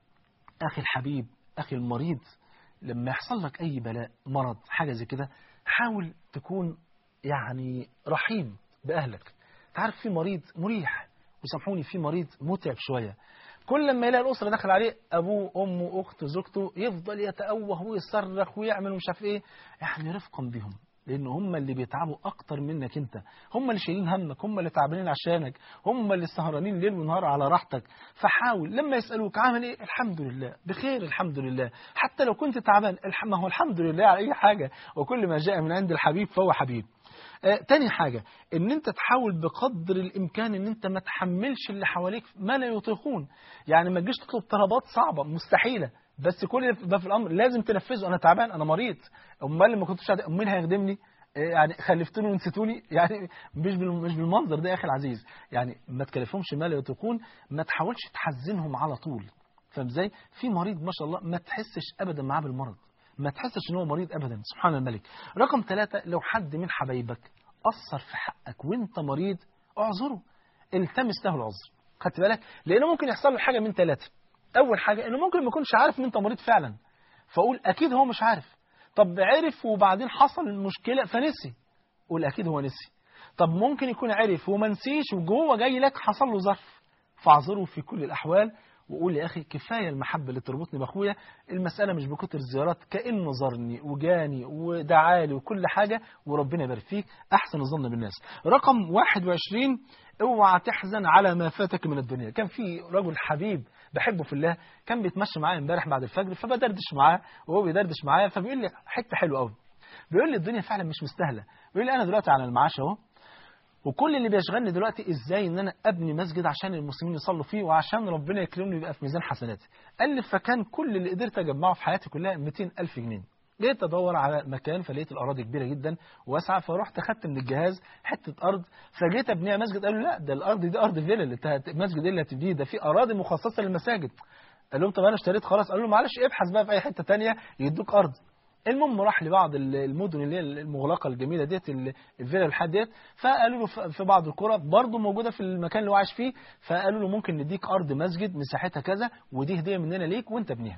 Speaker 2: أخي الحبيب أخي المريض لما يحصل لك أي بلاء مرض حاجة زي كده حاول تكون يعني رحيم بأهلك تعرف في مريض مريح وسامحوني في مريض متعب شوية كل لما يلاقي الأسرة داخل عليه أبوه أمه أخته زوجته يفضل يتأوه ويصرخ ويعمل ومش عارف إيه يعني رفقا بهم لأن هم اللي بيتعبوا أكتر منك أنت هم اللي شايلين همك هم اللي تعبانين عشانك هم اللي سهرانين ليل ونهار على راحتك فحاول لما يسألوك عامل إيه الحمد لله بخير الحمد لله حتى لو كنت تعبان الح- ما هو الحمد لله على أي حاجة وكل ما جاء من عند الحبيب فهو حبيب آه، تاني حاجة ان انت تحاول بقدر الامكان ان انت ما تحملش اللي حواليك ما لا يطيقون يعني ما تجيش تطلب طلبات صعبة مستحيلة بس كل اللي بقى في الامر لازم تنفذه انا تعبان انا مريض امال ما كنتش عاد- مين هيخدمني آه، يعني خلفتوني ونسيتوني يعني مش بال- مش بالمنظر ده يا اخي العزيز يعني ما تكلفهمش ما لا يطيقون ما تحاولش تحزنهم على طول فاهم ازاي في مريض ما شاء الله ما تحسش ابدا معاه بالمرض ما تحسش ان هو مريض ابدا سبحان الملك رقم ثلاثة لو حد من حبايبك أثر في حقك وانت مريض اعذره التمس له العذر خدت بالك لانه ممكن يحصل له حاجه من ثلاثه اول حاجه انه ممكن ما يكونش عارف ان انت مريض فعلا فاقول اكيد هو مش عارف طب عرف وبعدين حصل المشكله فنسي قول اكيد هو نسي طب ممكن يكون عرف وما نسيش وجوه جاي لك حصل له ظرف فاعذره في كل الاحوال وقول يا اخي كفايه المحبه اللي تربطني باخويا المساله مش بكتر الزيارات كانه زارني وجاني ودعالي وكل حاجه وربنا يبارك فيك احسن الظن بالناس رقم 21 اوعى تحزن على ما فاتك من الدنيا كان في رجل حبيب بحبه في الله كان بيتمشى معايا امبارح بعد الفجر فبدردش معاه وهو بيدردش معايا فبيقول لي حته حلوه قوي بيقول لي الدنيا فعلا مش مستاهله بيقول لي انا دلوقتي على المعاش اهو وكل اللي بيشغلني دلوقتي ازاي ان انا ابني مسجد عشان المسلمين يصلوا فيه وعشان ربنا يكرمني ويبقى في ميزان حسناتي قال لي فكان كل اللي قدرت اجمعه في حياتي كلها 200 الف جنيه جيت ادور على مكان فلقيت الاراضي كبيره جدا واسعه فرحت خدت من الجهاز حته ارض فجيت ابنيها مسجد قالوا لا ده الارض دي ارض فيلا اللي انت المسجد اللي هتبنيه ده في اراضي مخصصه للمساجد قال لهم طب انا اشتريت خلاص قالوا له معلش ابحث بقى في اي حته تانية يدوك ارض المهم راح لبعض المدن اللي هي المغلقه الجميله ديت الفيلا الحاد ديت فقالوا له في بعض القرى برضه موجوده في المكان اللي هو عايش فيه فقالوا له ممكن نديك ارض مسجد مساحتها كذا ودي هديه مننا ليك وانت ابنيها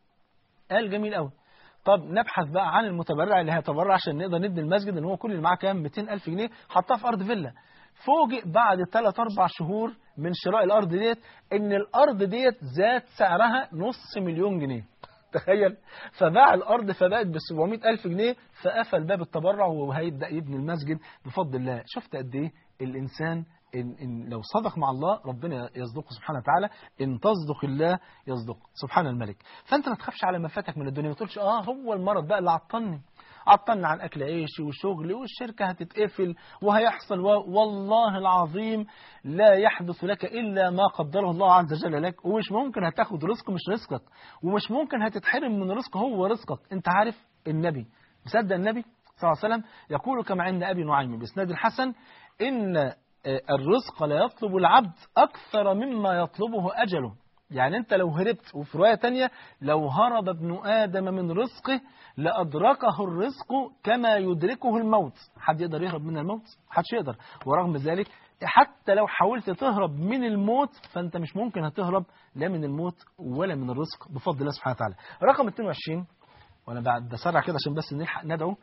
Speaker 2: قال جميل قوي طب نبحث بقى عن المتبرع اللي هيتبرع عشان نقدر نبني المسجد اللي هو كل اللي معاه كام 200000 جنيه حطها في ارض فيلا فوجئ بعد 3 4 شهور من شراء الارض ديت ان الارض ديت زاد سعرها نص مليون جنيه تخيل فباع الارض فبقت ب 700 الف جنيه فقفل باب التبرع وهيبدا يبني المسجد بفضل الله شفت قد ايه الانسان إن, إن لو صدق مع الله ربنا يصدقه سبحانه وتعالى إن تصدق الله يصدق سبحان الملك فأنت ما تخافش على ما فاتك من الدنيا ما تقولش آه هو المرض بقى اللي عطلني عطلنا عن أكل عيشي وشغلي والشركة هتتقفل وهيحصل و... والله العظيم لا يحدث لك إلا ما قدره الله عز وجل لك ومش ممكن هتاخد رزق مش رزقك ومش ممكن هتتحرم من رزق هو رزقك أنت عارف النبي مصدق النبي صلى الله عليه وسلم يقول كما عند أبي نعيم بإسناد الحسن إن الرزق لا يطلب العبد أكثر مما يطلبه أجله يعني أنت لو هربت وفي رواية تانية لو هرب ابن آدم من رزقه لأدركه الرزق كما يدركه الموت حد يقدر يهرب من الموت حدش يقدر ورغم ذلك حتى لو حاولت تهرب من الموت فأنت مش ممكن هتهرب لا من الموت ولا من الرزق بفضل الله سبحانه وتعالى رقم 22 وأنا بعد بسرع كده عشان بس نلحق ندعو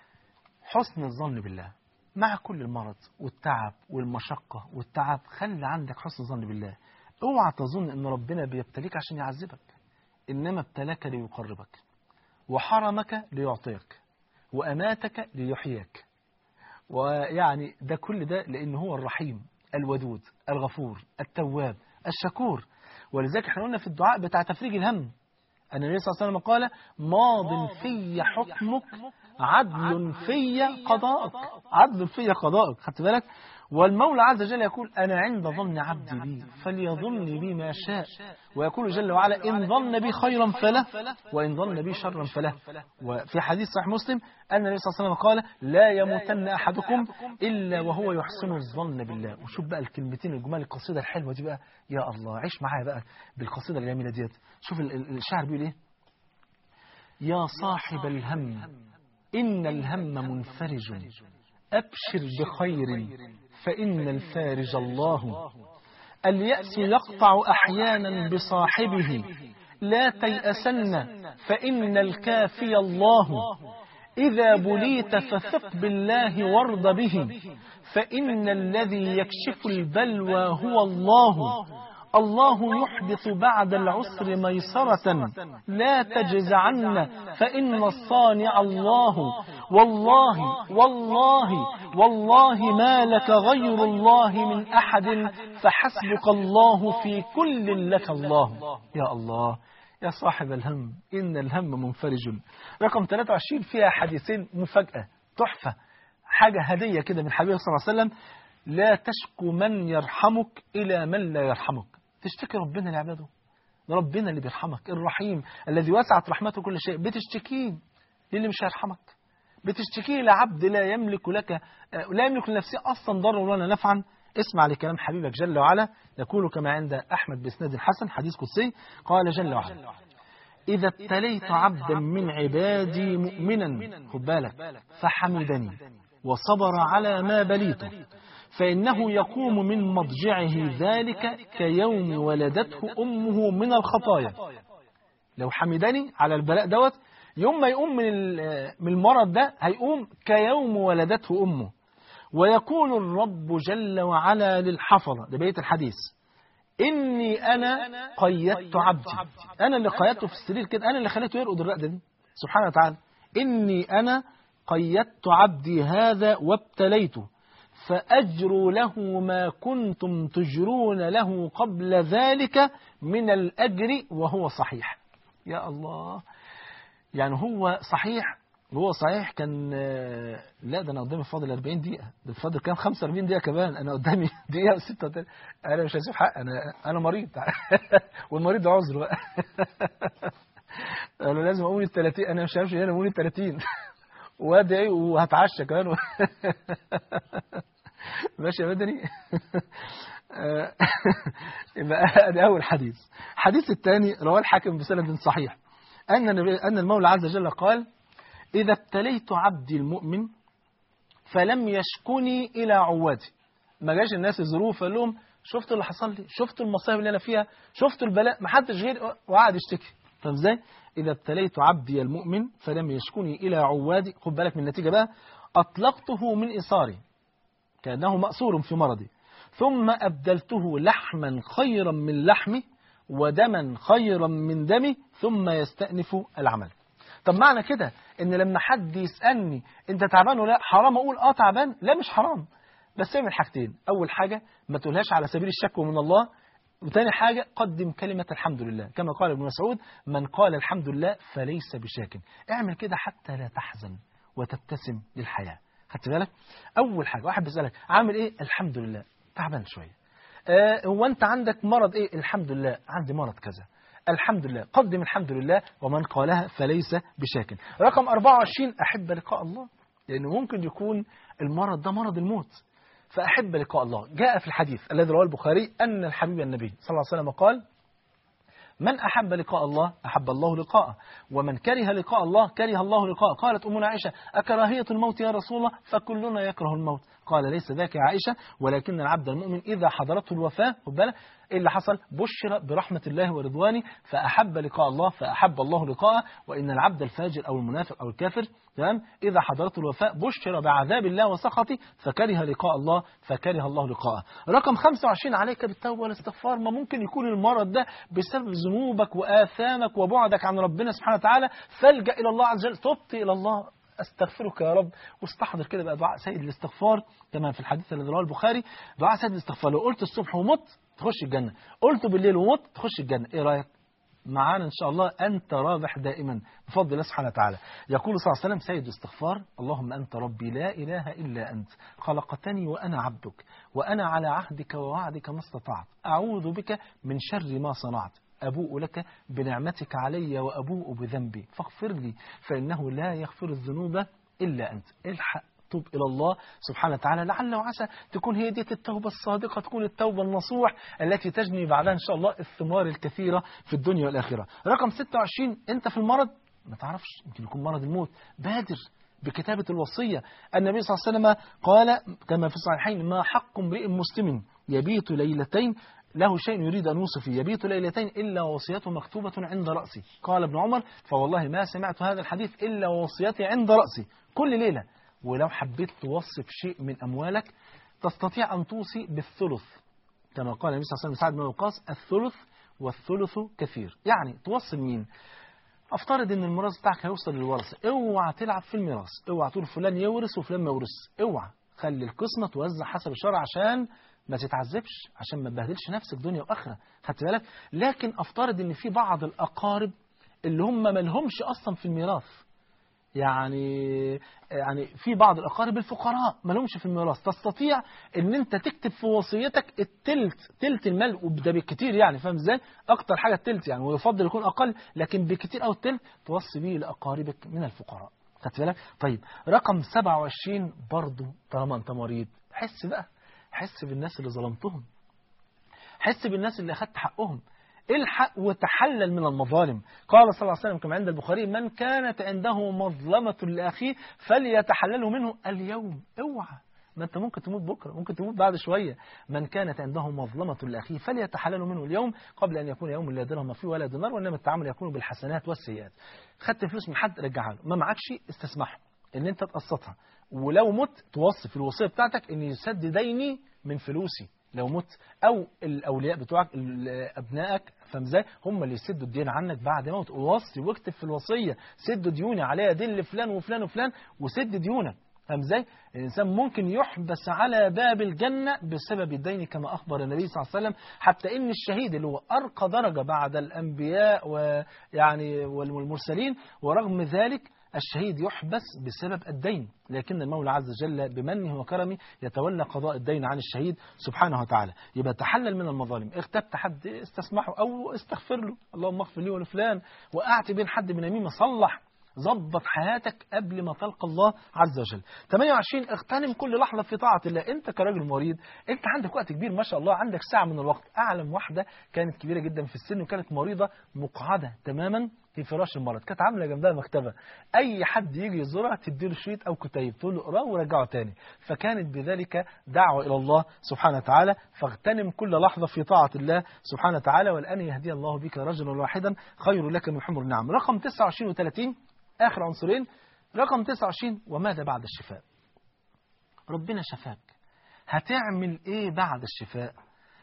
Speaker 2: حسن الظن بالله مع كل المرض والتعب والمشقة والتعب خلي عندك حسن ظن بالله اوعى تظن ان ربنا بيبتليك عشان يعذبك انما ابتلاك ليقربك وحرمك ليعطيك واماتك ليحييك ويعني ده كل ده لان هو الرحيم الودود الغفور التواب الشكور ولذلك احنا قلنا في الدعاء بتاع تفريج الهم أن النبي صلى الله عليه وسلم قال ماض في حكمك عدل في قضاءك عدل في قضاءك خدت بالك والمولى عز وجل يقول أنا عند ظن عبدي بي فليظن بي ما شاء ويقول جل وعلا إن ظن بي خيرا فله وإن ظن بي شرا فله وفي حديث صحيح مسلم أن النبي صلى الله عليه وسلم قال لا يموتن أحدكم إلا وهو يحسن الظن بالله وشوف بقى الكلمتين الجمال القصيدة الحلوة دي بقى يا الله عيش معايا بقى بالقصيدة الجميلة ديت شوف ال- ال- الشاعر بيقول إيه يا صاحب الهم إن الهم منفرج أبشر بخير فإن الفارج الله اليأس يقطع أحيانا بصاحبه لا تيأسن فإن الكافي الله إذا بليت فثق بالله وارض به فإن الذي يكشف البلوى هو الله الله يحدث بعد العسر ميسرة لا تجزعن فإن الصانع الله والله والله والله ما لك غير الله من أحد فحسبك الله في كل لك الله يا الله يا صاحب الهم إن الهم منفرج رقم 23 فيها حديثين مفاجأة تحفة حاجة هدية كده من حبيبه صلى الله عليه وسلم لا تشكو من يرحمك إلى من لا يرحمك تشتكي ربنا لعباده ده ربنا اللي بيرحمك الرحيم الذي وسعت رحمته كل شيء بتشتكيه للي مش هيرحمك بتشتكيه لعبد لا يملك لك لا يملك لنفسه أصلا ضرا ولا نفعا اسمع لكلام حبيبك جل وعلا يقول كما عند أحمد بإسناد حسن حديث قدسي قال جل وعلا إذا ابتليت عبدا من عبادي مؤمنا خد بالك فحمدني وصبر على ما بليته فإنه يقوم من مضجعه ذلك كيوم ولدته أمه من الخطايا لو حمدني على البلاء دوت يوم ما يقوم من ال- من المرض ده هيقوم كيوم ولدته أمه ويقول الرب جل وعلا للحفظة ده بيت الحديث إني أنا قيدت عبدي أنا اللي قيدته في السرير كده أنا اللي خليته يرقد الرقدة دي سبحانه وتعالى إني أنا قيدت عبدي هذا وابتليته فأجروا له ما كنتم تجرون له قبل ذلك من الأجر وهو صحيح يا الله يعني هو صحيح هو صحيح كان آه، لا ده انا قدامي فاضل 40 دقيقه ده فاضل كام 45 دقيقه كمان انا قدامي دقيقه و36 انا مش هسيب حق انا انا مريض والمريض ده عذر بقى انا لازم اقول ال 30 انا مش همشي هنا اقول ال 30 وادعي وهتعشى كمان و... ماشي يا مدني آه، يبقى ادي اول حديث الحديث الثاني رواه الحاكم بسند صحيح ان النبي ان المولى عز وجل قال إذا ابتليت عبدي المؤمن فلم يشكني إلى عوادي ما جاش الناس يزوروه فقال لهم شفت اللي حصل لي شفت المصايب اللي أنا فيها شفت البلاء ما حدش غير وقعد يشتكي طب ازاي إذا ابتليت عبدي المؤمن فلم يشكني إلى عوادي خد بالك من النتيجة بقى أطلقته من إصاري كأنه مأسور في مرضي ثم أبدلته لحما خيرا من لحمي ودما خيرا من دمي ثم يستأنف العمل طب معنى كده ان لما حد يسالني انت تعبان ولا لا حرام اقول اه تعبان لا مش حرام بس اعمل حاجتين اول حاجه ما تقولهاش على سبيل الشكوى من الله وتاني حاجة قدم كلمة الحمد لله كما قال ابن مسعود من قال الحمد لله فليس بشاك اعمل كده حتى لا تحزن وتبتسم للحياة خدت بالك أول حاجة واحد بيسألك عامل إيه الحمد لله تعبان شوية آه هو أنت عندك مرض إيه الحمد لله عندي مرض كذا الحمد لله قدم الحمد لله ومن قالها فليس بشاك رقم 24 أحب لقاء الله لأنه ممكن يكون المرض ده مرض الموت فأحب لقاء الله جاء في الحديث الذي رواه البخاري أن الحبيب النبي صلى الله عليه وسلم قال من أحب لقاء الله أحب الله لقاءه ومن كره لقاء الله كره الله لقاءه قالت أمنا عائشة أكراهية الموت يا رسول الله فكلنا يكره الموت قال ليس ذاك يا عائشة ولكن العبد المؤمن إذا حضرته الوفاة خد بالك إيه اللي حصل بشر برحمة الله ورضوانه فأحب لقاء الله فأحب الله لقاءه وإن العبد الفاجر أو المنافق أو الكافر تمام إذا حضرته الوفاة بشر بعذاب الله وسخطه فكره لقاء الله فكره الله لقاءه رقم 25 عليك بالتوبة والاستغفار ما ممكن يكون المرض ده بسبب ذنوبك وآثامك وبعدك عن ربنا سبحانه وتعالى فالجأ إلى الله عز وجل تبت إلى الله استغفرك يا رب واستحضر كده بقى دعاء سيد الاستغفار كما في الحديث الذي رواه البخاري دعاء سيد الاستغفار لو قلت الصبح ومت تخش الجنة قلت بالليل ومت تخش الجنة ايه رأيك معانا إن شاء الله أنت رابح دائما بفضل الله سبحانه وتعالى يقول صلى الله عليه وسلم سيد الاستغفار اللهم أنت ربي لا إله إلا أنت خلقتني وأنا عبدك وأنا على عهدك ووعدك ما استطعت أعوذ بك من شر ما صنعت أبوء لك بنعمتك علي وأبوء بذنبي فاغفر لي فإنه لا يغفر الذنوب إلا أنت الحق توب إلى الله سبحانه وتعالى لعل وعسى تكون هي دي التوبة الصادقة تكون التوبة النصوح التي تجني بعدها إن شاء الله الثمار الكثيرة في الدنيا والآخرة رقم 26 أنت في المرض ما تعرفش يمكن يكون مرض الموت بادر بكتابة الوصية النبي صلى الله عليه وسلم قال كما في الصحيحين ما حق امرئ مسلم يبيت ليلتين له شيء يريد أن يوصف فيه يبيت ليلتين إلا وصيته مكتوبة عند رأسي قال ابن عمر فوالله ما سمعت هذا الحديث إلا وصيتي عند رأسي كل ليلة ولو حبيت توصف شيء من أموالك تستطيع أن توصي بالثلث كما قال النبي صلى الله عليه وسلم سعد بن وقاص الثلث والثلث كثير يعني توصل مين افترض ان الميراث بتاعك هيوصل للورثه اوعى تلعب في الميراث اوعى تقول فلان يورث وفلان ما يورث اوعى خلي القسمه توزع حسب الشرع عشان ما تتعذبش عشان ما تبهدلش نفسك دنيا واخره خدت بالك لكن افترض ان في بعض الاقارب اللي هم ما لهمش اصلا في الميراث يعني يعني في بعض الاقارب الفقراء ما لهمش في الميراث تستطيع ان انت تكتب في وصيتك التلت تلت المال وده بالكتير يعني فاهم ازاي اكتر حاجه التلت يعني ويفضل يكون اقل لكن بالكتير او التلت توصي بيه لاقاربك من الفقراء خدت بالك طيب رقم 27 برضه طالما انت مريض حس بقى حس بالناس اللي ظلمتهم حس بالناس اللي اخدت حقهم الحق وتحلل من المظالم قال صلى الله عليه وسلم كما عند البخاري من كانت عنده مظلمة لأخيه فليتحلله منه اليوم اوعى ما انت ممكن تموت بكرة ممكن تموت بعد شوية من كانت عنده مظلمة لأخيه فليتحلله منه اليوم قبل أن يكون يوم لا درهم فيه ولا دينار وإنما التعامل يكون بالحسنات والسيئات خدت فلوس من حد رجعها له ما معكش استسمحها ان انت تقسطها ولو مت توصي في الوصية بتاعتك ان يسد ديني من فلوسي لو مت او الاولياء بتوعك ابنائك فاهم ازاي هم اللي يسدوا الدين عنك بعد موت ووصي واكتب في الوصيه سدوا ديوني عليها دين لفلان وفلان وفلان وسد ديونك فاهم ازاي الانسان ممكن يحبس على باب الجنه بسبب الدين كما اخبر النبي صلى الله عليه وسلم حتى ان الشهيد اللي هو ارقى درجه بعد الانبياء ويعني والمرسلين ورغم ذلك الشهيد يحبس بسبب الدين لكن المولى عز وجل بمنه وكرمه يتولى قضاء الدين عن الشهيد سبحانه وتعالى يبقى تحلل من المظالم اغتبت حد استسمحه أو استغفر له اللهم اغفر لي ولفلان وقعت بين حد من يمين صلح ظبط حياتك قبل ما تلقى الله عز وجل 28 اغتنم كل لحظة في طاعة الله انت كراجل مريض انت عندك وقت كبير ما شاء الله عندك ساعة من الوقت اعلم واحدة كانت كبيرة جدا في السن وكانت مريضة مقعدة تماما في فراش المرض كانت عامله جنبها مكتبه اي حد يجي يزورها تديله شريط او كتيب تقول له اقراه ورجعه تاني فكانت بذلك دعوه الى الله سبحانه وتعالى فاغتنم كل لحظه في طاعه الله سبحانه وتعالى والان يهدي الله بك رجلا واحدا خير لك من حمر النعم رقم 29 و30 اخر عنصرين رقم 29 وماذا بعد الشفاء ربنا شفاك هتعمل ايه بعد الشفاء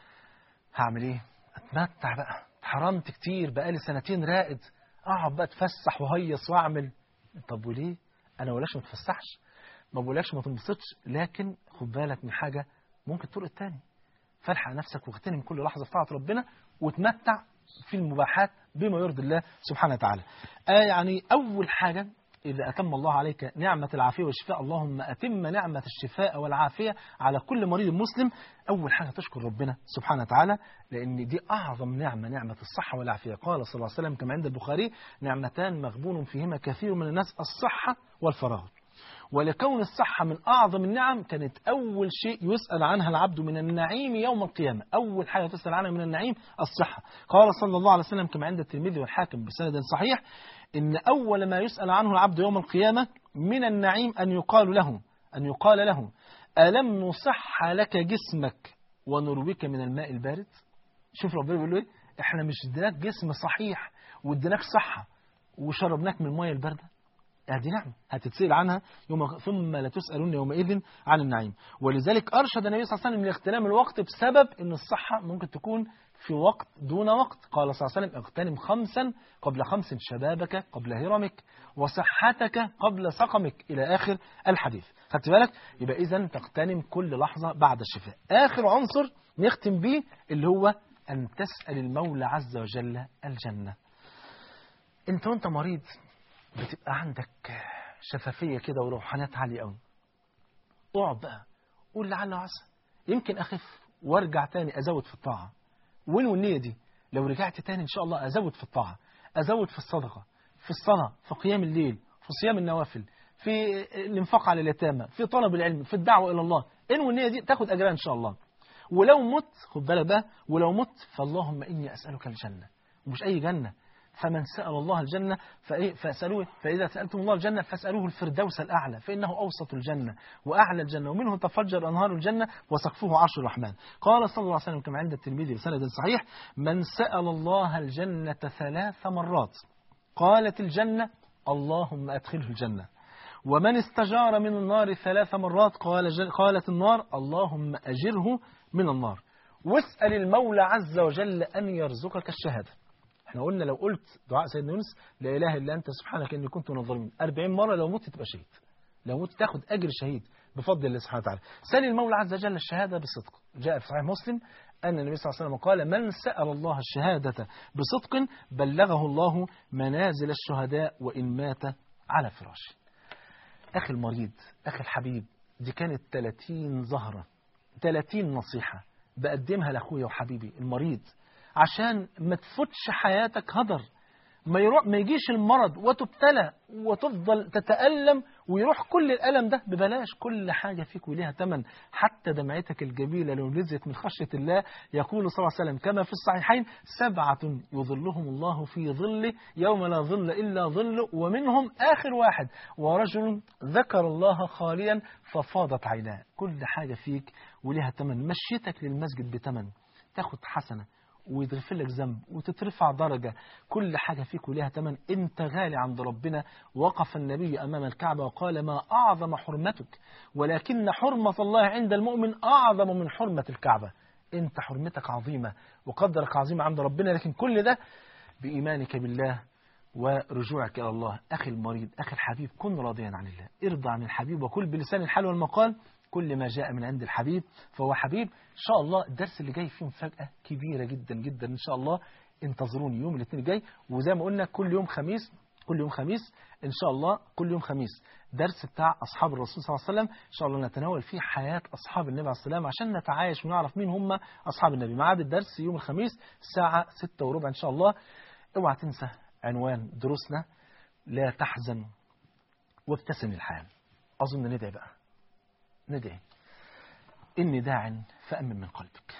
Speaker 2: هعمل ايه اتمتع بقى حرمت كتير بقالي سنتين رائد اقعد بقى اتفسح وهيص واعمل طب وليه انا ولاش ما تفسحش ما بقولكش ما تنبسطش لكن خد بالك من حاجه ممكن تطرق التاني فالحق نفسك واغتنم كل لحظه في طاعه ربنا وتمتع في المباحات بما يرضي الله سبحانه وتعالى آه يعني اول حاجه إذا أتم الله عليك نعمة العافية والشفاء اللهم أتم نعمة الشفاء والعافية على كل مريض مسلم أول حاجة تشكر ربنا سبحانه وتعالى لأن دي أعظم نعمة نعمة الصحة والعافية قال صلى الله عليه وسلم كما عند البخاري نعمتان مغبون فيهما كثير من الناس الصحة والفراغ ولكون الصحة من أعظم النعم كانت أول شيء يسأل عنها العبد من النعيم يوم القيامة أول حاجة تسأل عنها من النعيم الصحة قال صلى الله عليه وسلم كما عند الترمذي والحاكم بسند صحيح إن أول ما يسأل عنه العبد يوم القيامة من النعيم أن يقال له أن يقال له ألم نصح لك جسمك ونرويك من الماء البارد شوف ربنا بيقول له إيه إحنا مش اديناك جسم صحيح واديناك صحة وشربناك من الماء الباردة هذه نعمة هتتسأل عنها يوم ثم لا تسألون يومئذ عن النعيم ولذلك أرشد النبي صلى الله عليه وسلم لاغتنام الوقت بسبب أن الصحة ممكن تكون في وقت دون وقت قال صلى الله عليه وسلم اغتنم خمسا قبل خمس شبابك قبل هرمك وصحتك قبل سقمك إلى آخر الحديث خدت بالك يبقى إذا تغتنم كل لحظة بعد الشفاء آخر عنصر نختم به اللي هو أن تسأل المولى عز وجل الجنة انت وانت مريض بتبقى عندك شفافية كده وروحانيات عالية قوي اقعد بقى قول لعل وعسى يمكن اخف وارجع تاني ازود في الطاعة وين والنية دي لو رجعت تاني ان شاء الله ازود في الطاعة ازود في الصدقة في الصلاة في قيام الليل في صيام النوافل في الانفاق على اليتامى في طلب العلم في الدعوة الى الله ان والنية دي تاخد اجرها ان شاء الله ولو مت خد بالك بقى ولو مت فاللهم اني اسالك الجنه ومش اي جنه فمن سأل الله الجنة فإيه فاسألوه فإذا سألتم الله الجنة فاسألوه الفردوس الأعلى فإنه أوسط الجنة وأعلى الجنة ومنه تفجر أنهار الجنة وسقفه عرش الرحمن قال صلى الله عليه وسلم كما عند الترمذي بسند صحيح من سأل الله الجنة ثلاث مرات قالت الجنة اللهم أدخله الجنة ومن استجار من النار ثلاث مرات قال جل قالت النار اللهم أجره من النار واسأل المولى عز وجل أن يرزقك الشهادة احنا قلنا لو قلت دعاء سيدنا يونس لا إله إلا أنت سبحانك إني كنت من الظالمين 40 مرة لو مت تبقى شهيد لو مت تاخد أجر شهيد بفضل الله سبحانه وتعالى سأل المولى عز وجل الشهادة بصدق جاء في صحيح مسلم أن النبي صلى الله عليه وسلم قال من سأل الله الشهادة بصدق بلغه الله منازل الشهداء وإن مات على فراشه أخي المريض أخي الحبيب دي كانت 30 زهرة 30 نصيحة بقدمها لأخويا وحبيبي المريض عشان ما تفوتش حياتك هدر ما, يروح ما يجيش المرض وتبتلى وتفضل تتألم ويروح كل الألم ده ببلاش كل حاجة فيك وليها تمن حتى دمعتك الجميلة لو نزلت من خشية الله يقول صلى الله عليه وسلم كما في الصحيحين سبعة يظلهم الله في ظله يوم لا ظل إلا ظله ومنهم آخر واحد ورجل ذكر الله خاليا ففاضت عيناه كل حاجة فيك وليها تمن مشيتك للمسجد بتمن تاخد حسنة ويتغفر لك ذنب وتترفع درجة كل حاجة فيك وليها تمن انت غالي عند ربنا وقف النبي أمام الكعبة وقال ما أعظم حرمتك ولكن حرمة الله عند المؤمن أعظم من حرمة الكعبة انت حرمتك عظيمة وقدرك عظيمة عند ربنا لكن كل ده بإيمانك بالله ورجوعك إلى الله أخي المريض أخي الحبيب كن راضيا عن الله ارضى عن الحبيب وكل بلسان الحال والمقال كل ما جاء من عند الحبيب فهو حبيب إن شاء الله الدرس اللي جاي فيه مفاجأة كبيرة جدا جدا إن شاء الله انتظروني يوم الاثنين الجاي وزي ما قلنا كل يوم خميس كل يوم خميس إن شاء الله كل يوم خميس درس بتاع أصحاب الرسول صلى الله عليه وسلم إن شاء الله نتناول فيه حياة أصحاب النبي عليه السلام عشان نتعايش ونعرف مين هم أصحاب النبي ميعاد الدرس يوم الخميس الساعة ستة وربع إن شاء الله اوعى تنسى عنوان دروسنا لا تحزن وابتسم الحال أظن ندعي بقى ندعي إني داع فأمن من قلبك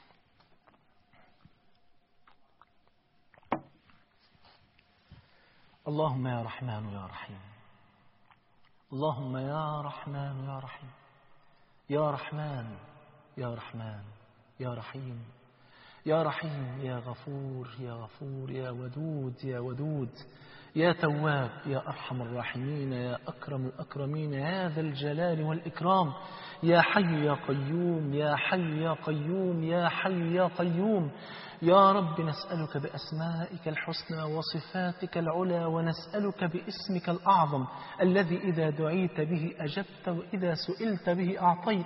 Speaker 2: اللهم يا رحمن يا رحيم اللهم يا رحمن يا رحيم يا رحمن يا رحمن يا رحيم يا رحيم يا غفور يا غفور يا ودود يا ودود يا تواب يا أرحم الراحمين يا أكرم الأكرمين يا ذا الجلال والإكرام يا حي يا قيوم يا حي يا قيوم يا حي يا قيوم يا رب نسألك بأسمائك الحسنى وصفاتك العلى ونسألك باسمك الأعظم الذي إذا دعيت به أجبت وإذا سئلت به أعطيت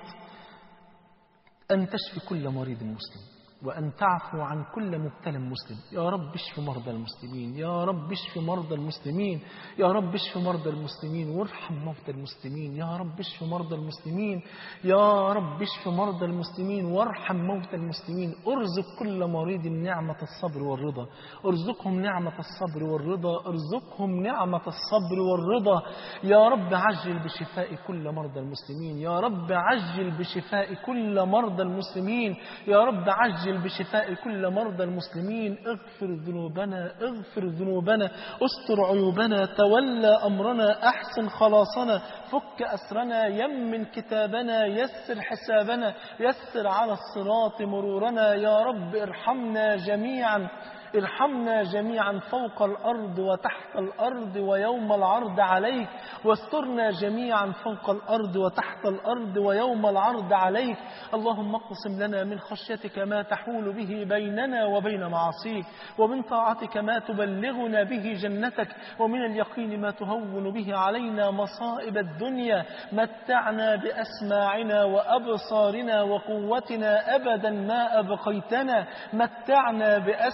Speaker 2: أن تشفي كل مريض مسلم وأن تعفو عن كل مبتلى مسلم يا رب اشف مرضى المسلمين يا رب اشف مرضى المسلمين يا رب اشف مرضى المسلمين وارحم موتى المسلمين يا رب اشف مرضى المسلمين يا رب اشف مرضى المسلمين وارحم موتى المسلمين ارزق كل مريض نعمة الصبر والرضا ارزقهم نعمة الصبر والرضا ارزقهم نعمة الصبر والرضا يا رب عجل بشفاء كل مرضى المسلمين يا رب عجل بشفاء كل مرضى المسلمين يا رب عجل بشفاء كل مرضى المسلمين اغفر ذنوبنا اغفر ذنوبنا استر عيوبنا تولى أمرنا أحسن خلاصنا فك أسرنا يمن كتابنا يسر حسابنا يسر على الصراط مرورنا يا رب ارحمنا جميعا ارحمنا جميعا فوق الأرض وتحت الأرض ويوم العرض عليك واسترنا جميعا فوق الأرض وتحت الأرض ويوم العرض عليك اللهم اقسم لنا من خشيتك ما تحول به بيننا وبين معاصيك ومن طاعتك ما تبلغنا به جنتك ومن اليقين ما تهون به علينا مصائب الدنيا متعنا بأسماعنا وأبصارنا وقوتنا أبدا ما أبقيتنا متعنا بأسماعنا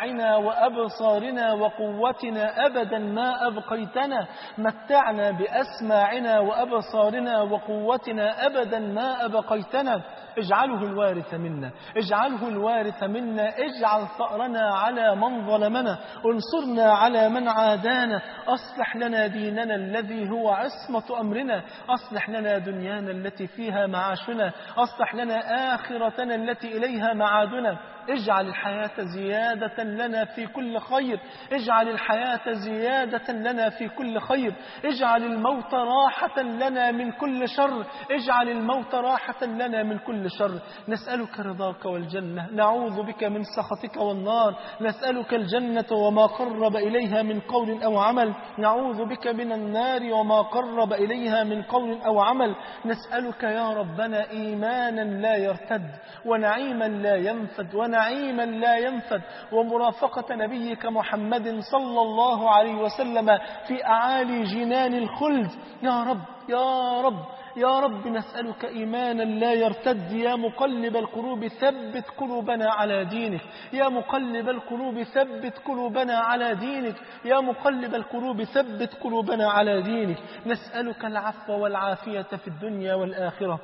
Speaker 2: بأسماعنا وأبصارنا وقوتنا أبدا ما أبقيتنا متعنا بأسماعنا وأبصارنا وقوتنا أبدا ما أبقيتنا اجعله الوارث منا اجعله الوارث منا اجعل ثأرنا على من ظلمنا انصرنا على من عادانا أصلح لنا ديننا الذي هو عصمة أمرنا أصلح لنا دنيانا التي فيها معاشنا أصلح لنا آخرتنا التي إليها معادنا اجعل الحياة زيادة لنا في كل خير اجعل الحياة زيادة لنا في كل خير اجعل الموت راحة لنا من كل شر اجعل الموت راحة لنا من كل شر نسألك رضاك والجنة نعوذ بك من سخطك والنار نسألك الجنة وما قرب إليها من قول أو عمل نعوذ بك من النار وما قرب إليها من قول أو عمل نسألك يا ربنا إيمانا لا يرتد ونعيما لا ينفد ونعيما لا ينفد ومرافقة نبيك محمد صلى الله عليه وسلم في أعالي جنان الخلد يا رب يا رب يا رب نسألك إيمانا لا يرتد يا مقلب القلوب ثبت قلوبنا على دينك يا مقلب القلوب ثبت قلوبنا على دينك يا مقلب القلوب ثبت قلوبنا على دينك نسألك العفو والعافية في الدنيا والآخرة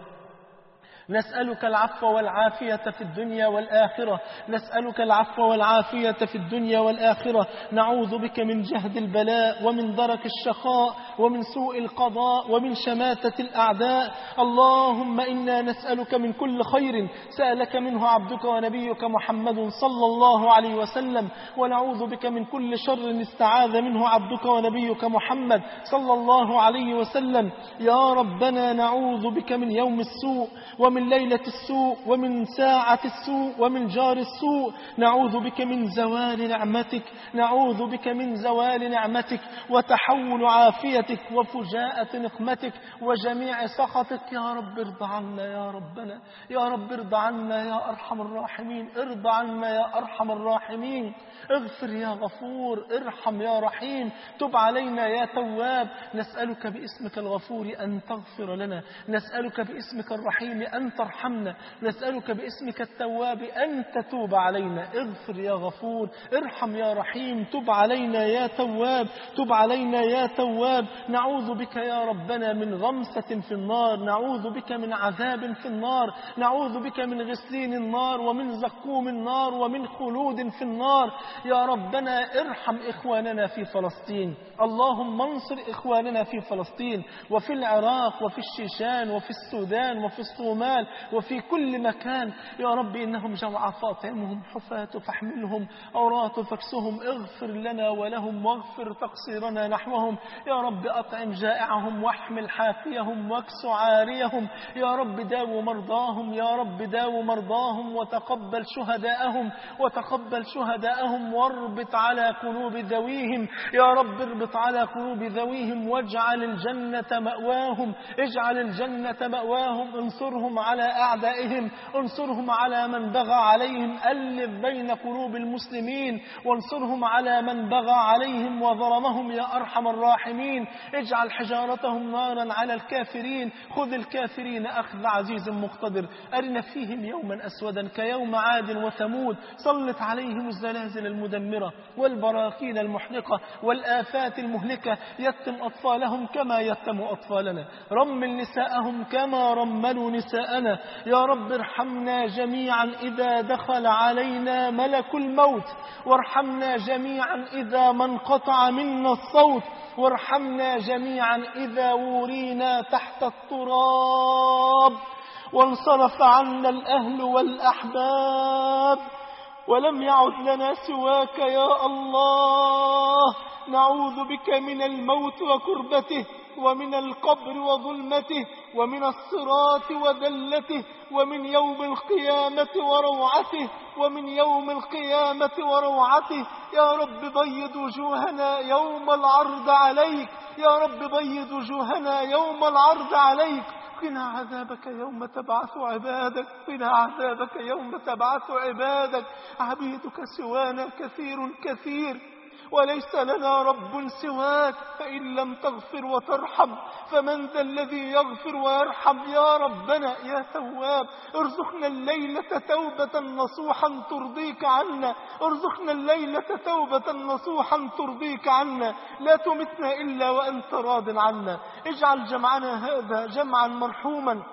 Speaker 2: نسألك العفو والعافية في الدنيا والآخرة نسألك العفو والعافية في الدنيا والآخرة نعوذ بك من جهد البلاء ومن درك الشقاء ومن سوء القضاء ومن شماتة الأعداء اللهم إنا نسألك من كل خير سألك منه عبدك ونبيك محمد صلى الله عليه وسلم ونعوذ بك من كل شر استعاذ منه عبدك ونبيك محمد صلى الله عليه وسلم يا ربنا نعوذ بك من يوم السوء ومن ليلة السوء ومن ساعة السوء ومن جار السوء نعوذ بك من زوال نعمتك نعوذ بك من زوال نعمتك وتحول عافيتك وفجاءة نقمتك وجميع سخطك يا رب ارضى عنا يا ربنا يا رب ارضى عنا يا أرحم الراحمين ارضى عنا يا أرحم الراحمين اغفر يا غفور ارحم يا رحيم تب علينا يا تواب نسألك باسمك الغفور أن تغفر لنا نسألك باسمك الرحيم أن ترحمنا نسألك باسمك التواب أن تتوب علينا اغفر يا غفور ارحم يا رحيم تب علينا يا تواب تب علينا يا تواب نعوذ بك يا ربنا من غمسة في النار نعوذ بك من عذاب في النار نعوذ بك من غسلين النار ومن زقوم النار ومن خلود في النار يا ربنا ارحم إخواننا في فلسطين اللهم انصر إخواننا في فلسطين وفي العراق وفي الشيشان وفي السودان وفي الصومال وفي كل مكان يا رب إنهم جوع فاطعمهم حفاة فاحملهم عراة فاكسهم اغفر لنا ولهم واغفر تقصيرنا نحوهم يا رب أطعم جائعهم واحمل حافيهم واكس عاريهم يا رب داو مرضاهم يا رب داو مرضاهم وتقبل شهداءهم وتقبل شهداءهم واربط على قلوب ذويهم يا رب اربط على قلوب ذويهم واجعل الجنة مأواهم اجعل الجنة مأواهم انصرهم على أعدائهم انصرهم على من بغى عليهم ألف بين قلوب المسلمين وانصرهم على من بغى عليهم وظلمهم يا أرحم الراحمين اجعل حجارتهم نارا على الكافرين خذ الكافرين أخذ عزيز مقتدر أرنا فيهم يوما أسودا كيوم عاد وثمود سلط عليهم الزلازل المدمرة والبراكين المحرقة والآفات المهلكة يتم أطفالهم كما يتم أطفالنا رمل نساءهم كما رملوا نساءنا يا رب ارحمنا جميعا إذا دخل علينا ملك الموت وارحمنا جميعا إذا ما انقطع منا الصوت وارحمنا جميعا إذا ورينا تحت التراب وانصرف عنا الأهل والأحباب ولم يعد لنا سواك يا الله نعوذ بك من الموت وكربته ومن القبر وظلمته ومن الصراط وذلته ومن يوم القيامة وروعته ومن يوم القيامة وروعته يا رب بيض وجوهنا يوم العرض عليك يا رب بيض وجوهنا يوم العرض عليك قنا عذابك يوم تبعث عبادك قنا عذابك يوم تبعث عبادك عبيدك سوانا كثير كثير وليس لنا رب سواك فإن لم تغفر وترحم فمن ذا الذي يغفر ويرحم يا ربنا يا تواب ارزقنا الليلة توبة نصوحا ترضيك عنا ارزقنا الليلة توبة نصوحا ترضيك عنا لا تمتنا إلا وأنت راض عنا اجعل جمعنا هذا جمعا مرحوما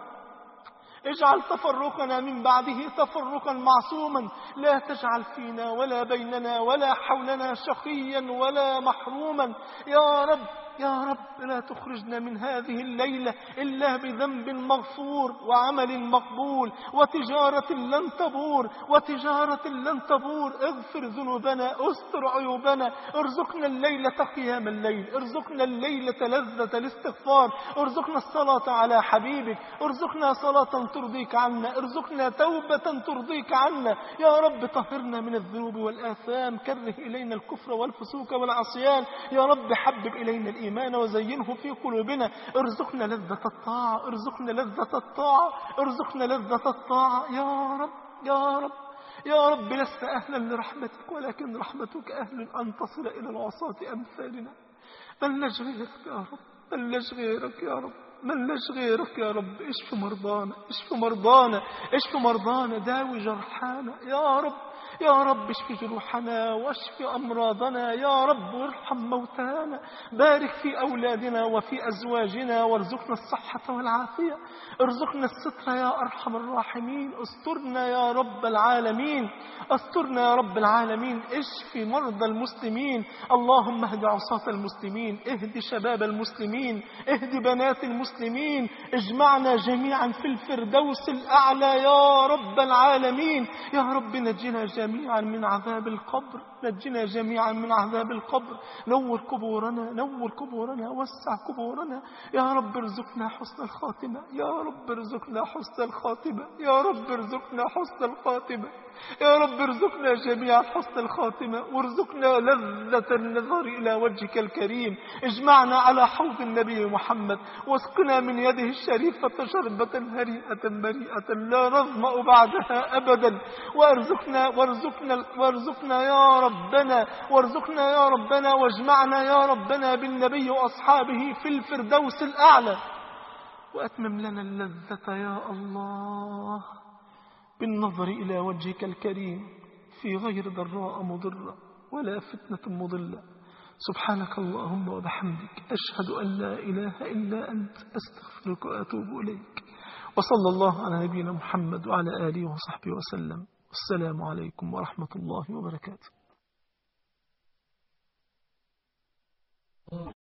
Speaker 2: اجعل تفرقنا من بعده تفرقا معصوما لا تجعل فينا ولا بيننا ولا حولنا شقيا ولا محروما يا رب يا رب لا تخرجنا من هذه الليلة إلا بذنب مغفور وعمل مقبول وتجارة لن تبور وتجارة لن تبور اغفر ذنوبنا استر عيوبنا ارزقنا الليلة قيام الليل ارزقنا الليلة لذة الاستغفار ارزقنا الصلاة على حبيبك ارزقنا صلاة ترضيك عنا ارزقنا توبة ترضيك عنا يا رب طهرنا من الذنوب والآثام كره إلينا الكفر والفسوق والعصيان يا رب حبب إلينا الإيمان وزينه في قلوبنا ارزقنا لذة الطاعة ارزقنا لذة الطاعة ارزقنا لذة الطاعة يا رب يا رب يا رب لست أهلا لرحمتك ولكن رحمتك أهل أن تصل إلى العصاة أمثالنا بل غيرك يا رب بل غيرك يا رب من لش غيرك يا رب اشف مرضانا اشف مرضانا اشف مرضانا داوي جرحانا يا رب يا رب اشف جروحنا واشف أمراضنا يا رب وارحم موتانا بارك في أولادنا وفي أزواجنا وارزقنا الصحة والعافية ارزقنا الستر يا أرحم الراحمين استرنا يا رب العالمين استرنا يا رب العالمين اشف مرضى المسلمين اللهم اهد عصاة المسلمين اهد شباب المسلمين اهد بنات المسلمين اجمعنا جميعا في الفردوس الأعلى يا رب العالمين يا رب نجنا جميعا من عذاب القبر نجنا جميعا من عذاب القبر نور قبورنا نور قبورنا وسع قبورنا يا رب ارزقنا حسن الخاتمة يا رب ارزقنا حسن الخاتمة يا رب ارزقنا حسن الخاتمة يا رب ارزقنا جميعا حسن الخاتمة وارزقنا لذة النظر إلى وجهك الكريم اجمعنا على حوض النبي محمد واسقنا من يده الشريفة شربة هريئة مريئة لا نظمأ بعدها أبدا وارزقنا وارزقنا وارزقنا يا ربنا وارزقنا يا ربنا واجمعنا يا ربنا بالنبي وأصحابه في الفردوس الأعلى وأتمم لنا اللذة يا الله بالنظر إلى وجهك الكريم في غير ضراء مضرة ولا فتنة مضلة سبحانك اللهم وبحمدك أشهد أن لا إله إلا أنت أستغفرك وأتوب إليك وصلى الله على نبينا محمد وعلى آله وصحبه وسلم السلام عليكم ورحمة الله وبركاته